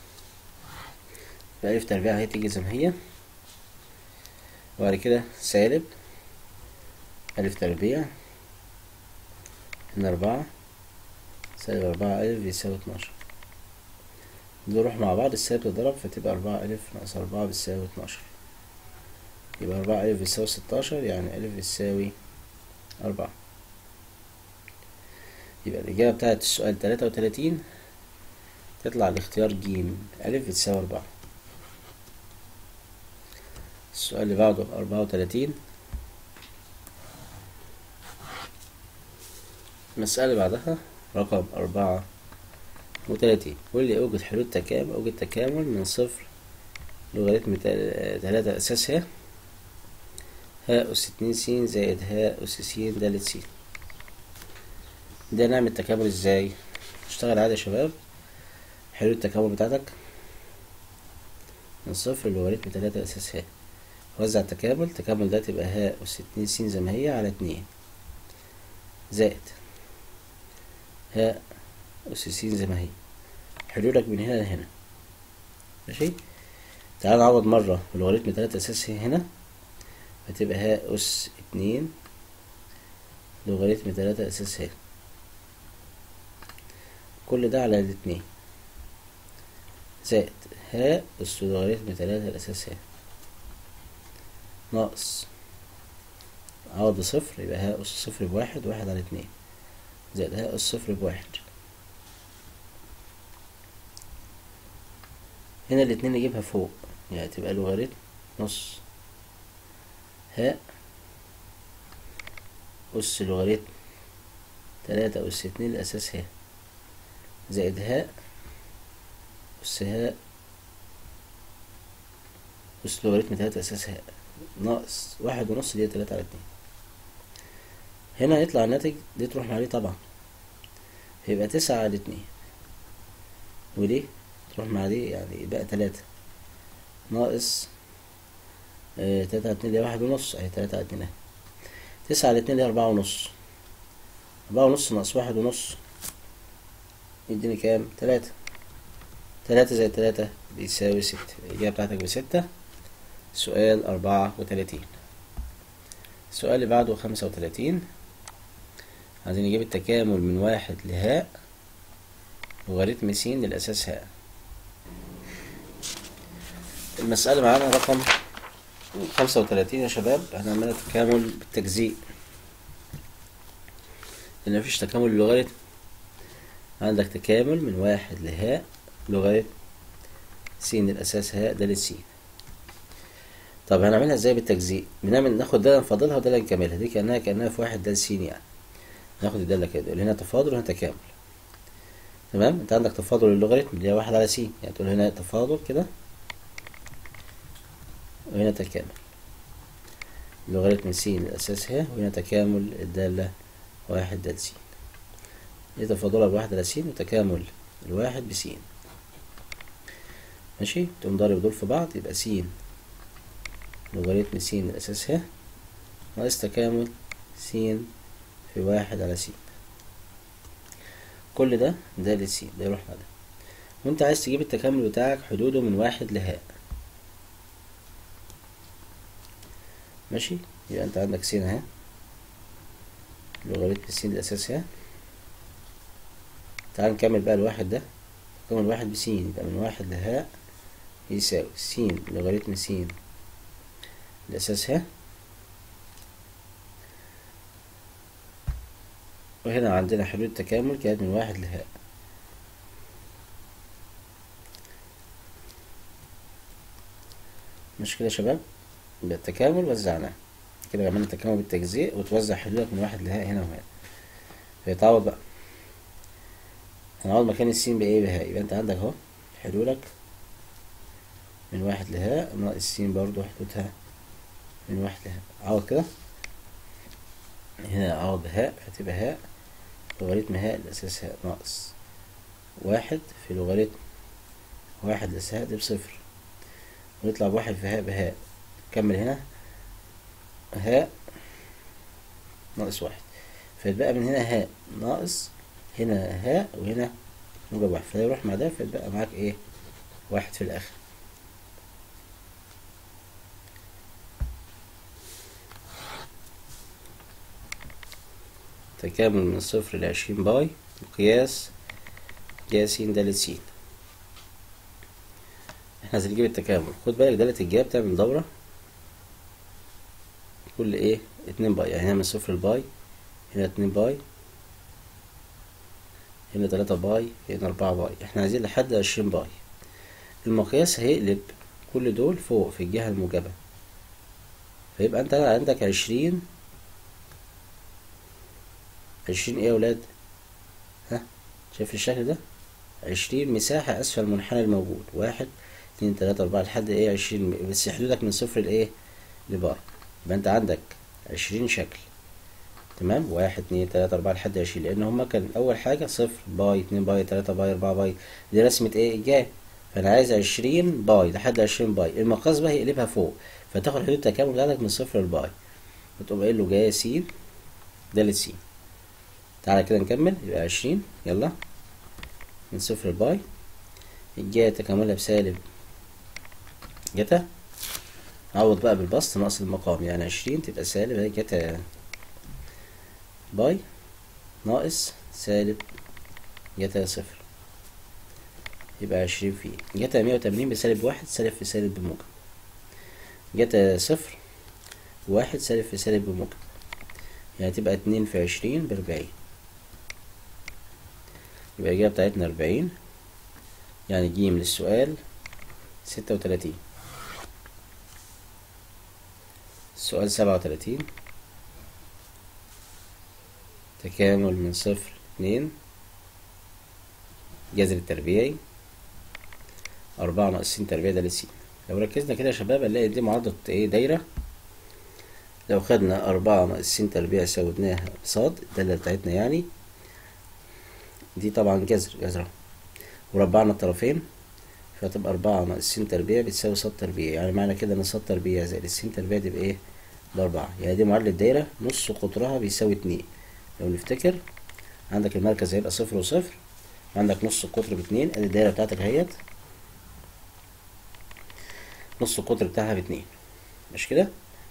بألف تربيع هي تيجي زي ما هي وبعد كده سالب ألف تربيع هنا أربعة سالب أربعة ألف بيساوي اتناشر دول يروح مع بعض السالب تضرب فتبقى أربعة ألف ناقص أربعة بتساوي اتناشر يبقى أربعة ألف بتساوي ستاشر يعني ألف بتساوي أربعة يبقى الإجابة بتاعت السؤال تلاتة وتلاتين تطلع الاختيار جيم ألف بتساوي أربعة السؤال اللي بعده أربعة وتلاتين المسألة اللي بعدها رقم أربعة وتلاتين واللي أوجد حلول تكامل أوجد تكامل من صفر لوغاريتم تلاتة أساسها هاء أس اتنين س زائد هاء أس س دالة س ده نعمل تكامل ازاي اشتغل عادي يا شباب حلول التكامل بتاعتك من صفر لوغاريتم تلاتة أساس هاء وزع التكامل التكامل ده تبقى هاء أس اتنين س زي ما هي على اتنين زائد هاء أس س زي ما هي حلولك من هنا لهنا ماشي تعال نعوض مرة بلوغاريتم تلاتة أساس هنا هتبقى هاء أس اتنين لوغاريتم تلاتة أساس ها كل ده على الاتنين زائد هاء أس لوغاريتم تلاتة الأساس ها ناقص عوض صفر يبقى هاء أس صفر بواحد واحد على اتنين زائد هاء أس صفر بواحد هنا الاتنين نجيبها فوق يعني تبقى لوغاريتم نص هاء أس لوغاريتم تلاتة أس اتنين الأساس هاء زائد هاء أس هاء أس لوغاريتم تلاتة أساس هاء ناقص واحد ونص دي تلاتة على اتنين هنا يطلع الناتج دي تروح مع دي طبعا هيبقى تسعة على اتنين ودي تروح مع دي يعني يبقى تلاتة ناقص اه تلاتة على اتنين دي واحد ونص اهي تلاتة على اتنين اهي تسعة على اتنين دي أربعة ونص أربعة ونص ناقص واحد ونص يديني كام تلاتة تلاتة زائد تلاتة بيساوي ستة الإجابة بتاعتك بستة سؤال أربعة وتلاتين السؤال اللي بعده خمسة وتلاتين عايزين نجيب التكامل من واحد لهاء لوغاريتم س للأساس هاء المسألة معانا رقم خمسة وتلاتين يا شباب هنعملها تكامل بالتجزيء لأن مفيش تكامل للوغاريتم عندك تكامل من واحد لهاء لغاية س الأساس هاء ده س طب هنعملها ازاي بالتجزيء بنعمل ناخد ده نفضلها وده نكملها دي كأنها كأنها في واحد ده س يعني ناخد الدالة كده اللي هنا تفاضل وهنا تكامل تمام انت عندك تفاضل اللوغاريتم اللي هي واحد على س يعني تقول هنا تفاضل كده وهنا تكامل لوغاريتم س الأساس ها وهنا تكامل الدالة واحد ده س دي تفاضلها بواحد على س وتكامل الواحد بس ماشي تقوم ضارب دول في بعض يبقى س لوغاريتم س الأساس ها ناقص تكامل س في واحد على س كل ده ده لس ده يروح مع ده وانت عايز تجيب التكامل بتاعك حدوده من واحد لهاء ماشي يبقى انت عندك س اهي لوغاريتم س الاساس اهي تعال نكمل بقى الواحد ده نكمل واحد بس يبقى من واحد لهاء يساوي س لوغاريتم س الاساس ها وهنا عندنا حلول التكامل كانت من واحد لهاء مش كده يا شباب يبقى التكامل وزعناه كده عملنا تكامل بالتجزيء وتوزع حلولك من واحد لهاء هنا وهنا فيتعوض بقى هنعوض مكان السين بإيه بهاء يبقى أنت عندك أهو حلولك من واحد لهاء ناقص السين برضو حدودها من واحد لهاء عوض كده هنا عوض بهاء هتبقى هاء لوغاريتم هاء الأساس هاء ناقص واحد في لوغاريتم واحد الأساس هاء دي بصفر ويطلع بواحد في هاء بهاء كمل هنا هاء ناقص واحد فيتبقى من هنا هاء ناقص هنا هاء وهنا موجب واحد فده يروح مع ده فيتبقى معاك ايه واحد في الآخر تكامل من صفر لعشرين باي وقياس جا س د س احنا عايزين نجيب التكامل خد بالك دالة الجاب تعمل دورة كل ايه اتنين باي يعني هنا من صفر لباي هنا اتنين باي هنا تلاتة باي هنا أربعة باي احنا عايزين لحد عشرين باي المقياس هيقلب كل دول فوق في الجهة الموجبة فيبقى انت عندك عشرين عشرين ايه يا ولاد ها شايف الشكل ده عشرين مساحة أسفل المنحنى الموجود واحد اتنين تلاتة أربعة لحد ايه عشرين بس حدودك من صفر لإيه لبره يبقى أنت عندك عشرين شكل تمام واحد اتنين تلاتة أربعة لحد عشرين لأن هما كان أول حاجة صفر باي اتنين باي تلاتة باي أربعة باي دي رسمة ايه إيجاب فأنا عايز عشرين باي لحد عشرين باي المقاس بقى هيقلبها فوق فتاخد حدود التكامل بتاعتك من صفر لباي وتقوم قايل له جاية س دالة س تعالى كده نكمل يبقى عشرين يلا من صفر لباي الجاية تكاملها بسالب جتا عوض بقى بالبسط ناقص المقام يعني عشرين تبقى سالب اهي جتا باي ناقص سالب جتا صفر يبقى عشرين في جتا مية وتمانين بسالب واحد سالب في سالب بموجب جتا صفر واحد سالب في سالب بموجب يعني تبقى اتنين في عشرين بأربعين يبقى الإجابة بتاعتنا أربعين يعني جيم للسؤال ستة وتلاتين السؤال سبعة وتلاتين تكامل من صفر اتنين جذر التربيعي أربعة ناقص س تربيع ده لس لو ركزنا كده يا شباب هنلاقي دي معادلة ايه دايرة لو خدنا أربعة ناقص س تربيع سودناها بصاد الدالة بتاعتنا يعني دي طبعا جذر جذرة وربعنا الطرفين فتبقى أربعة ناقص س تربيع بتساوي صاد تربيع يعني معنى كده إن صاد تربيع زائد الس تربيع دي بإيه؟ بأربعة يعني دي معادلة دايرة نص قطرها بيساوي اتنين لو نفتكر عندك المركز هيبقى صفر وصفر عندك نص القطر باتنين ادي الدايرة بتاعتك اهيت نص القطر بتاعها باتنين مش كده؟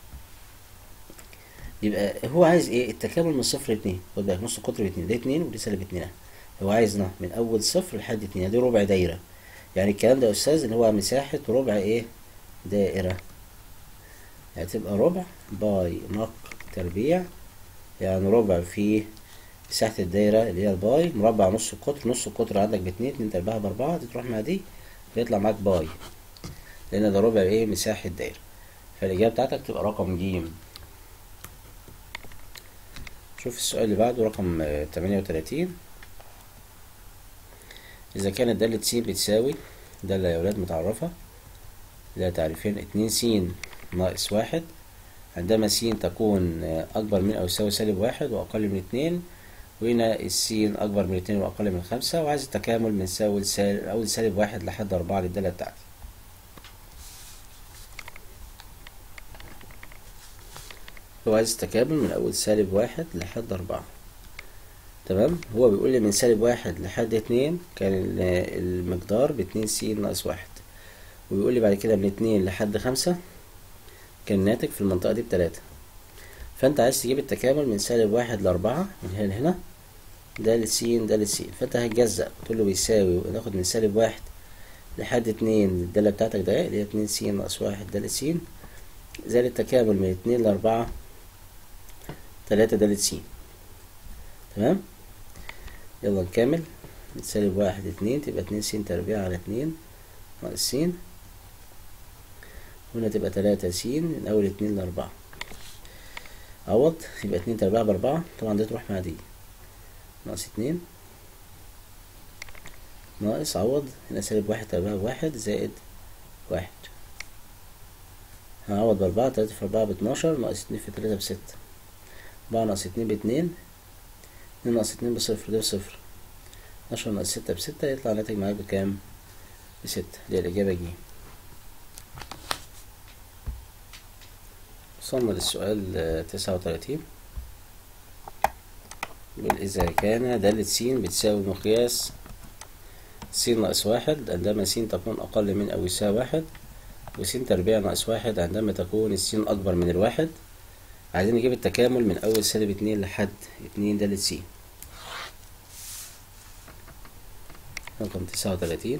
يبقى هو عايز ايه؟ التكامل من صفر لاتنين خد بالك نص القطر باتنين ده اتنين ودي سالب اتنين هو عايزنا من اول صفر لحد اتنين دي ربع دايرة يعني الكلام ده يا استاذ اللي هو مساحة ربع ايه دائرة هتبقى ربع باي نق تربيع يعني ربع في مساحة الدايرة اللي هي الباي مربع نص القطر نص القطر عندك باتنين اتنين تربيعها باربعة دي تروح مع دي بيطلع معاك باي لأن ده ربع ايه مساحة دايرة فالإجابة بتاعتك تبقى رقم جيم شوف السؤال اللي بعده رقم تمانية وتلاتين إذا كانت دالة س بتساوي دالة يا ولاد متعرفة لها تعريفين اتنين س ناقص واحد عندما س تكون أكبر من أو يساوي سالب واحد وأقل من اتنين وهنا السين أكبر من اتنين وأقل من خمسة وعايز التكامل من سالب سالب أول سالب واحد لحد أربعة للدالة بتاعتي هو عايز التكامل من أول سالب واحد لحد أربعة تمام هو بيقول لي من سالب واحد لحد اتنين كان المقدار باتنين س ناقص واحد وبيقول لي بعد كده من اتنين لحد خمسة كان الناتج في المنطقة دي بتلاتة فانت عايز تجيب التكامل من سالب واحد لأربعة من هنا لهنا ده لسين ده لسين فانت هتجزأ تقول له بيساوي وناخد من سالب واحد لحد اتنين الدالة بتاعتك ده اللي هي اتنين س ناقص واحد دالة س زائد التكامل من اتنين لأربعة تلاتة دالة س تمام يلا نكمل من سالب واحد اتنين تبقى اتنين س تربيع على اتنين ناقص س هنا تبقى تلاتة س من أول اتنين لأربعة عوض يبقى اتنين تربيع بأربعة طبعا دي تروح مع دي ناقص اتنين ناقص عوض هنا سالب واحد تربيع بواحد زائد واحد هنعوض بأربعة تلاتة في أربعة باتناشر ناقص اتنين في تلاتة بستة أربعة ناقص اتنين باتنين اتنين ناقص اتنين بصفر ده بصفر اتناشر ناقص ستة بستة يطلع الناتج معاك بكام؟ بستة دي الإجابة جيم وصلنا للسؤال تسعة وتلاتين يقول إذا كان دالة س بتساوي مقياس س ناقص واحد عندما س تكون أقل من أو يساوي واحد وس تربيع ناقص واحد عندما تكون الس أكبر من الواحد عايزين نجيب التكامل من أول سالب اتنين لحد اتنين دالة س رقم تسعة وتلاتين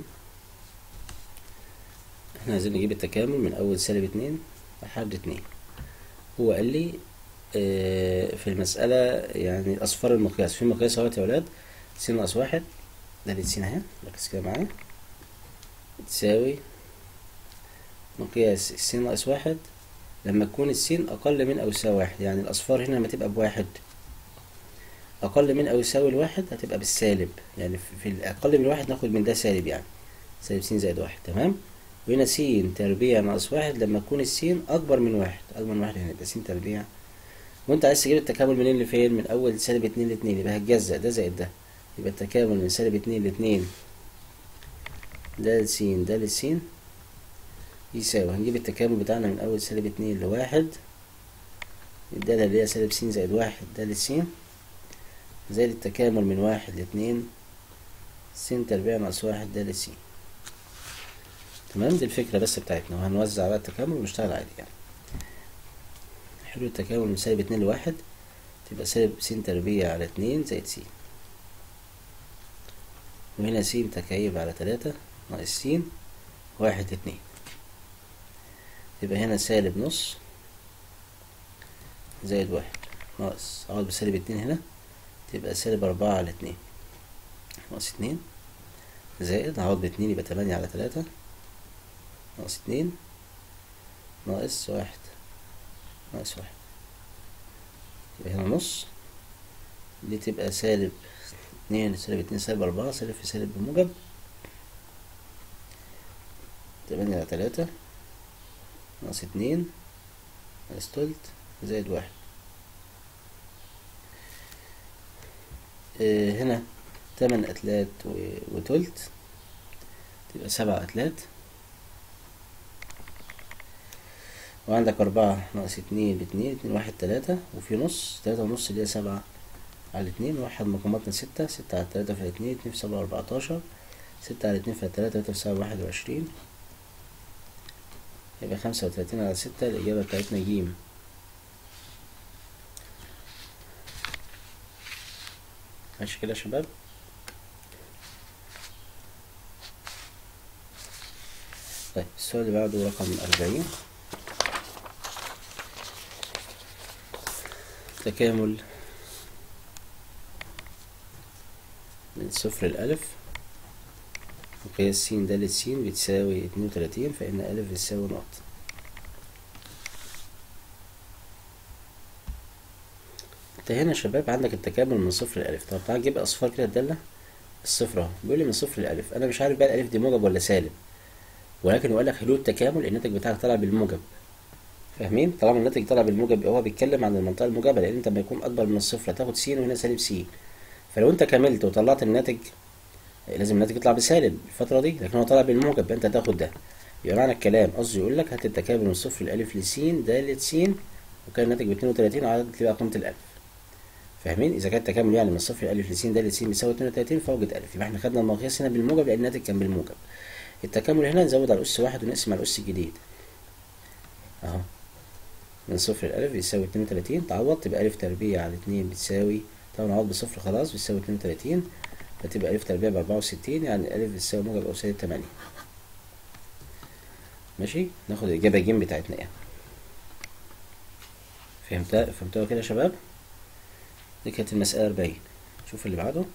احنا عايزين نجيب التكامل من أول سالب اتنين لحد اتنين هو قال لي اه في المسألة يعني الأصفار المقياس في مقياس اهوت يا ولاد س ناقص واحد دالة س اهي ركز كده معايا تساوي مقياس س ناقص واحد لما تكون السين أقل من أو يساوي واحد يعني الأصفار هنا لما تبقى بواحد أقل من أو يساوي الواحد هتبقى بالسالب يعني في الأقل من واحد ناخد من ده سالب يعني سالب س زائد واحد تمام وهنا س تربيع ناقص واحد لما تكون السين أكبر من واحد أكبر من واحد هنا يبقى س تربيع وأنت عايز تجيب التكامل منين لفين من أول سالب اتنين لاتنين يبقى هتجزأ ده زائد ده يبقى التكامل من سالب اتنين لاتنين ده س ده لس يساوي هنجيب التكامل بتاعنا من أول سالب اتنين لواحد الدالة اللي هي سالب س زائد واحد ده لس زائد التكامل من واحد لاتنين س تربيع ناقص واحد ده لس تمام دي الفكرة بس بتاعتنا وهنوزع بقى التكامل ونشتغل عادي يعني حلو التكامل من سالب اتنين لواحد تبقى سالب س تربيع على اتنين زائد س وهنا س تكعيب على تلاتة ناقص س واحد اتنين يبقى هنا سالب نص زائد واحد ناقص اقعد بسالب اتنين هنا تبقى سالب أربعة على اتنين ناقص اتنين زائد هقعد باتنين يبقى تمانية على تلاتة ناقص اتنين ناقص واحد ناقص واحد يبقى هنا نص دي تبقى سالب اتنين سالب اتنين سالب أربعة سالب في سالب بموجب تمانية على تلاتة ناقص اتنين ناقص تلت زائد واحد اه هنا تمن أتلات وتلت تبقى سبع أتلات وعندك أربعة ناقص اتنين باتنين اتنين واحد تلاتة وفي نص تلاتة ونص اللي هي سبعة على اتنين واحد مقاماتنا ستة ستة على تلاتة في اتنين اتنين في سبعة أربعتاشر ستة على اتنين في تلاتة تلاتة في سبعة واحد وعشرين يبقى خمسة وتلاتين على ستة الإجابة بتاعتنا جيم ماشي كده يا شباب طيب السؤال اللي بعده رقم أربعين تكامل من صفر لألف مقياس س دالة س بتساوي اتنين وتلاتين فإن ألف بتساوي نقط انت هنا يا شباب عندك التكامل من صفر لألف طب تعال نجيب أصفار كده الدالة الصفر اهو بيقول لي من صفر لألف أنا مش عارف بقى الألف دي موجب ولا سالب ولكن هو قال لك حلول التكامل الناتج بتاعك طالع بالموجب فاهمين طالما الناتج طالع بالموجب هو بيتكلم عن المنطقة الموجبة لأن أنت لما يكون أكبر من الصفر هتاخد س وهنا سالب س فلو أنت كملت وطلعت الناتج لازم الناتج يطلع بسالب الفترة دي لكن هو طالع بالموجب انت هتاخد ده يبقى معنى الكلام قصده يقول لك هات التكامل من صفر الألف لس دالة س وكان الناتج ب 32 وعدد تبقى قيمة الألف فاهمين إذا كان التكامل يعني من صفر الألف لس دالة س بيساوي 32 فوجد ألف يبقى احنا خدنا المقياس هنا بالموجب لأن الناتج كان بالموجب التكامل هنا نزود على الأس واحد ونقسم على الأس الجديد أهو من صفر لألف بيساوي اتنين وتلاتين تعوض تبقى ألف تربيع على اتنين بتساوي طبعا عوض بصفر خلاص بيساوي اتنين وتلاتين فتبقى ألف تربيع بأربعة وستين يعني ألف بتساوي موجب أو سالب تمانية ماشي ناخد الإجابة ج بتاعتنا ايه فهمتها فهمتوها كده يا شباب دي كانت المسألة أربعين شوف اللي بعده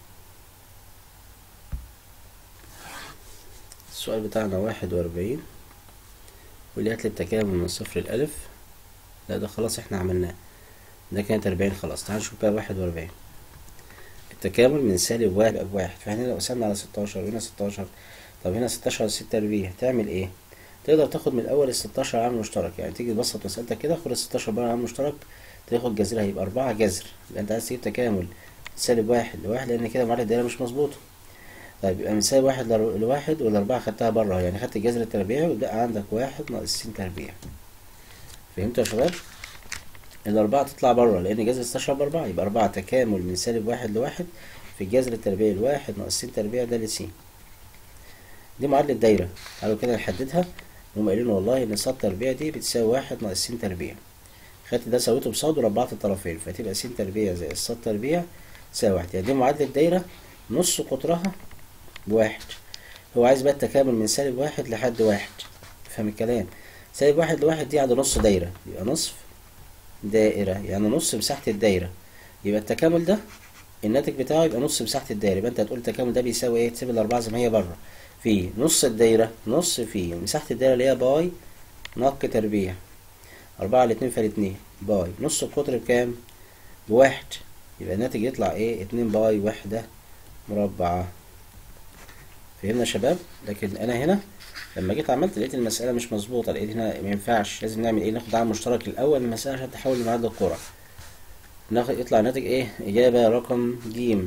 السؤال بتاعنا واحد وأربعين واللي هات لي التكامل من صفر لألف لا ده خلاص احنا عملناه ده كانت أربعين خلاص تعال نشوف بقى واحد وأربعين التكامل من سالب واحد بقى بواحد فاحنا لو قسمنا على ستاشر وهنا ستاشر طب هنا ستاشر على ستة تربيع تعمل ايه؟ تقدر تاخد من الأول الستاشر عامل مشترك يعني تيجي تبسط مسألتك كده خد الستاشر بره عامل مشترك تاخد جذرها هيبقى أربعة جذر يبقى أنت عايز تجيب تكامل سالب واحد لواحد لأن كده معادلة الدايرة مش مظبوطة طيب يبقى من سالب واحد لر- لواحد والأربعة خدتها بره يعني خدت الجذر التربيعي ويبقى عندك واحد ناقص س تربيع فهمتوا يا شباب؟ الأربعة تطلع بره لأن جذر ستاشر بأربعة يبقى أربعة تكامل من سالب واحد لواحد في الجذر التربيعي الواحد ناقص س تربيع ده لس دي معادلة دايرة تعالوا كده نحددها هم قايلين والله إن ص تربيع دي بتساوي واحد ناقص س تربيع خدت ده سويته بصاد وربعت الطرفين فتبقى س تربيع زائد ص تربيع تساوي واحد يعني دي معادلة دايرة نص قطرها بواحد هو عايز بقى التكامل من سالب واحد لحد واحد فاهم الكلام سالب واحد لواحد دي عند نص دايرة يبقى نصف دائرة يعني نص مساحة الدايرة يبقى التكامل ده الناتج بتاعه يبقى نص مساحة الدايرة يبقى انت هتقول التكامل ده بيساوي ايه تسيب الأربعة زي ما هي بره في نص الدايرة نص في مساحة الدايرة اللي هي باي نق تربيع أربعة على اتنين فالاتنين باي نص القطر بكام؟ بواحد يبقى الناتج يطلع ايه اتنين باي وحدة مربعة فهمنا يا شباب لكن انا هنا لما جيت عملت لقيت المسألة مش مظبوطة لقيت هنا ما ينفعش لازم نعمل ايه ناخد عامل مشترك الأول من المسألة عشان تحول لمعادلة القرى ناخد يطلع ناتج ايه إجابة رقم ج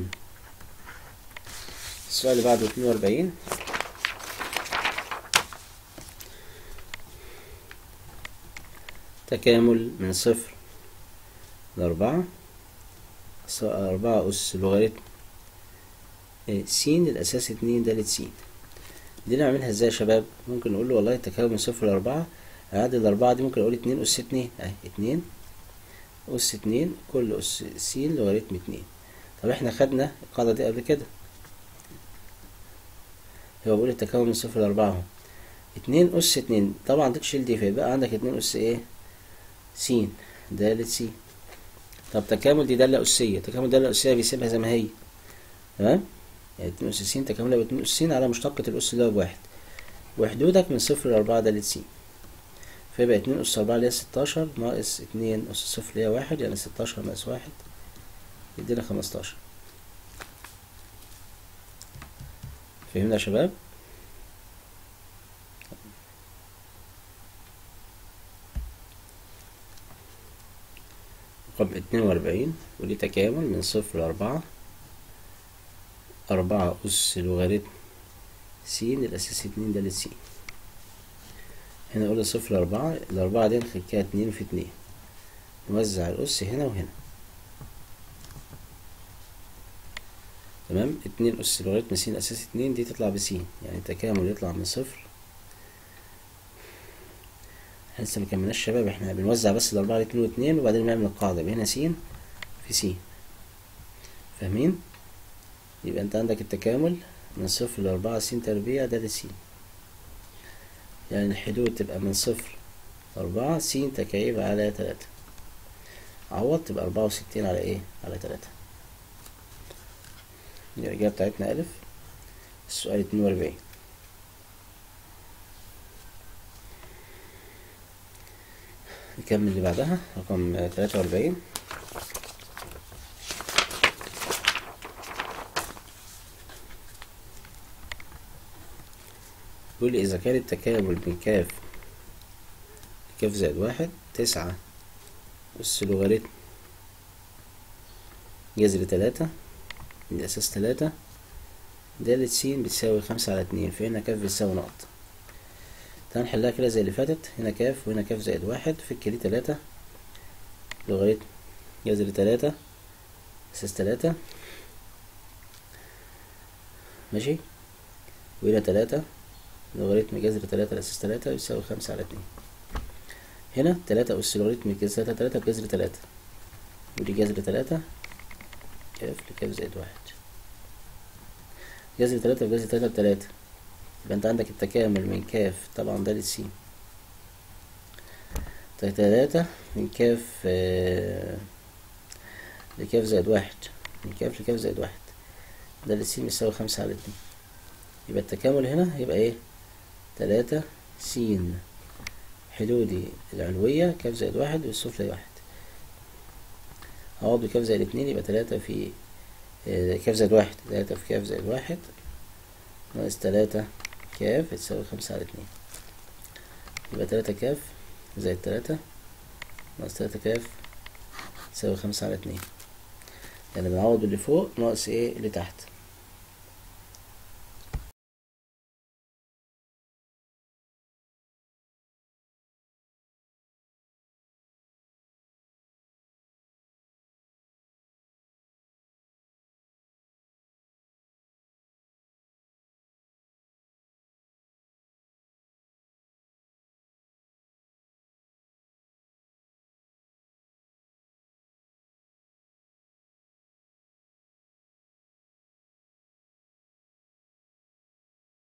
السؤال اللي بعده اتنين وأربعين تكامل من صفر لأربعة س- أربعة أس لوغاريتم إيه، س الأساس اتنين دالة س دي نعملها ازاي يا شباب ممكن نقول له والله التكامل من صفر لأربعة أعدد الأربعة دي ممكن أقول اتنين أس اتنين أهي اتنين أس اتنين كل أس س لوغاريتم اتنين طب احنا خدنا القاعدة دي قبل كده هو بيقول التكامل من صفر لأربعة اهو اتنين أس اتنين طبعا دي تشيل دي فيبقى عندك اتنين أس ايه س دالة س طب تكامل دي دالة أسية تكامل دالة أسية بيسيبها زي ما هي تمام يعني اتنين أس س تكاملها باتنين أس س على مشتقة الأس اللي هو بواحد وحدودك من صفر لأربعة دالة س فيبقى اتنين أس أربعة اللي هي ستاشر ناقص اتنين أس صفر اللي هي واحد يعني ستاشر ناقص واحد يدينا خمستاشر فهمنا يا شباب؟ رقم اتنين وأربعين ودي تكامل من صفر لأربعة أربعة أس لوغاريتم س الأساس اتنين دالة س هنا نقول صفر لأربعة الأربعة دي نخليها اتنين في اتنين نوزع الأس هنا وهنا تمام اتنين أس لوغاريتم س الأساس اتنين دي تطلع بسين يعني التكامل يطلع من صفر احنا لسه مكملناش شباب احنا بنوزع بس الأربعة على اتنين واتنين وبعدين نعمل القاعدة يبقى هنا س في س فاهمين؟ يبقى انت عندك التكامل من صفر لأربعة س تربيع ده س يعني الحدود تبقى من صفر لأربعة س تكعيب على تلاتة عوض تبقى أربعة وستين على ايه؟ على تلاتة الإجابة بتاعتنا ألف السؤال اتنين وأربعين نكمل اللي بعدها رقم تلاتة وأربعين يقول لي إذا كان التكامل من كاف كاف زائد واحد تسعة أس لوغاريتم جذر تلاتة الأساس تلاتة دالة س بتساوي خمسة على اتنين فهنا كاف بتساوي نقط تعال نحلها كده زي اللي فاتت هنا كاف وهنا كاف زائد واحد في الكلي تلاتة لغاية جذر تلاتة أساس تلاتة ماشي وهنا تلاتة لوغاريتم جذر تلاتة الأساس تلاتة يساوي خمسة على اتنين هنا تلاتة أس لوغاريتم جذر تلاتة تلاتة بجذر تلاتة ودي جذر تلاتة كاف لكاف زائد واحد جذر تلاتة بجذر تلاتة بتلاتة يبقى انت عندك التكامل من كاف طبعا ده للسين تلاتة من كاف آه، لكاف زائد واحد من كاف لكاف زائد واحد ده للسين بيساوي خمسة على اتنين يبقى التكامل هنا هيبقى ايه تلاتة سين حدودي العلوية كاف زائد واحد والسفلى واحد هقعد بكاف زائد اتنين يبقى تلاتة في آه، كاف زائد واحد تلاتة في كاف زائد واحد ناقص تلاتة كاف تساوي خمسة على اتنين يبقى تلاتة كاف زائد تلاتة ناقص تلاتة كاف تساوي خمسة على اتنين يعني بنعوض اللي فوق ناقص ايه اللي تحت